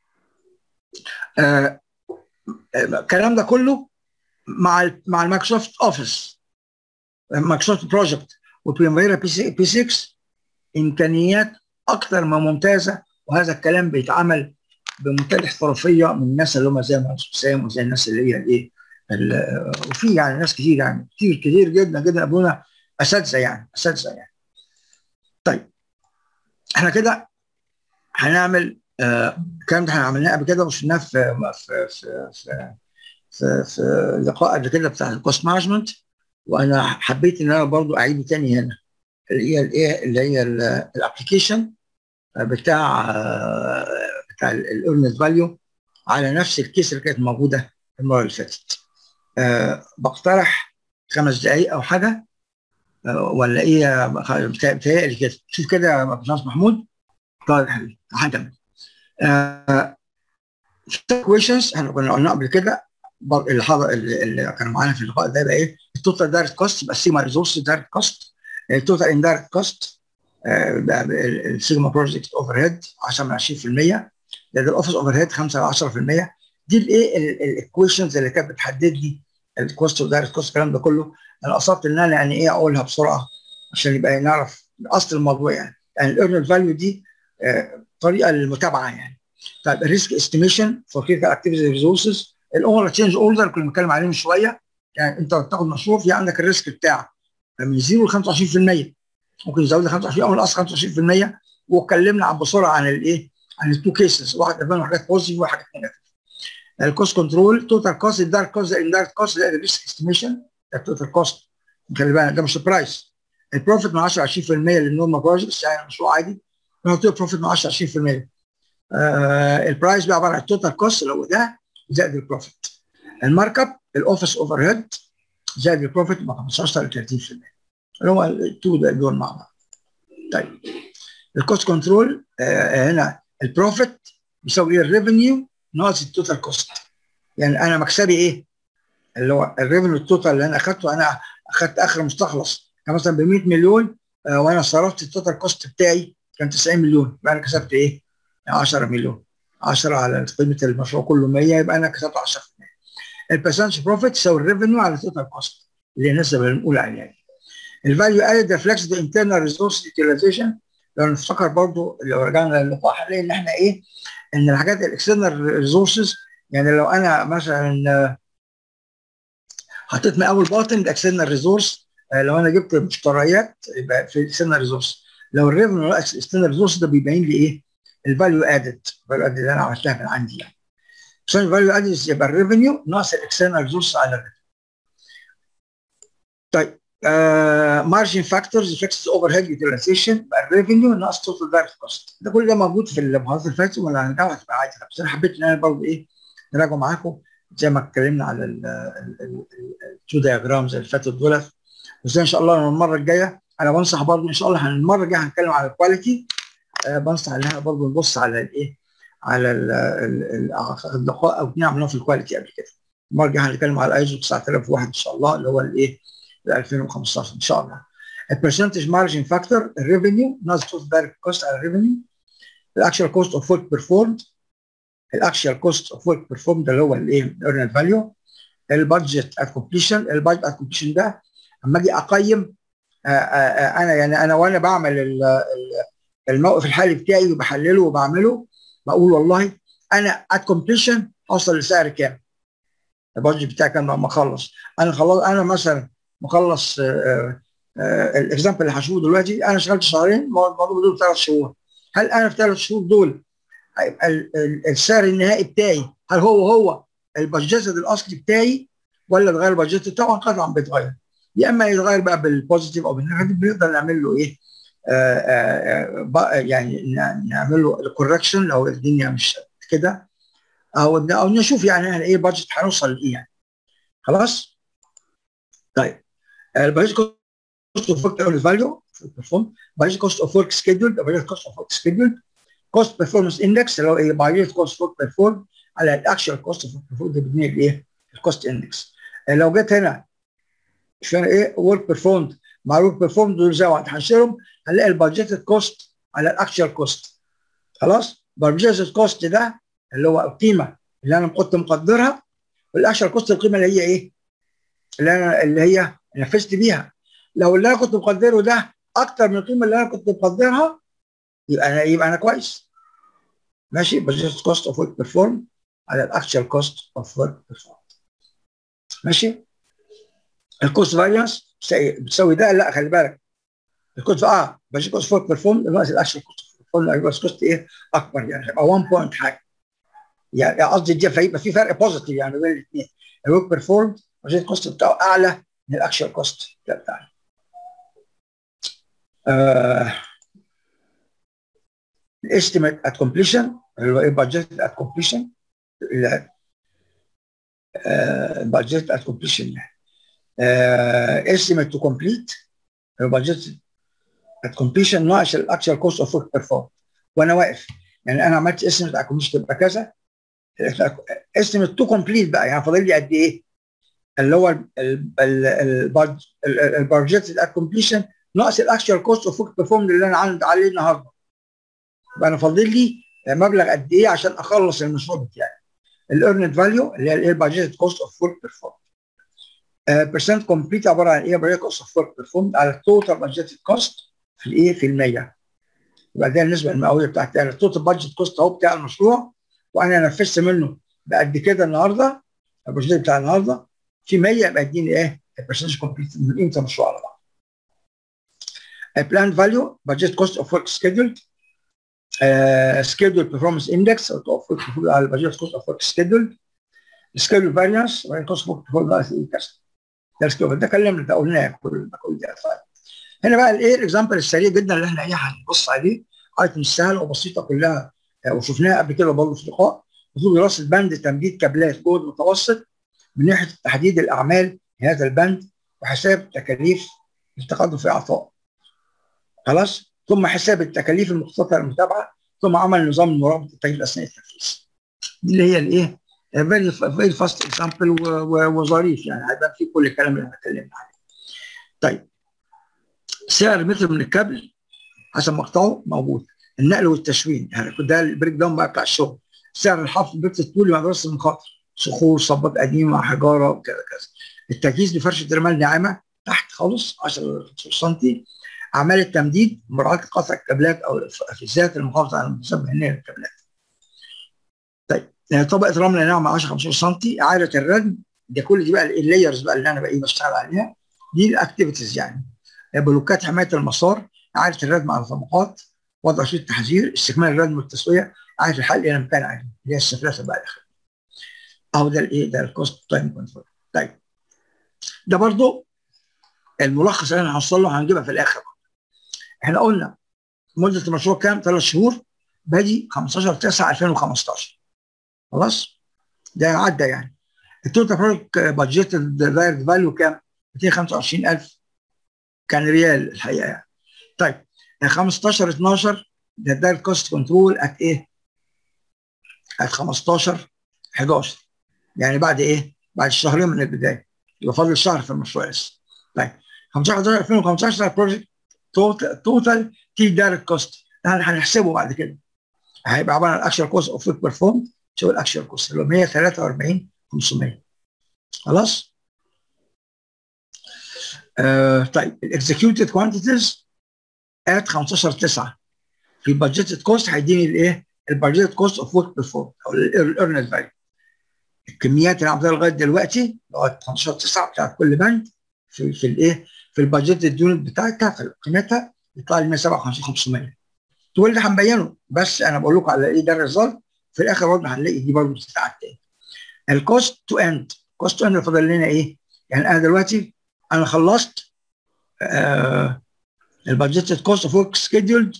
آه الكلام ده كله مع ال مع المايكروسوفت اوفيس مايكروسوفت بروجكت وبريميرا بي 6 امكانيات اكثر ما ممتازه وهذا الكلام بيتعمل بمنتهى الاحترافيه من الناس اللي هم زي مهندس حسام وزي الناس اللي هي الايه وفي يعني ناس كتير يعني كتير كتير جدا جدا قابلونا اساتذه يعني اساتذه يعني طيب احنا كده هنعمل آه الكلام ده احنا عملناه قبل كده وشفناه في في في في في, في لقاء قبل كده بتاع الكوست مانجمنت وانا حبيت ان انا برضو اعيده تاني هنا اللي هي الايه اللي هي الابلكيشن بتاع بتاع الايرنت فاليو على نفس الكيس اللي كانت موجوده المره اللي فاتت أه بقترح خمس دقائق او حاجه أه ولا ايه بتهيألي كده شوف كده يا باشمهندس محمود طيب يا حبيبي هنكمل أه كويشنز احنا كنا قلنا قبل كده اللي حضر اللي كانوا معانا في اللقاء ده بقى ايه التوتال دايركت كوست يبقى السيجما ريسورس دايركت كوست التوتال اندايركت كوست السيجما بروجكت اوفر هيد 10 من 20% ده الاوفيس اوفر هيد 5 ل 10% دي الايه الايكويشنز اللي كانت بتحدد لي الكوست ودايركت كوست الكلام ده كله انا قصدت ان انا يعني ايه اقولها بسرعه عشان يبقى نعرف اصل الموضوع يعني يعني الايرنال فاليو دي آه طريقه للمتابعه يعني طيب الريسك استيميشن فور كريتيكال اكتيفيتي ريسورسز الاوفر تشينج اوردر كنا بنتكلم عليه من شويه يعني انت بتاخد مشروع في عندك الريسك بتاعك من 0 ل 25% ممكن يزود ل 25 او نقص 25% واتكلمنا عن بسرعه عن الايه؟ عن التو كيسز واحد منهم حاجات بوزيتيف وحاجات نيجاتيف. الكوست كنترول توتال كوست الدايركت كوست الاندايركت كوست ده الريسك استيميشن التوتال كوست خلي بالك ده مش برايس البروفيت من 10 20% للنورمال بروجكتس يعني مشروع عادي نحط له بروفيت من 10 20% آه البرايس بقى عباره عن التوتال كوست اللي هو ده زائد البروفيت المارك اب الاوفيس اوفر هيد زائد البروفيت من 15 ل 30% اللي هو التو دول مع بعض طيب الكوست كنترول آه هنا البروفيت بيساوي ايه الريفينيو ناقص التوتال كوست يعني انا مكسبي ايه اللي هو الريفينيو التوتال اللي انا اخدته انا اخدت اخر مستخلص كان مثلا ب 100 مليون آه وانا صرفت التوتال كوست بتاعي كان 90 مليون يبقى انا كسبت ايه 10 مليون 10 على قيمه المشروع كله 100 يبقى انا كسبت 10% البرسنتج بروفيت يساوي الريفينيو على التوتال كوست اللي هي النسبه اللي بنقول عليها يعني. الفاليو ادد ريفلكس ذا انترنال ريسورس يوتيلايزيشن لو نفتكر برضو لو رجعنا للقاء هنلاقي ان احنا ايه ان الحاجات الاكسترنال ريسورسز يعني لو انا مثلا حطيت مقاول باطن ده اكسترنال ريسورس لو انا جبت مشتريات يبقى في اكسترنال ريسورس لو الريفنيو ناقص اكسترنال ريسورس ده بيبين لي ايه الفاليو ادد الفاليو ادد اللي انا عملتها من عندي يعني عشان الفاليو ادد يبقى الريفنيو ناقص الاكسترنال ريسورس على الريفنيو طيب مارجن فاكتورز فيكس اوفر هيد يوتيلايزيشن الريفينيو ناقص توتال دايركت كوست ده كل ده موجود في المحاضرات اللي فاتت ولا هنرجع هتبقى عادي بس انا حبيت ان انا برضه ايه نراجعه معاكم زي ما اتكلمنا على التو دياجرامز اللي فاتوا دول وزي ان شاء الله المره الجايه انا بنصح برضه ان شاء الله المره الجايه هنتكلم على الكواليتي آه بنصح ان احنا برضه نبص على الايه على اللقاء او اتنين عملناه في الكواليتي قبل كده المره الجايه هنتكلم على الايزو 9001 ان شاء الله اللي هو الايه 2015 ان شاء الله البرسنتج مارجن فاكتور الريفينيو ناقص توتال دايركت كوست على الريفينيو الاكشوال كوست اوف ورك بيرفورمد الاكشوال كوست اوف ورك بيرفورمد اللي هو الايه ايرنال فاليو البادجت ات كومبليشن البادجت ات كومبليشن ده اما اجي اقيم آآ آآ انا يعني انا وانا بعمل الموقف الحالي بتاعي وبحلله وبعمله بقول والله انا ات كومبليشن اوصل لسعر كام البادجت بتاعي كام لما اخلص انا خلاص انا مثلا مخلص الاكزامبل اللي هشوفه دلوقتي انا اشتغلت شهرين الموضوع دول ثلاث شهور هل انا في ثلاث شهور دول هيبقى السعر النهائي بتاعي هل هو هو البادجت الاصلي بتاعي ولا اتغير البادجت طبعا قطعا بيتغير يا اما يتغير بقى بالبوزيتيف او بالنيجاتيف بنقدر نعمل له ايه آآ آآ يعني نعمل له الكوركشن لو الدنيا مش كده او او نشوف يعني ايه البادجت هنوصل لايه يعني خلاص طيب البادجت كوست اوف ورك فاليو بيرفورم budget cost of work scheduled budget cost of work scheduled cost performance index اللي هو ايه budget cost of work performed على الاكشوال cost of work performed ده بنيه الايه الكوست اندكس لو جيت هنا عشان ايه work performed مع work performed دول زي بعض هنشيلهم هنلاقي البادجيتد كوست على الاكشوال كوست خلاص budgeted كوست ده اللي هو القيمه اللي انا كنت مقدرها والاكشوال كوست القيمه اللي هي ايه اللي انا اللي هي نفذت بيها لو اللي انا كنت مقدره ده اكتر من القيمه اللي انا كنت مقدرها يبقى انا يبقى انا كويس ماشي budget كوست اوف ورك بيرفورم على الاكشوال كوست اوف ورك بيرفورم ماشي الكوست فاريانس بتساوي ده لا خلي بالك الكوست اه budget كوست اوف ورك بيرفورم ناقص الاكشوال كوست اوف بيرفورم يبقى الكوست ايه اكبر يعني هيبقى 1 بوينت حاجه يعني قصدي دي فيبقى في فرق بوزيتيف يعني بين الاثنين الورك بيرفورم budget كوست بتاعه اعلى من الاكشوال كوست بتاعنا estimate at completion اللي هو ايه budget at completion budget at completion estimate to complete budget at completion ناقص الاكشوال كوست اوف ورك بيرفورم وانا واقف يعني انا عملت estimate at completion تبقى كذا estimate to complete بقى يعني فاضل لي قد ايه اللي هو البادجت at completion ناقص الاكشوال كوست اوف ورك بيرفورم اللي انا عندي عليه النهارده يبقى انا فاضل لي مبلغ قد ايه عشان اخلص المشروع بتاعي الايرند فاليو اللي هي الايه البادجت كوست اوف ورك بيرفورم بيرسنت كومبليت عباره عن ايه بادجت كوست اوف ورك بيرفورم على التوتال بادجت كوست في الايه في المية يبقى ده النسبه المئويه بتاعتي يعني التوتال بادجت كوست اهو بتاع المشروع وانا نفذت منه بقد كده النهارده البادجت بتاع النهارده في 100 يبقى اديني ايه البرسنتج كومبليت من قيمه المشروع على بعض A planned value, budget cost of work scheduled, uh, scheduled performance index of work على budget cost of work scheduled, schedule variance, budget cost of work performance كذا. ده السكيدول ده كلمنا ده قلناه كل كل ده طيب. هنا بقى الايه الاكزامبل السريع جدا اللي احنا ايه هنبص عليه ايتم سهله وبسيطه كلها وشفناها قبل كده برضه في لقاء مطلوب دراسه بند تمديد كابلات جهد متوسط من ناحيه تحديد الاعمال في هذا البند وحساب تكاليف التقدم في اعطاء خلاص ثم حساب التكاليف المخططه للمتابعه ثم عمل نظام مراقبه التكاليف اثناء التنفيذ دي اللي هي الايه فيري فاست اكزامبل وظريف يعني هيبان فيه كل الكلام اللي احنا اتكلمنا عليه طيب سعر متر من الكابل حسب مقطعه موجود النقل والتشوين يعني ده البريك داون بقى بتاع الشغل سعر الحفر بيت الطول مع دراسه المخاطر صخور صبات قديمه حجاره وكذا كذا التجهيز لفرشه رمال ناعمه تحت خالص 10 سم اعمال التمديد مراعاه قطع الكابلات او الافزات المحافظه على المسمى هنا للكابلات طيب طبقه رمله ناعمه 10 15 سم اعاده الردم ده كل دي بقى اللايرز بقى اللي انا بقى بشتغل عليها دي الاكتيفيتيز يعني بلوكات حمايه المسار اعاده الردم على الطبقات وضع شريط تحذير استكمال الردم والتسويه اعاده الحل الى مكان عادي اللي هي السفلسه بقى الاخر اهو ده الايه ده الكوست تايم كنترول طيب ده برضو الملخص اللي انا هوصل له هنجيبها في الاخر احنا قلنا مده المشروع كام؟ ثلاث شهور بادي 15 9 2015 خلاص؟ ده عدى يعني التوتال بروجكت بادجيت دايركت فاليو كام؟ 225000 كان ريال الحقيقه يعني طيب 15 12 ده دايركت كوست كنترول ات ايه؟ ات 15 11 يعني بعد ايه؟ بعد شهرين من البدايه يبقى فاضل شهر في المشروع لسه طيب 15 11 2015 البروجكت توتال تي دايركت كوست هنحسبه بعد كده هيبقى عباره عن اكشوال كوست اوف ورك بيرفورم شو الاكشوال كوست اللي هو 143 500 خلاص آه طيب الاكزكيوتد كوانتيتيز ات 15 9 في البادجيتد كوست هيديني الايه؟ البادجيتد كوست اوف ورك بيرفورم او الايرنز فاليو الكميات اللي عملتها لغايه دلوقتي لغايه 15 9 بتاعت كل بند في في الايه؟ في البادجيتد يونت بتاعتها في قيمتها يطلع لي 157 500 دول اللي هنبينه بس انا بقول لكم على ايه ده الريزلت في الاخر برضه هنلاقي دي برضه بتتعاد تاني الكوست تو اند كوست تو اند فاضل لنا ايه؟ يعني انا دلوقتي انا خلصت آه البادجيتد كوست اوف ورك سكيدولد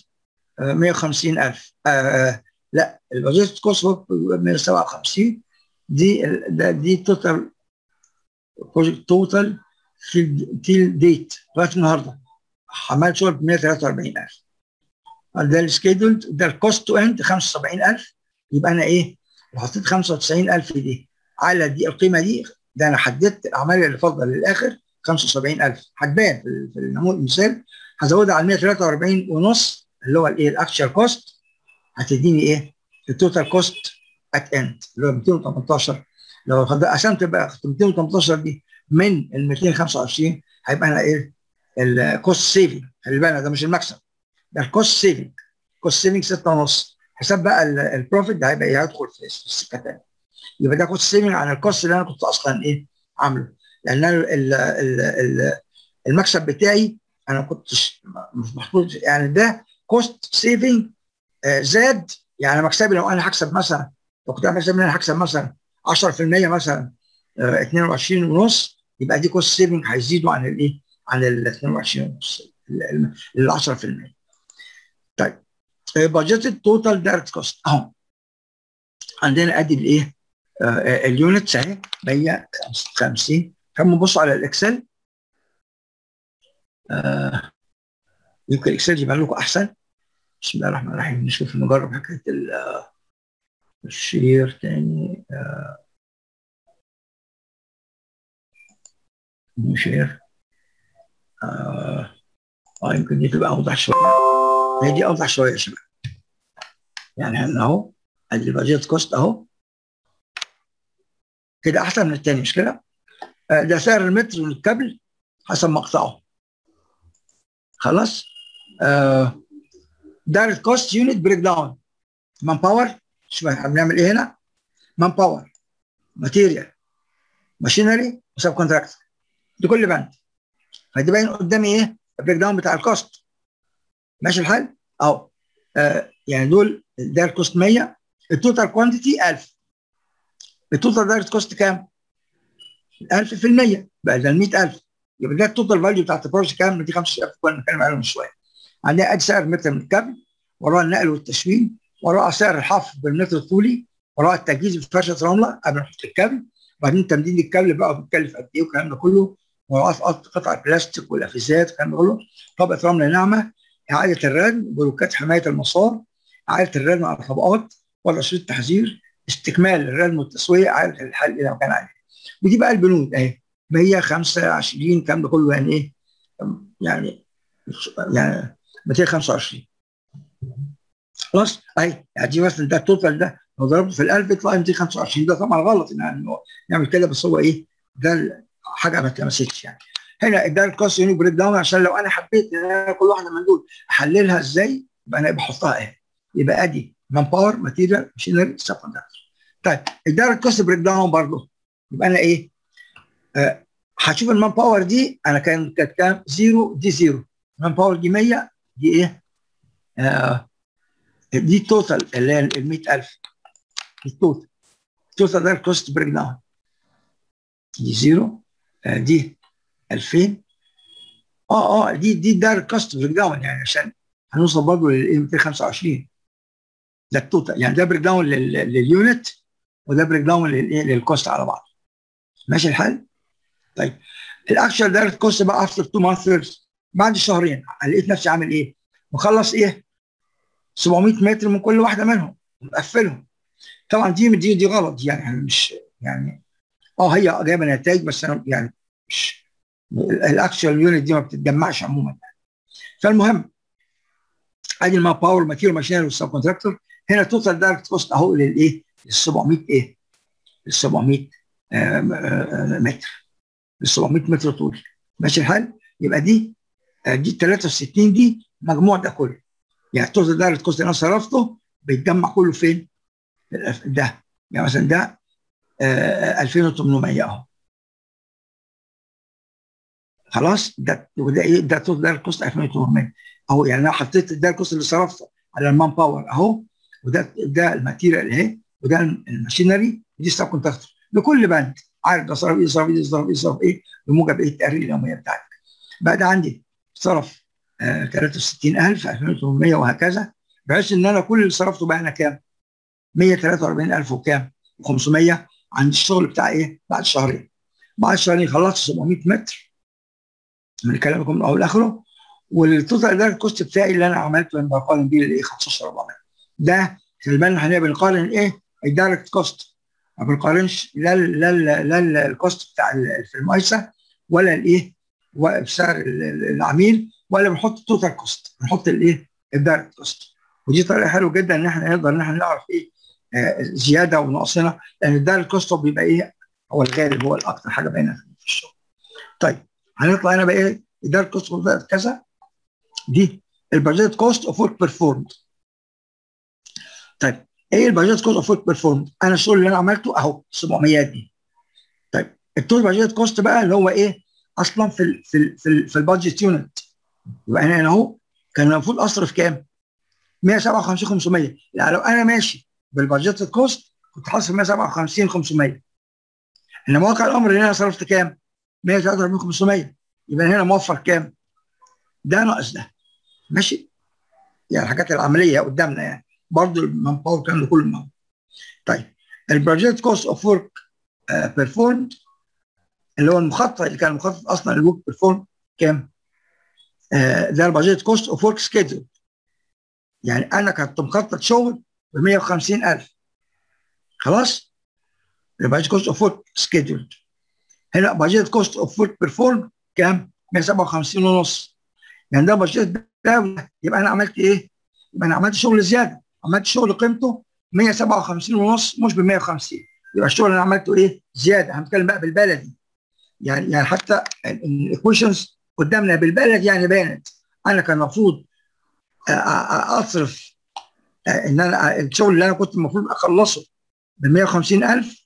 150000 آه لا البادجيتد كوست اوف 157 دي دي توتال بروجكت توتال تيل ديت لغايه النهارده عملت شغل ب 143000 ده السكيدولد ده الكوست تو اند 75000 يبقى انا ايه؟ لو حطيت 95000 دي على دي القيمه دي ده انا حددت الاعمال اللي فاضله للاخر 75000 هتبان في النموذج المثال هزودها على 143 ونص اللي هو الايه الاكشوال كوست هتديني ايه؟ التوتال كوست ات اند اللي هو 218 لو عشان تبقى 218 دي من ال 225 هيبقى انا ايه؟ الكوست سيفنج خلي بالك ده مش المكسب ده الكوست سيفنج كوست سيفنج 6 ونص حساب بقى البروفيت ده هيبقى ايه هيدخل في السكه الثانيه يبقى ده كوست سيفنج عن الكوست اللي انا كنت اصلا ايه عامله لان انا ال ال ال المكسب بتاعي انا كنت مش محطوط يعني ده كوست سيفنج زاد يعني مكسبي لو انا هكسب مثلا لو كنت عامل حساب ان انا هكسب مثلا 10% مثلا 22 ونص يبقى دي كوست سيفنج هيزيدوا عن الايه؟ عن ال 22 ونص ال 10% طيب بادجيتد توتال دايركت كوست اهو عندنا ادي الايه؟ آه اليونتس اهي 150 كم بصوا على الاكسل آه يمكن الاكسل يبقى لكم احسن بسم الله الرحمن الرحيم نشوف نجرب حكايه الشير تاني آه شير آه, اه يمكن دي تبقى اوضح شويه هي دي اوضح شويه يا شباب يعني احنا اهو ادي البادجت كوست اهو كده احسن من التاني مش كده؟ آه ده سعر المتر من الكابل حسب مقطعه خلاص؟ آه دايركت كوست يونت بريك داون مان باور شوف احنا بنعمل ايه هنا؟ مان باور ماتيريال ماشينري وسب كونتراكتور دي كل بند فدي باين قدامي ايه؟ البريك داون بتاع الكوست ماشي الحال؟ اهو آه يعني دول الدايركت كوست 100 التوتال كوانتيتي 1000 التوتال دايركت كوست كام؟ 1000 في المية بقى ده 100000 يبقى ده التوتال فاليو بتاعت البروجكت كام؟ دي 5000 كنا بنتكلم عليهم من شويه عندنا ادي سعر متر من الكابل وراه النقل والتشوين وراه سعر الحفر بالمتر الطولي وراه التجهيز بفرشه رمله قبل ما نحط الكابل وبعدين تمديد الكابل بقى بيتكلف قد ايه والكلام ده كله وراه قطع البلاستيك والافيزات والكلام ده كله طبقه رمله ناعمه اعاده الردم بلوكات حمايه المسار اعاده الردم على الطبقات وضع شريط تحذير استكمال الردم والتسويه اعاده الحل الى مكان عليه ودي بقى البنود اهي 100 25 الكلام ده كله يعني ايه يعني يعني 225 خلاص اهي يعني دي مثلا ده التوتال ده لو ضربته في ال1000 يطلع 225 ده طبعا غلط يعني نعمل كده بس هو ايه ده حاجه ما اتلمستش يعني هنا الدايركت كوست يونت بريك داون عشان لو انا حبيت ان انا كل واحده من دول احللها ازاي يبقى انا بحطها اهي يبقى ادي مان باور ماتيريال ماشينري سب كوندكتور طيب الدايركت كوست بريك داون برضه يبقى انا ايه؟ آه هشوف المان باور دي انا كان كانت كام؟ زيرو دي زيرو المان باور دي 100 دي ايه؟ آه دي التوتال اللي هي ال 100000 التوتال التوتال دايركت كوست بريك داون دي زيرو آه دي 2000 اه اه دي دي ده الكاست بريك داون يعني عشان هنوصل برضه لل 225 ده التوتال يعني ده بريك داون لليونت وده بريك داون للايه للكوست على بعض ماشي الحال؟ طيب الاكشوال دايركت كوست بقى افتر 2 مانثز بعد شهرين لقيت نفسي عامل ايه؟ مخلص ايه؟ 700 متر من كل واحده منهم مقفلهم طبعا دي دي دي غلط يعني أنا مش يعني اه هي جايبه نتائج بس انا يعني مش الاكشوال يونت دي ما بتتجمعش عموما يعني. فالمهم ادي المان باور ماتيريال ماشينري والسب كونتراكتور هنا توتال دايركت كوست اهو للايه؟ لل 700 ايه؟ لل 700 متر لل 700 متر طول ماشي الحال؟ يبقى دي دي 63 دي مجموع ده كله يعني التوتال دايركت كوست اللي انا صرفته بيتجمع كله فين؟ ده يعني مثلا ده آه 2800 اهو خلاص ده وده ايه ده توتال دايركت كوست 2800 اهو يعني انا حطيت الدايركت كوست اللي صرفته على المان باور اهو وده ده الماتيريال اهي وده الماشينري ودي السب كونتراكتور لكل بند عارف ده صرف ايه صرف ايه صرف ايه صرف ايه بموجب ايه التقرير اليوميه بتاعتك بقى ده عندي صرف آه 63000 2800 وهكذا بحيث ان انا كل اللي صرفته بقى انا كام؟ 143000 وكام؟ و500 عند الشغل بتاع ايه؟ بعد شهرين. بعد شهرين خلصت 700 متر من كلامكم من اول لاخره والتوتال دايركت كوست بتاعي اللي انا عملته لما بقارن بيه الايه 15400 ده خلي بالنا احنا بنقارن ايه؟ الدايركت كوست ما بنقارنش لا لا لا, لا الكوست بتاع في المقايسه ولا الايه؟ سعر العميل ولا بنحط التوتال كوست بنحط الايه؟ الدايركت كوست ودي طريقه حلوه جدا ان احنا نقدر ان احنا نعرف ايه آه زياده وناقصنا لان الدايركت كوست بيبقى ايه هو الغالب هو الاكثر حاجه باينه في الشغل. طيب هنطلع هنا بقى ايه الدايركت كوست كذا دي البادجت كوست اوف ورك بيرفورمد طيب ايه البادجت كوست اوف ورك بيرفورمد؟ انا الشغل اللي انا عملته اهو 700 دي طيب التوتال بادجت كوست بقى اللي هو ايه اصلا في ال في ال في, ال في البادجت يونت يبقى انا هنا اهو كان المفروض اصرف كام؟ 157 500 يعني لو انا ماشي بالبادجت كوست كنت حاصل 157 500 انما واقع الامر ان انا صرفت كام؟ 143 500 يبقى هنا موفر كام؟ ده ناقص ده ماشي؟ يعني الحاجات العمليه قدامنا يعني برضه المان باور كان لكل مان طيب البادجت كوست اوف ورك بيرفورمد اللي هو المخطط اللي كان مخطط اصلا للورك بيرفورم كام؟ آه ده البادجت كوست اوف ورك سكيدول يعني انا كنت مخطط شغل ب 150000 خلاص البادجت كوست اوف ورك سكيدولد هنا بادجت كوست اوف ورك بيرفورم كام 157 ونص يعني ده بادجت ده يبقى انا عملت ايه يبقى انا عملت شغل زياده عملت شغل قيمته 157 ونص مش ب 150 يبقى الشغل اللي انا عملته ايه زياده هنتكلم بقى بالبلدي يعني يعني حتى الايكويشنز قدامنا بالبلد يعني بانت انا كان المفروض اصرف ان انا الشغل اللي انا كنت المفروض اخلصه ب 150000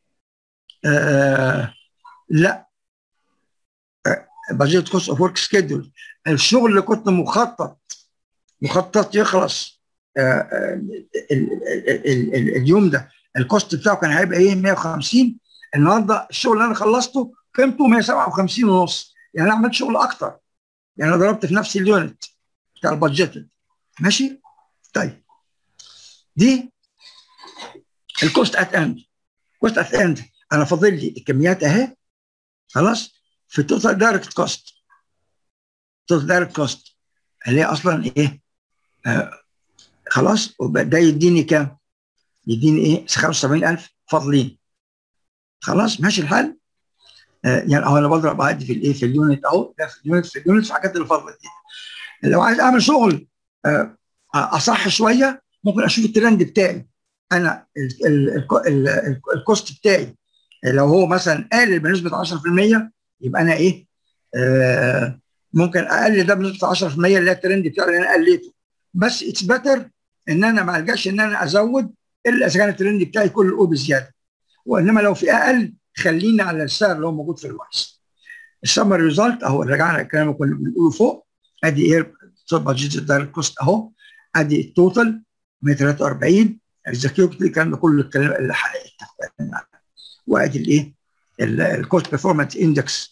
آه لا بادجت كوست اوف ورك سكيدول الشغل اللي كنت مخطط مخطط يخلص آه ال ال ال اليوم ده الكوست بتاعه كان هيبقى ايه 150 النهارده الشغل اللي انا خلصته قيمته 157 ونص يعني انا عملت شغل اكتر يعني انا ضربت في نفس اليونت بتاع البادجت ماشي طيب دي الكوست ات اند كوست ات اند انا فاضل لي الكميات اهي خلاص في التوتال دايركت كوست توتال دايركت كوست اللي هي اصلا ايه آه خلاص ده يديني كام؟ يديني ايه 75000 فاضلين خلاص ماشي الحال آه يعني اهو انا بضرب عادي في الايه في اليونت اهو ده في اليونت في اليونت في الحاجات اللي فاضله دي لو عايز اعمل شغل آه اصح شويه ممكن اشوف الترند بتاعي انا ال ال ال ال الكوست بتاعي لو هو مثلا قلل بنسبه 10% يبقى انا ايه آه ممكن اقلل ده بنسبه 10% اللي هي الترند بتاعي اللي انا قليته بس اتس بيتر ان انا ما الجاش ان انا ازود الا اذا كان الترند بتاعي كله او بزياده وانما لو في اقل خليني على السعر اللي هو موجود في الوقت السمر ريزلت اهو رجعنا الكلام اللي كنا بنقوله فوق ادي ايه بادجت الدايركت كوست اهو ادي التوتال 143 اكزكيوتيف الكلام ده كله الكلام اللي حقيقي وادي الايه الكوست بيرفورمانس اندكس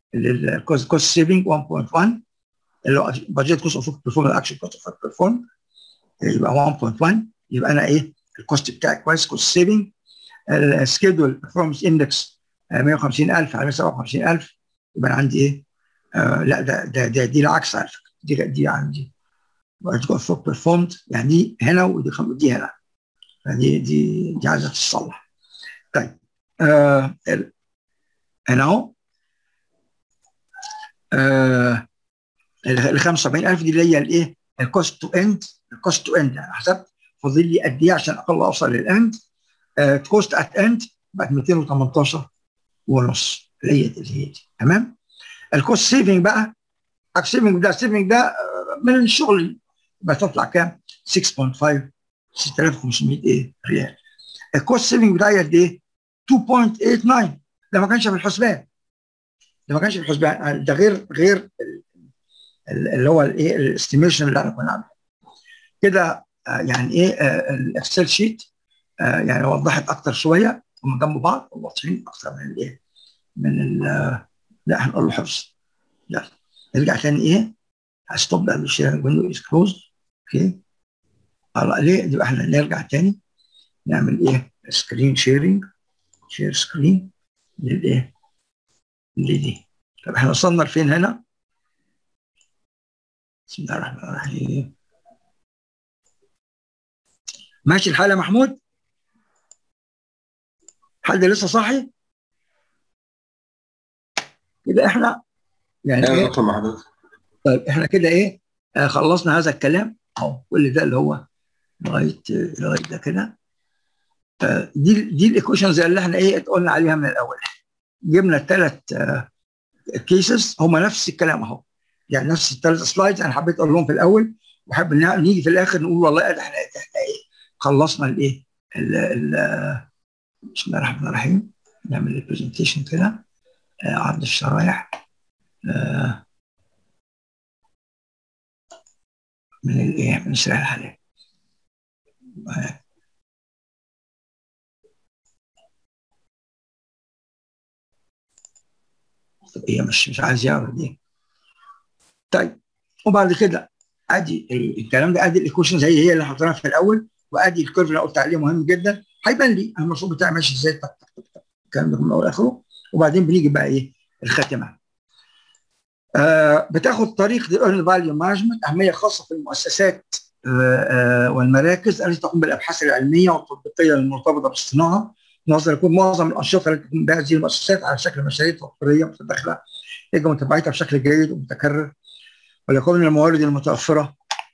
الكوست كوست سيفنج 1.1 اللي هو بادجت كوست اوف بيرفورم اكشن كوست اوف بيرفورم يبقى 1.1 يبقى انا ايه الكوست بتاعي كويس كوست سيفنج السكيدول بيرفورمانس اندكس 150000 على 57000 يبقى انا عندي ايه؟ آه لا ده ده, ده دي العكس على فكره دي دي عندي فوق بيرفورمد يعني دي هنا ودي دي هنا فدي دي دي عايزه تتصلح طيب آه هنا اهو آه ال 75000 دي اللي هي الايه؟ الكوست تو اند الكوست تو اند يعني حسبت فاضل لي قد ايه عشان اقل اوصل للاند كوست ات اند بقت 218 ونص اللي هي اللي هي دي تمام الكوست سيفنج بقى السيفنج ده السيفنج ده من الشغل بتطلع كام 6.5 6500 ايه ريال الكوست سيفنج بتاعي قد ايه 2.89 ده ما كانش في الحسبان ده ما كانش في الحسبان ده غير غير اللي هو الايه الاستيميشن اللي احنا كنا عاملينه كده يعني ايه الاكسل شيت يعني وضحت اكتر شويه هم جنب بعض واضحين اكتر من الايه من ال لا هنقول له حفظ يلا نرجع تاني ايه هستوب بقى الشيرنج ويندو از كلوز اوكي الله ليه يبقى احنا نرجع تاني نعمل ايه سكرين شيرنج شير سكرين للايه لدي طب احنا وصلنا لفين هنا بسم الله الرحمن الرحيم ماشي الحال يا محمود حد لسه صاحي كده احنا يعني ايوه ايه دكتور مع حضرتك طيب احنا كده ايه آه خلصنا هذا الكلام اهو كل ده اللي هو لغايه لغايه ده كده آه دي دي الايكويشنز اللي احنا ايه قلنا عليها من الاول جبنا الثلاث كيسز هم نفس الكلام اهو يعني نفس الثلاث سلايدز انا حبيت اقول لهم في الاول وحب ان نيجي في الاخر نقول والله احنا احنا ايه خلصنا الايه بسم الله الرحمن الرحيم نعمل البرزنتيشن كده آه عرض الشرايح آه من الايه من سلاح الحلال آه. طب هي مش مش عايز يعرض ايه طيب وبعد كده ادي الكلام ده ادي الايكويشن زي هي اللي حطيناها في الاول وادي الكيرف اللي قلت عليه مهم جدا هيبان لي المشروع بتاعي ماشي ازاي تك تك تك تك الكلام ده من اول لاخره وبعدين بنيجي بقى ايه الخاتمه آه بتاخد طريقه الايرن فاليو مانجمنت اهميه خاصه في المؤسسات آه آه والمراكز التي تقوم بالابحاث العلميه والتطبيقيه المرتبطه بالصناعه نظرا يكون معظم الانشطه التي تقوم بها هذه المؤسسات على شكل مشاريع توفيريه متداخله يجب متابعتها بشكل جيد ومتكرر وليكون الموارد المتوفره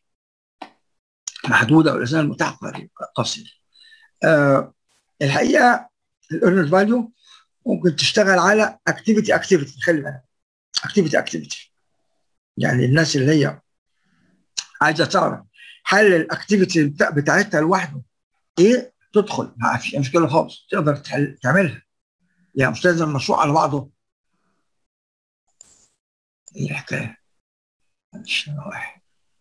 محدوده والاسنان المتاحه قصير. آه الحقيقه الايرنر فاليو ممكن تشتغل على اكتيفيتي اكتيفيتي خلي بالك اكتيفيتي اكتيفيتي يعني الناس اللي هي عايزه تعرف هل الاكتيفيتي بتاعتها لوحده ايه تدخل ما فيش مشكله خالص تقدر تعملها يعني مش لازم المشروع على بعضه ايه الحكايه؟ الشرائح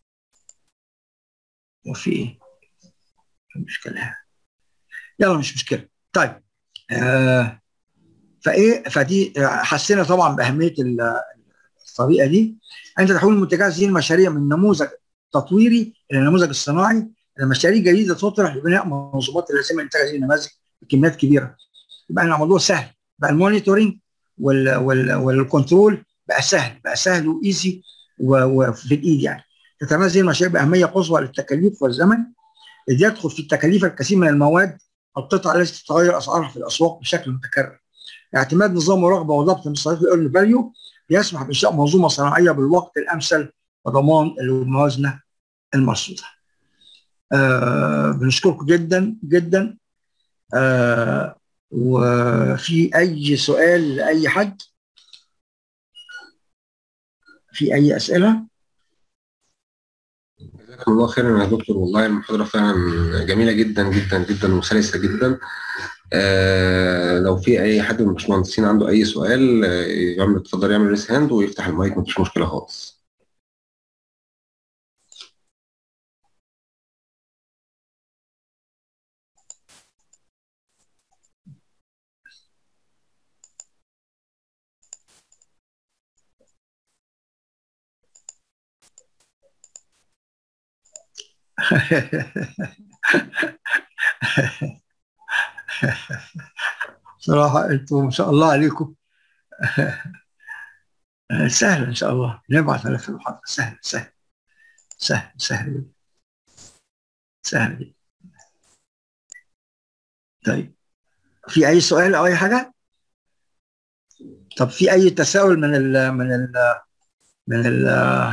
وفي ايه؟ المشكله يلا مش مشكله طيب آه فايه فدي حسينا طبعا باهميه الطريقه دي انت تحول المنتجات هذه المشاريع من نموذج تطويري الى نموذج الصناعي المشاريع جديده تطرح لبناء منظومات لازمه انتاج هذه النماذج بكميات كبيره يبقى الموضوع سهل بقى المونيتورنج وال وال والكنترول بقى سهل بقى سهل وايزي وفي الايد يعني تتميز هذه المشاريع باهميه قصوى للتكاليف والزمن اذ يدخل في التكاليف الكثير من المواد القطع التي تتغير اسعارها في الاسواق بشكل متكرر اعتماد نظام مراقبه وضبط مصاريف الايرن فاليو يسمح بانشاء منظومه صناعيه بالوقت الامثل وضمان الموازنه المرصوده. آه بنشكركم جدا جدا آه وفي اي سؤال لاي حد في اي اسئله جزاكم الله خيرا يا دكتور والله المحاضرة فعلا جميلة جدا جدا جدا وسلسة جدا آه لو في أي حد من الباشمهندسين عنده أي سؤال آه يعمل اتفضل يعمل ريس هاند ويفتح المايك مفيش مشكلة خالص صراحة انتوا ما شاء الله عليكم سهل ان شاء الله نبعث على في المحاضرة سهل سهل سهل سهل سهل طيب في اي سؤال او اي حاجة؟ طب في اي تساؤل من ال من ال من ال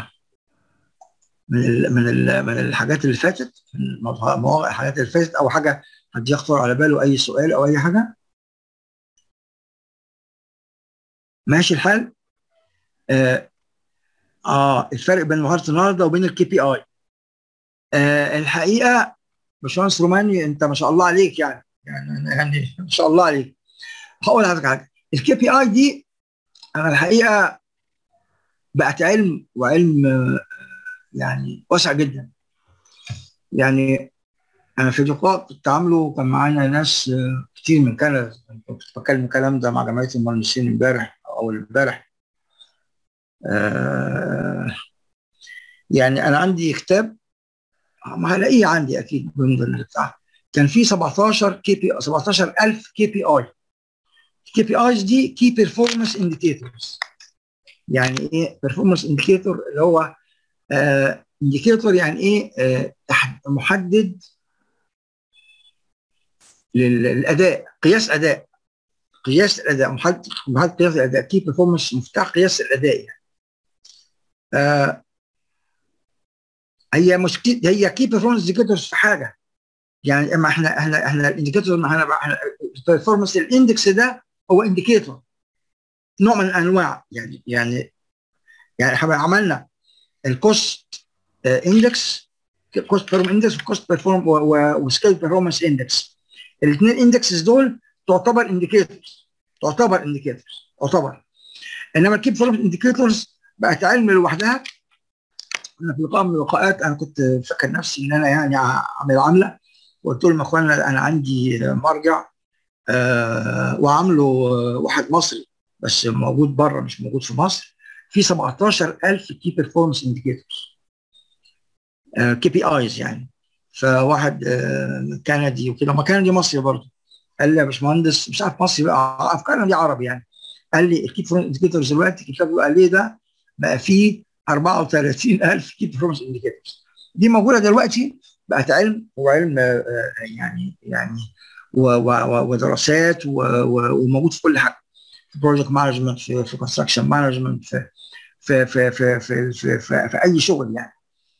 من ال من ال من الحاجات اللي فاتت من مواقع الحاجات اللي فاتت او حاجه حد يخطر على باله اي سؤال او اي حاجه ماشي الحال آه, اه الفرق بين مهاره النهارده وبين الكي بي اي آه الحقيقه باشمهندس روماني انت ما شاء الله عليك يعني يعني يعني ما شاء الله عليك هقول لحضرتك حاجه الكي بي اي دي انا الحقيقه بقت علم وعلم يعني واسع جدا يعني انا في لقاء كنت عامله كان معانا ناس كتير من كندا كنت بتكلم الكلام ده مع جمعيه المهندسين امبارح او امبارح آه يعني انا عندي كتاب ما هلاقيه عندي اكيد ضمن بتاع كان في 17 كي بي 17000 كي بي اي الكي بي ايز دي كي بيرفورمانس انديكيتورز يعني ايه بيرفورمانس انديكيتور اللي هو انديكيتور يعني ايه آه محدد للاداء قياس اداء قياس الاداء محدد محدد قياس الاداء كي بيرفورمانس مفتاح قياس الاداء يعني آه هي مشكله هي كي بيرفورمانس انديكيتورز في حاجه يعني اما احنا احنا احنا الانديكيتور ما احنا البرفورمانس الاندكس ده هو انديكيتور نوع من انواع يعني يعني يعني احنا عملنا الكوست اندكس كوست بيرفورم اندكس وكوست بيرفورم وسكيل بيرفورمانس اندكس الاثنين اندكسز دول تعتبر انديكيتورز تعتبر انديكيتورز تعتبر انما الكي بيرفورمانس انديكيتورز بقت علم لوحدها انا في لقاء من اللقاءات انا كنت فاكر نفسي ان انا يعني عامل عامله وقلت لهم يا اخوانا انا عندي مرجع آه وعامله واحد مصري بس موجود بره مش موجود في مصر في 17000 كي بيرفورمانس انديكيتورز كي بي ايز يعني فواحد آه كندي وكده ما كندي مصري برضه قال لي يا باشمهندس مش عارف مصري بقى في كندي عربي يعني قال لي الكي بيرفورمانس انديكيتورز دلوقتي الكتاب اللي قال لي ده بقى فيه 34000 كي بيرفورمانس انديكيتورز دي موجوده دلوقتي بقت علم وعلم آه يعني يعني ودراسات وموجود في كل حاجه في بروجكت مانجمنت في في كونستراكشن مانجمنت في في في في في, في, في, في اي شغل يعني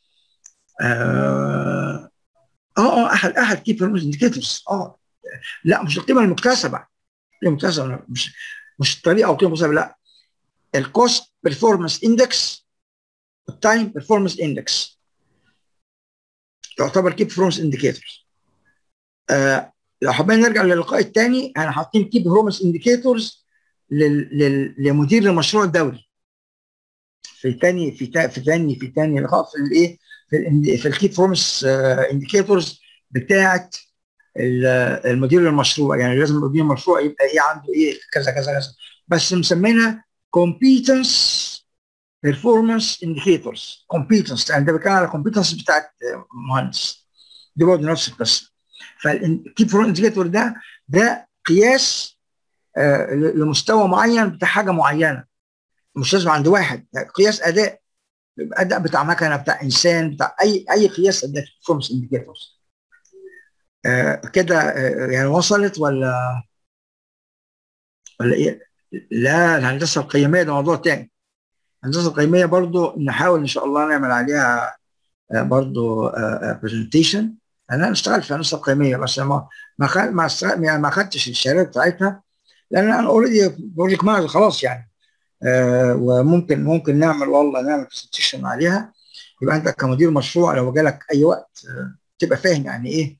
اه اه احد احد كي بيرفورمانس انديكيتورز اه لا مش القيمه المكتسبه القيمه المكتسبه مش مش الطريقه او القيمه المكتسبه لا الكوست بيرفورمانس اندكس التايم بيرفورمانس اندكس تعتبر كي بيرفورمانس انديكيتورز آه لو حابين نرجع للقاء الثاني احنا حاطين كي بيرفورمانس انديكيتورز لمدير المشروع الدولي في ثاني في تا في ثاني في ثاني لقاء في الايه في في الكي بيرفورمانس انديكيتورز بتاعه المدير المشروع يعني لازم مدير المشروع يبقى ايه عنده ايه كذا كذا كذا بس مسمينها competence performance indicators competence يعني ده بيتكلم على competence بتاعت مهندس دي برضه نفس القصه فالكي بيرفورمانس انديكيتور ده ده قياس آه لمستوى معين بتاع حاجه معينه مش لازم عند واحد يعني قياس اداء اداء بتاع مكنه بتاع انسان بتاع اي اي قياس اداء بيرفورمانس انديكيتورز آه كده آه يعني وصلت ولا ولا ايه؟ لا الهندسه القيميه ده موضوع تاني الهندسه القيميه برضو نحاول ان شاء الله نعمل عليها آه برضو برزنتيشن انا اشتغلت في الهندسه القيميه بس ما ما خد ما يعني ما خدتش الشهادات بتاعتها لان انا اوريدي بروجكت مانجر خلاص يعني آه وممكن ممكن نعمل والله نعمل برزنتيشن عليها يبقى انت كمدير مشروع لو جالك اي وقت آه تبقى فاهم يعني ايه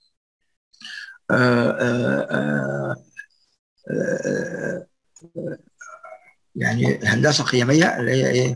آه يعني الهندسه القيميه اللي هي ايه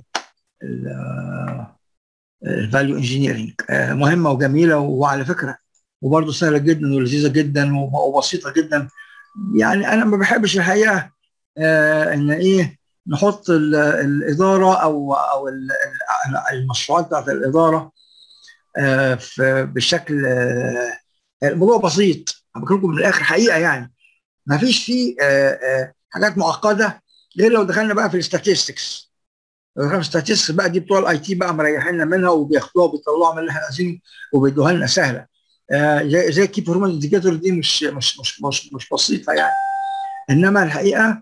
الفاليو انجينيرنج مهمه وجميله وعلى فكره وبرضه سهله جدا ولذيذه جدا وبسيطه جدا يعني انا ما بحبش الحقيقه آه ان ايه نحط الاداره او او المشروعات بتاعت الاداره بالشكل الموضوع بسيط بكلمكم من الاخر حقيقه يعني ما فيش فيه حاجات معقده غير لو دخلنا بقى في الستاتستكس لو دخلنا في الستاتستكس بقى دي بتوع الاي تي بقى مريحيننا منها وبياخدوها وبيطلعوا من اللي احنا عايزينه وبيدوها لنا سهله زي زي الكي بيرفورمانس انديكيتور دي مش مش مش مش, مش بسيطه يعني انما الحقيقه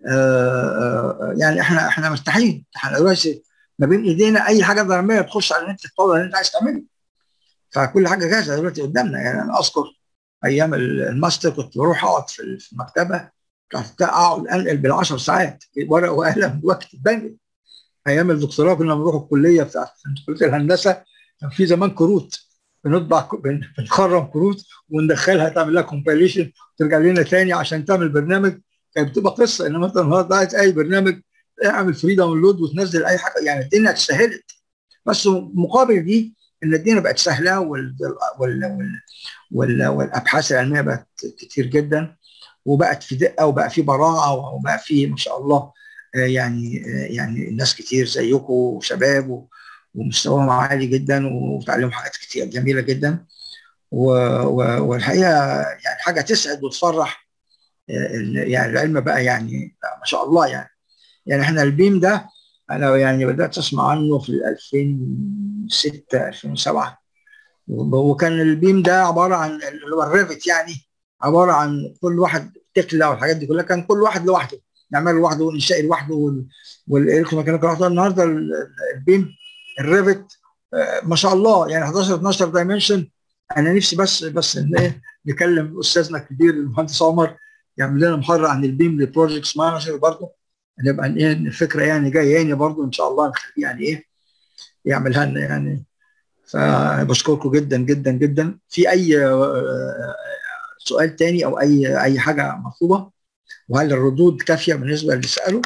يعني احنا احنا مرتاحين احنا دلوقتي ما بين ايدينا اي حاجه ضريبيه تخش على النت تطلع اللي انت عايز تعمله فكل حاجه جاهزه دلوقتي قدامنا يعني انا اذكر ايام الماستر كنت بروح اقعد في المكتبه كنت اقعد انقل بالعشر ساعات ورق وقلم واكتب بنقل ايام الدكتوراه كنا بنروح الكليه بتاعت كليه الهندسه كان في زمان كروت بنطبع بنخرم كروت وندخلها تعمل لها كومبايليشن ترجع لنا تاني عشان تعمل برنامج كانت بتبقى قصه انما انت النهارده عايز اي برنامج اعمل فري داونلود وتنزل اي حاجه يعني الدنيا اتسهلت بس مقابل دي ان الدنيا بقت سهله وال وال وال وال والابحاث العلميه بقت كتير جدا وبقت في دقه وبقى في براعه وبقى في ما شاء الله يعني يعني الناس كتير زيكم وشباب ومستواهم عالي جدا وتعلموا حاجات كتير جميله جدا والحقيقه يعني حاجه تسعد وتفرح يعني العلم بقى يعني ما شاء الله يعني يعني احنا البيم ده انا يعني بدات اسمع عنه في 2006 2007 وكان البيم ده عباره عن اللي هو الريفت يعني عباره عن كل واحد تكله والحاجات دي كلها كان كل واحد لوحده نعمل لوحده والانشاء لوحده والالكتروميكانيكا لوحده النهارده البيم الريفت ما شاء الله يعني 11 12 دايمنشن انا نفسي بس بس ان ايه نكلم استاذنا الكبير المهندس عمر يعمل لنا محاضره عن البيم لبروجكتس مانجر برضه نبقى ايه الفكره يعني جايه يعني برضه ان شاء الله نخليه يعني ايه يعملها لنا يعني فبشكركم جدا جدا جدا في اي سؤال تاني او اي اي حاجه مطلوبه وهل الردود كافيه بالنسبه للي سالوا؟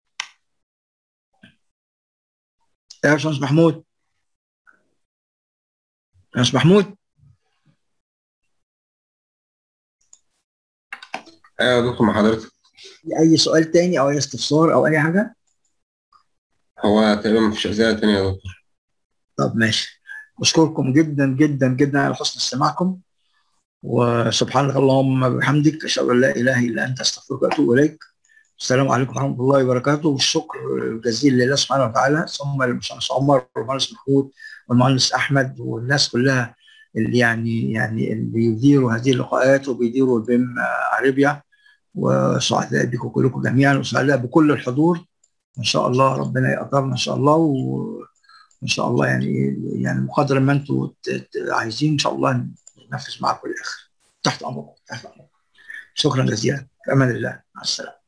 يا باشمهندس محمود يا باشمهندس محمود ايوه يا دكتور مع حضرتك اي سؤال تاني او اي استفسار او اي حاجه هو تقريبا مفيش اسئله تانية يا دكتور طب ماشي بشكركم جدا جدا جدا على حسن استماعكم وسبحانك اللهم وبحمدك اشهد ان لا اله الا انت استغفرك واتوب اليك السلام عليكم ورحمه الله وبركاته والشكر الجزيل لله سبحانه وتعالى ثم المهندس عمر والمهندس محمود والمهندس احمد والناس كلها اللي يعني يعني اللي بيديروا هذه اللقاءات وبيديروا البيم عربيا وسعداء بكم كلكم جميعا وسعداء بكل الحضور ان شاء الله ربنا يقدرنا ان شاء الله وان شاء الله يعني يعني بقدر ما انتم عايزين ان شاء الله ننفذ معاكم الاخر تحت امركم تحت امركم شكرا جزيلا في امان الله مع السلامه